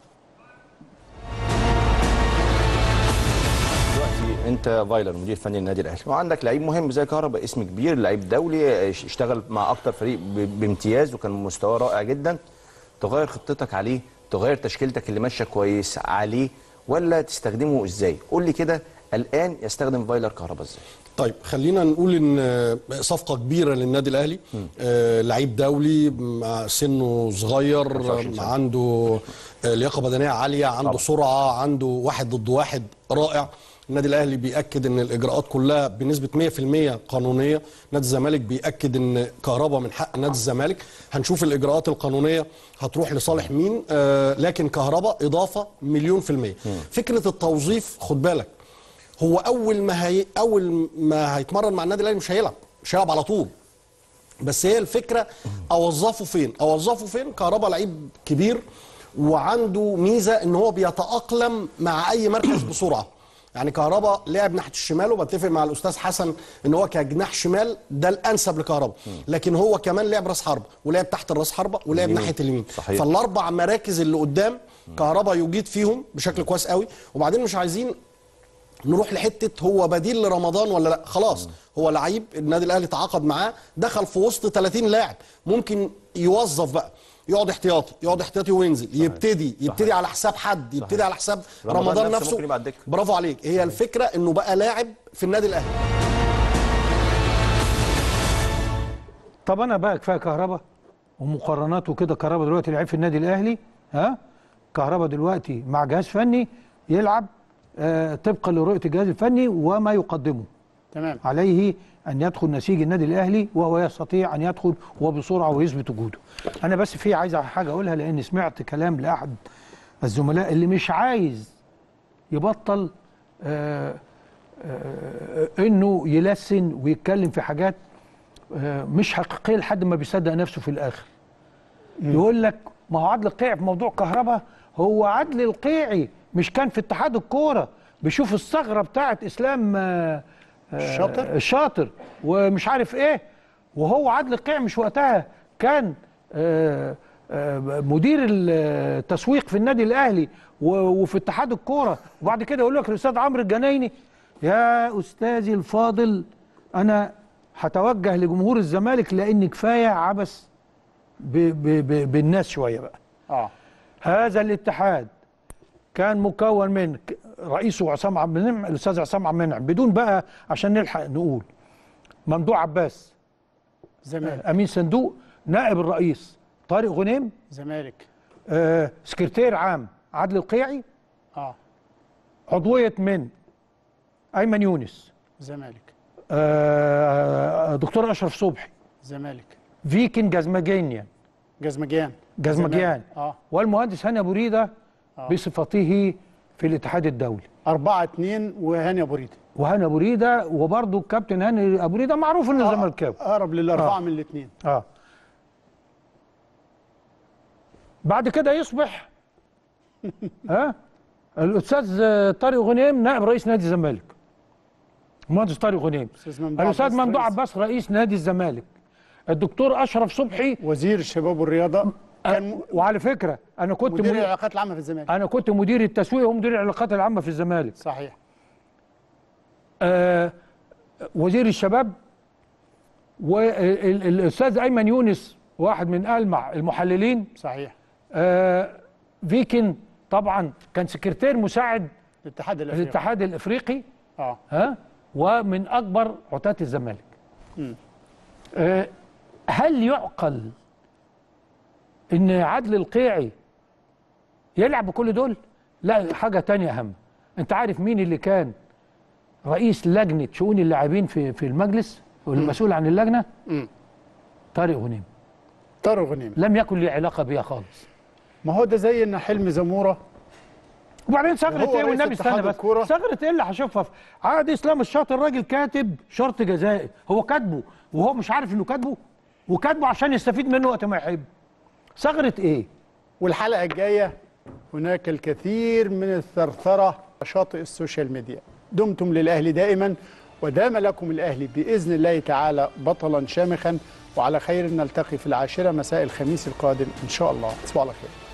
دلوقتي انت فايلر مدير فني النادي الاهلي وعندك لعيب مهم زي كهربا اسم كبير لعيب دولي اش- اشتغل مع اكتر فريق ب- بامتياز وكان مستواه رائع جدا تغير خطتك عليه تغير تشكيلتك اللي ماشيه كويس عليه ولا تستخدمه ازاي قول لي كده الان يستخدم فايلر كهربا ازاي طيب خلينا نقول ان آه، صفقه كبيره للنادي الاهلي آه لعيب دولي مع سنه صغير 25 سنة. آه، عنده آه لياقه بدنيه عاليه عنده طبعا. سرعه عنده واحد ضد واحد رائع النادي الاهلي بياكد ان الاجراءات كلها بنسبه 100% قانونيه نادي الزمالك بياكد ان كهربا من حق نادي الزمالك هنشوف الاجراءات القانونيه هتروح لصالح مين آه لكن كهربا اضافه مليون في الميه فكره التوظيف خد بالك هو اول ما هي اول ما هيتمرن مع النادي الاهلي مش هيلعب مش هيلعب على طول بس هي الفكره اوظفه فين اوظفه فين كهربا لعيب كبير وعنده ميزه ان هو بيتاقلم مع اي مركز بسرعه يعني كهربا لعب ناحيه الشمال وبتفق مع الاستاذ حسن ان هو كجناح شمال ده الانسب لكهربا لكن هو كمان لعب راس حربه ولعب تحت الراس حربه ولعب اليمين. ناحيه اليمين صحيح. فالاربع مراكز اللي قدام كهربا يجيد فيهم بشكل كويس قوي وبعدين مش عايزين نروح لحته هو بديل لرمضان ولا لا خلاص هو لعيب النادي الاهلي تعاقد معاه دخل في وسط 30 لاعب ممكن يوظف بقى يقعد احتياطي يقعد احتياطي وينزل يبتدي يبتدي على حساب حد يبتدي على حساب رمضان رمضان, نفسه نفسه ممكن يبقى على الدكة. برافو عليك هي الفكره انه بقى لاعب في النادي الاهلي طب انا بقى كفايه كهربا ومقارناته كده كهربا دلوقتي لعيب في النادي الاهلي ها كهربا دلوقتي مع جهاز فني يلعب آه طبقا لرؤيه الجهاز الفني وما يقدمه تمام عليه ان يدخل نسيج النادي الاهلي وهو يستطيع ان يدخل وبسرعه ويثبت وجوده انا بس في عايز حاجه اقولها لان سمعت كلام لاحد الزملاء اللي مش عايز يبطل آه آه انه يلسن ويتكلم في حاجات آه مش حقيقيه لحد ما بيصدق نفسه في الاخر يقول لك ما هو عدل القيعي في موضوع كهرباء هو عدل القيعي مش كان في اتحاد الكوره بيشوف الثغره بتاعت اسلام آه، آه، الشاطر؟ الشاطر ومش عارف ايه وهو عدل القيعي مش وقتها كان آه، آه، مدير التسويق في النادي الاهلي و- وفي اتحاد الكوره وبعد كده يقول لك الاستاذ عمرو الجنايني يا استاذي الفاضل انا هتوجه لجمهور الزمالك لان كفايه عبث ب ب ب بالناس شويه بقى اه هذا الاتحاد كان مكون من ك- رئيسه عصام عبد المنعم الاستاذ عصام عبد المنعم بدون بقى عشان نلحق نقول ممدوح عباس زمالك امين صندوق نائب الرئيس طارق غنيم زمالك آه سكرتير عام عادل القيعي اه عضويه من ايمن يونس زمالك آه دكتور اشرف صبحي زمالك فيكن جزمجينيان جزمجيان جزمجيان زمالك. اه والمهندس هاني ابو ريده آه. بصفته في الاتحاد الدولي 4 2 وهاني ابو ريده وهاني ابو ريده وبرضه الكابتن هاني ابو ريده معروف انه زملكاوي اقرب للاربعه آه. من الاثنين اه بعد كده يصبح ها الاستاذ طارق غنيم نائب رئيس نادي الزمالك المهندس طارق غنيم استاذ ممدوح الاستاذ عباس ممدوح رئيس. عباس رئيس نادي الزمالك الدكتور اشرف صبحي وزير الشباب والرياضه كان وعلى فكره انا كنت مدير مدير العلاقات العامه في الزمالك انا كنت مدير التسويق ومدير العلاقات العامه في الزمالك صحيح آه وزير الشباب والاستاذ ايمن يونس واحد من المع المحللين صحيح آه فيكن طبعا كان سكرتير مساعد الاتحاد الافريقي الاتحاد الافريقي اه ها ومن اكبر عتاة الزمالك مم. آه هل يعقل ان عدل القيعي يلعب بكل دول لا حاجه تانية اهم انت عارف مين اللي كان رئيس لجنه شؤون اللاعبين في في المجلس والمسؤول عن اللجنه طارق غنيم طارق غنيم لم يكن لي علاقه بيها خالص ما هو ده زي ان حلمي زموره وبعدين ثغره وهو ايه رئيس والنبي اتحاد استنى بس الكورة. ثغره ايه اللي هشوفها في عقد اسلام الشاطر الراجل كاتب شرط جزائي هو كاتبه وهو مش عارف انه كاتبه وكاتبه عشان يستفيد منه وقت ما يحب ثغره ايه والحلقه الجايه هناك الكثير من الثرثره على شاطئ السوشيال ميديا دمتم للاهلي دائما ودام لكم الاهلي باذن الله تعالى بطلا شامخا وعلى خير نلتقي في العاشره مساء الخميس القادم ان شاء الله تصبحوا على خير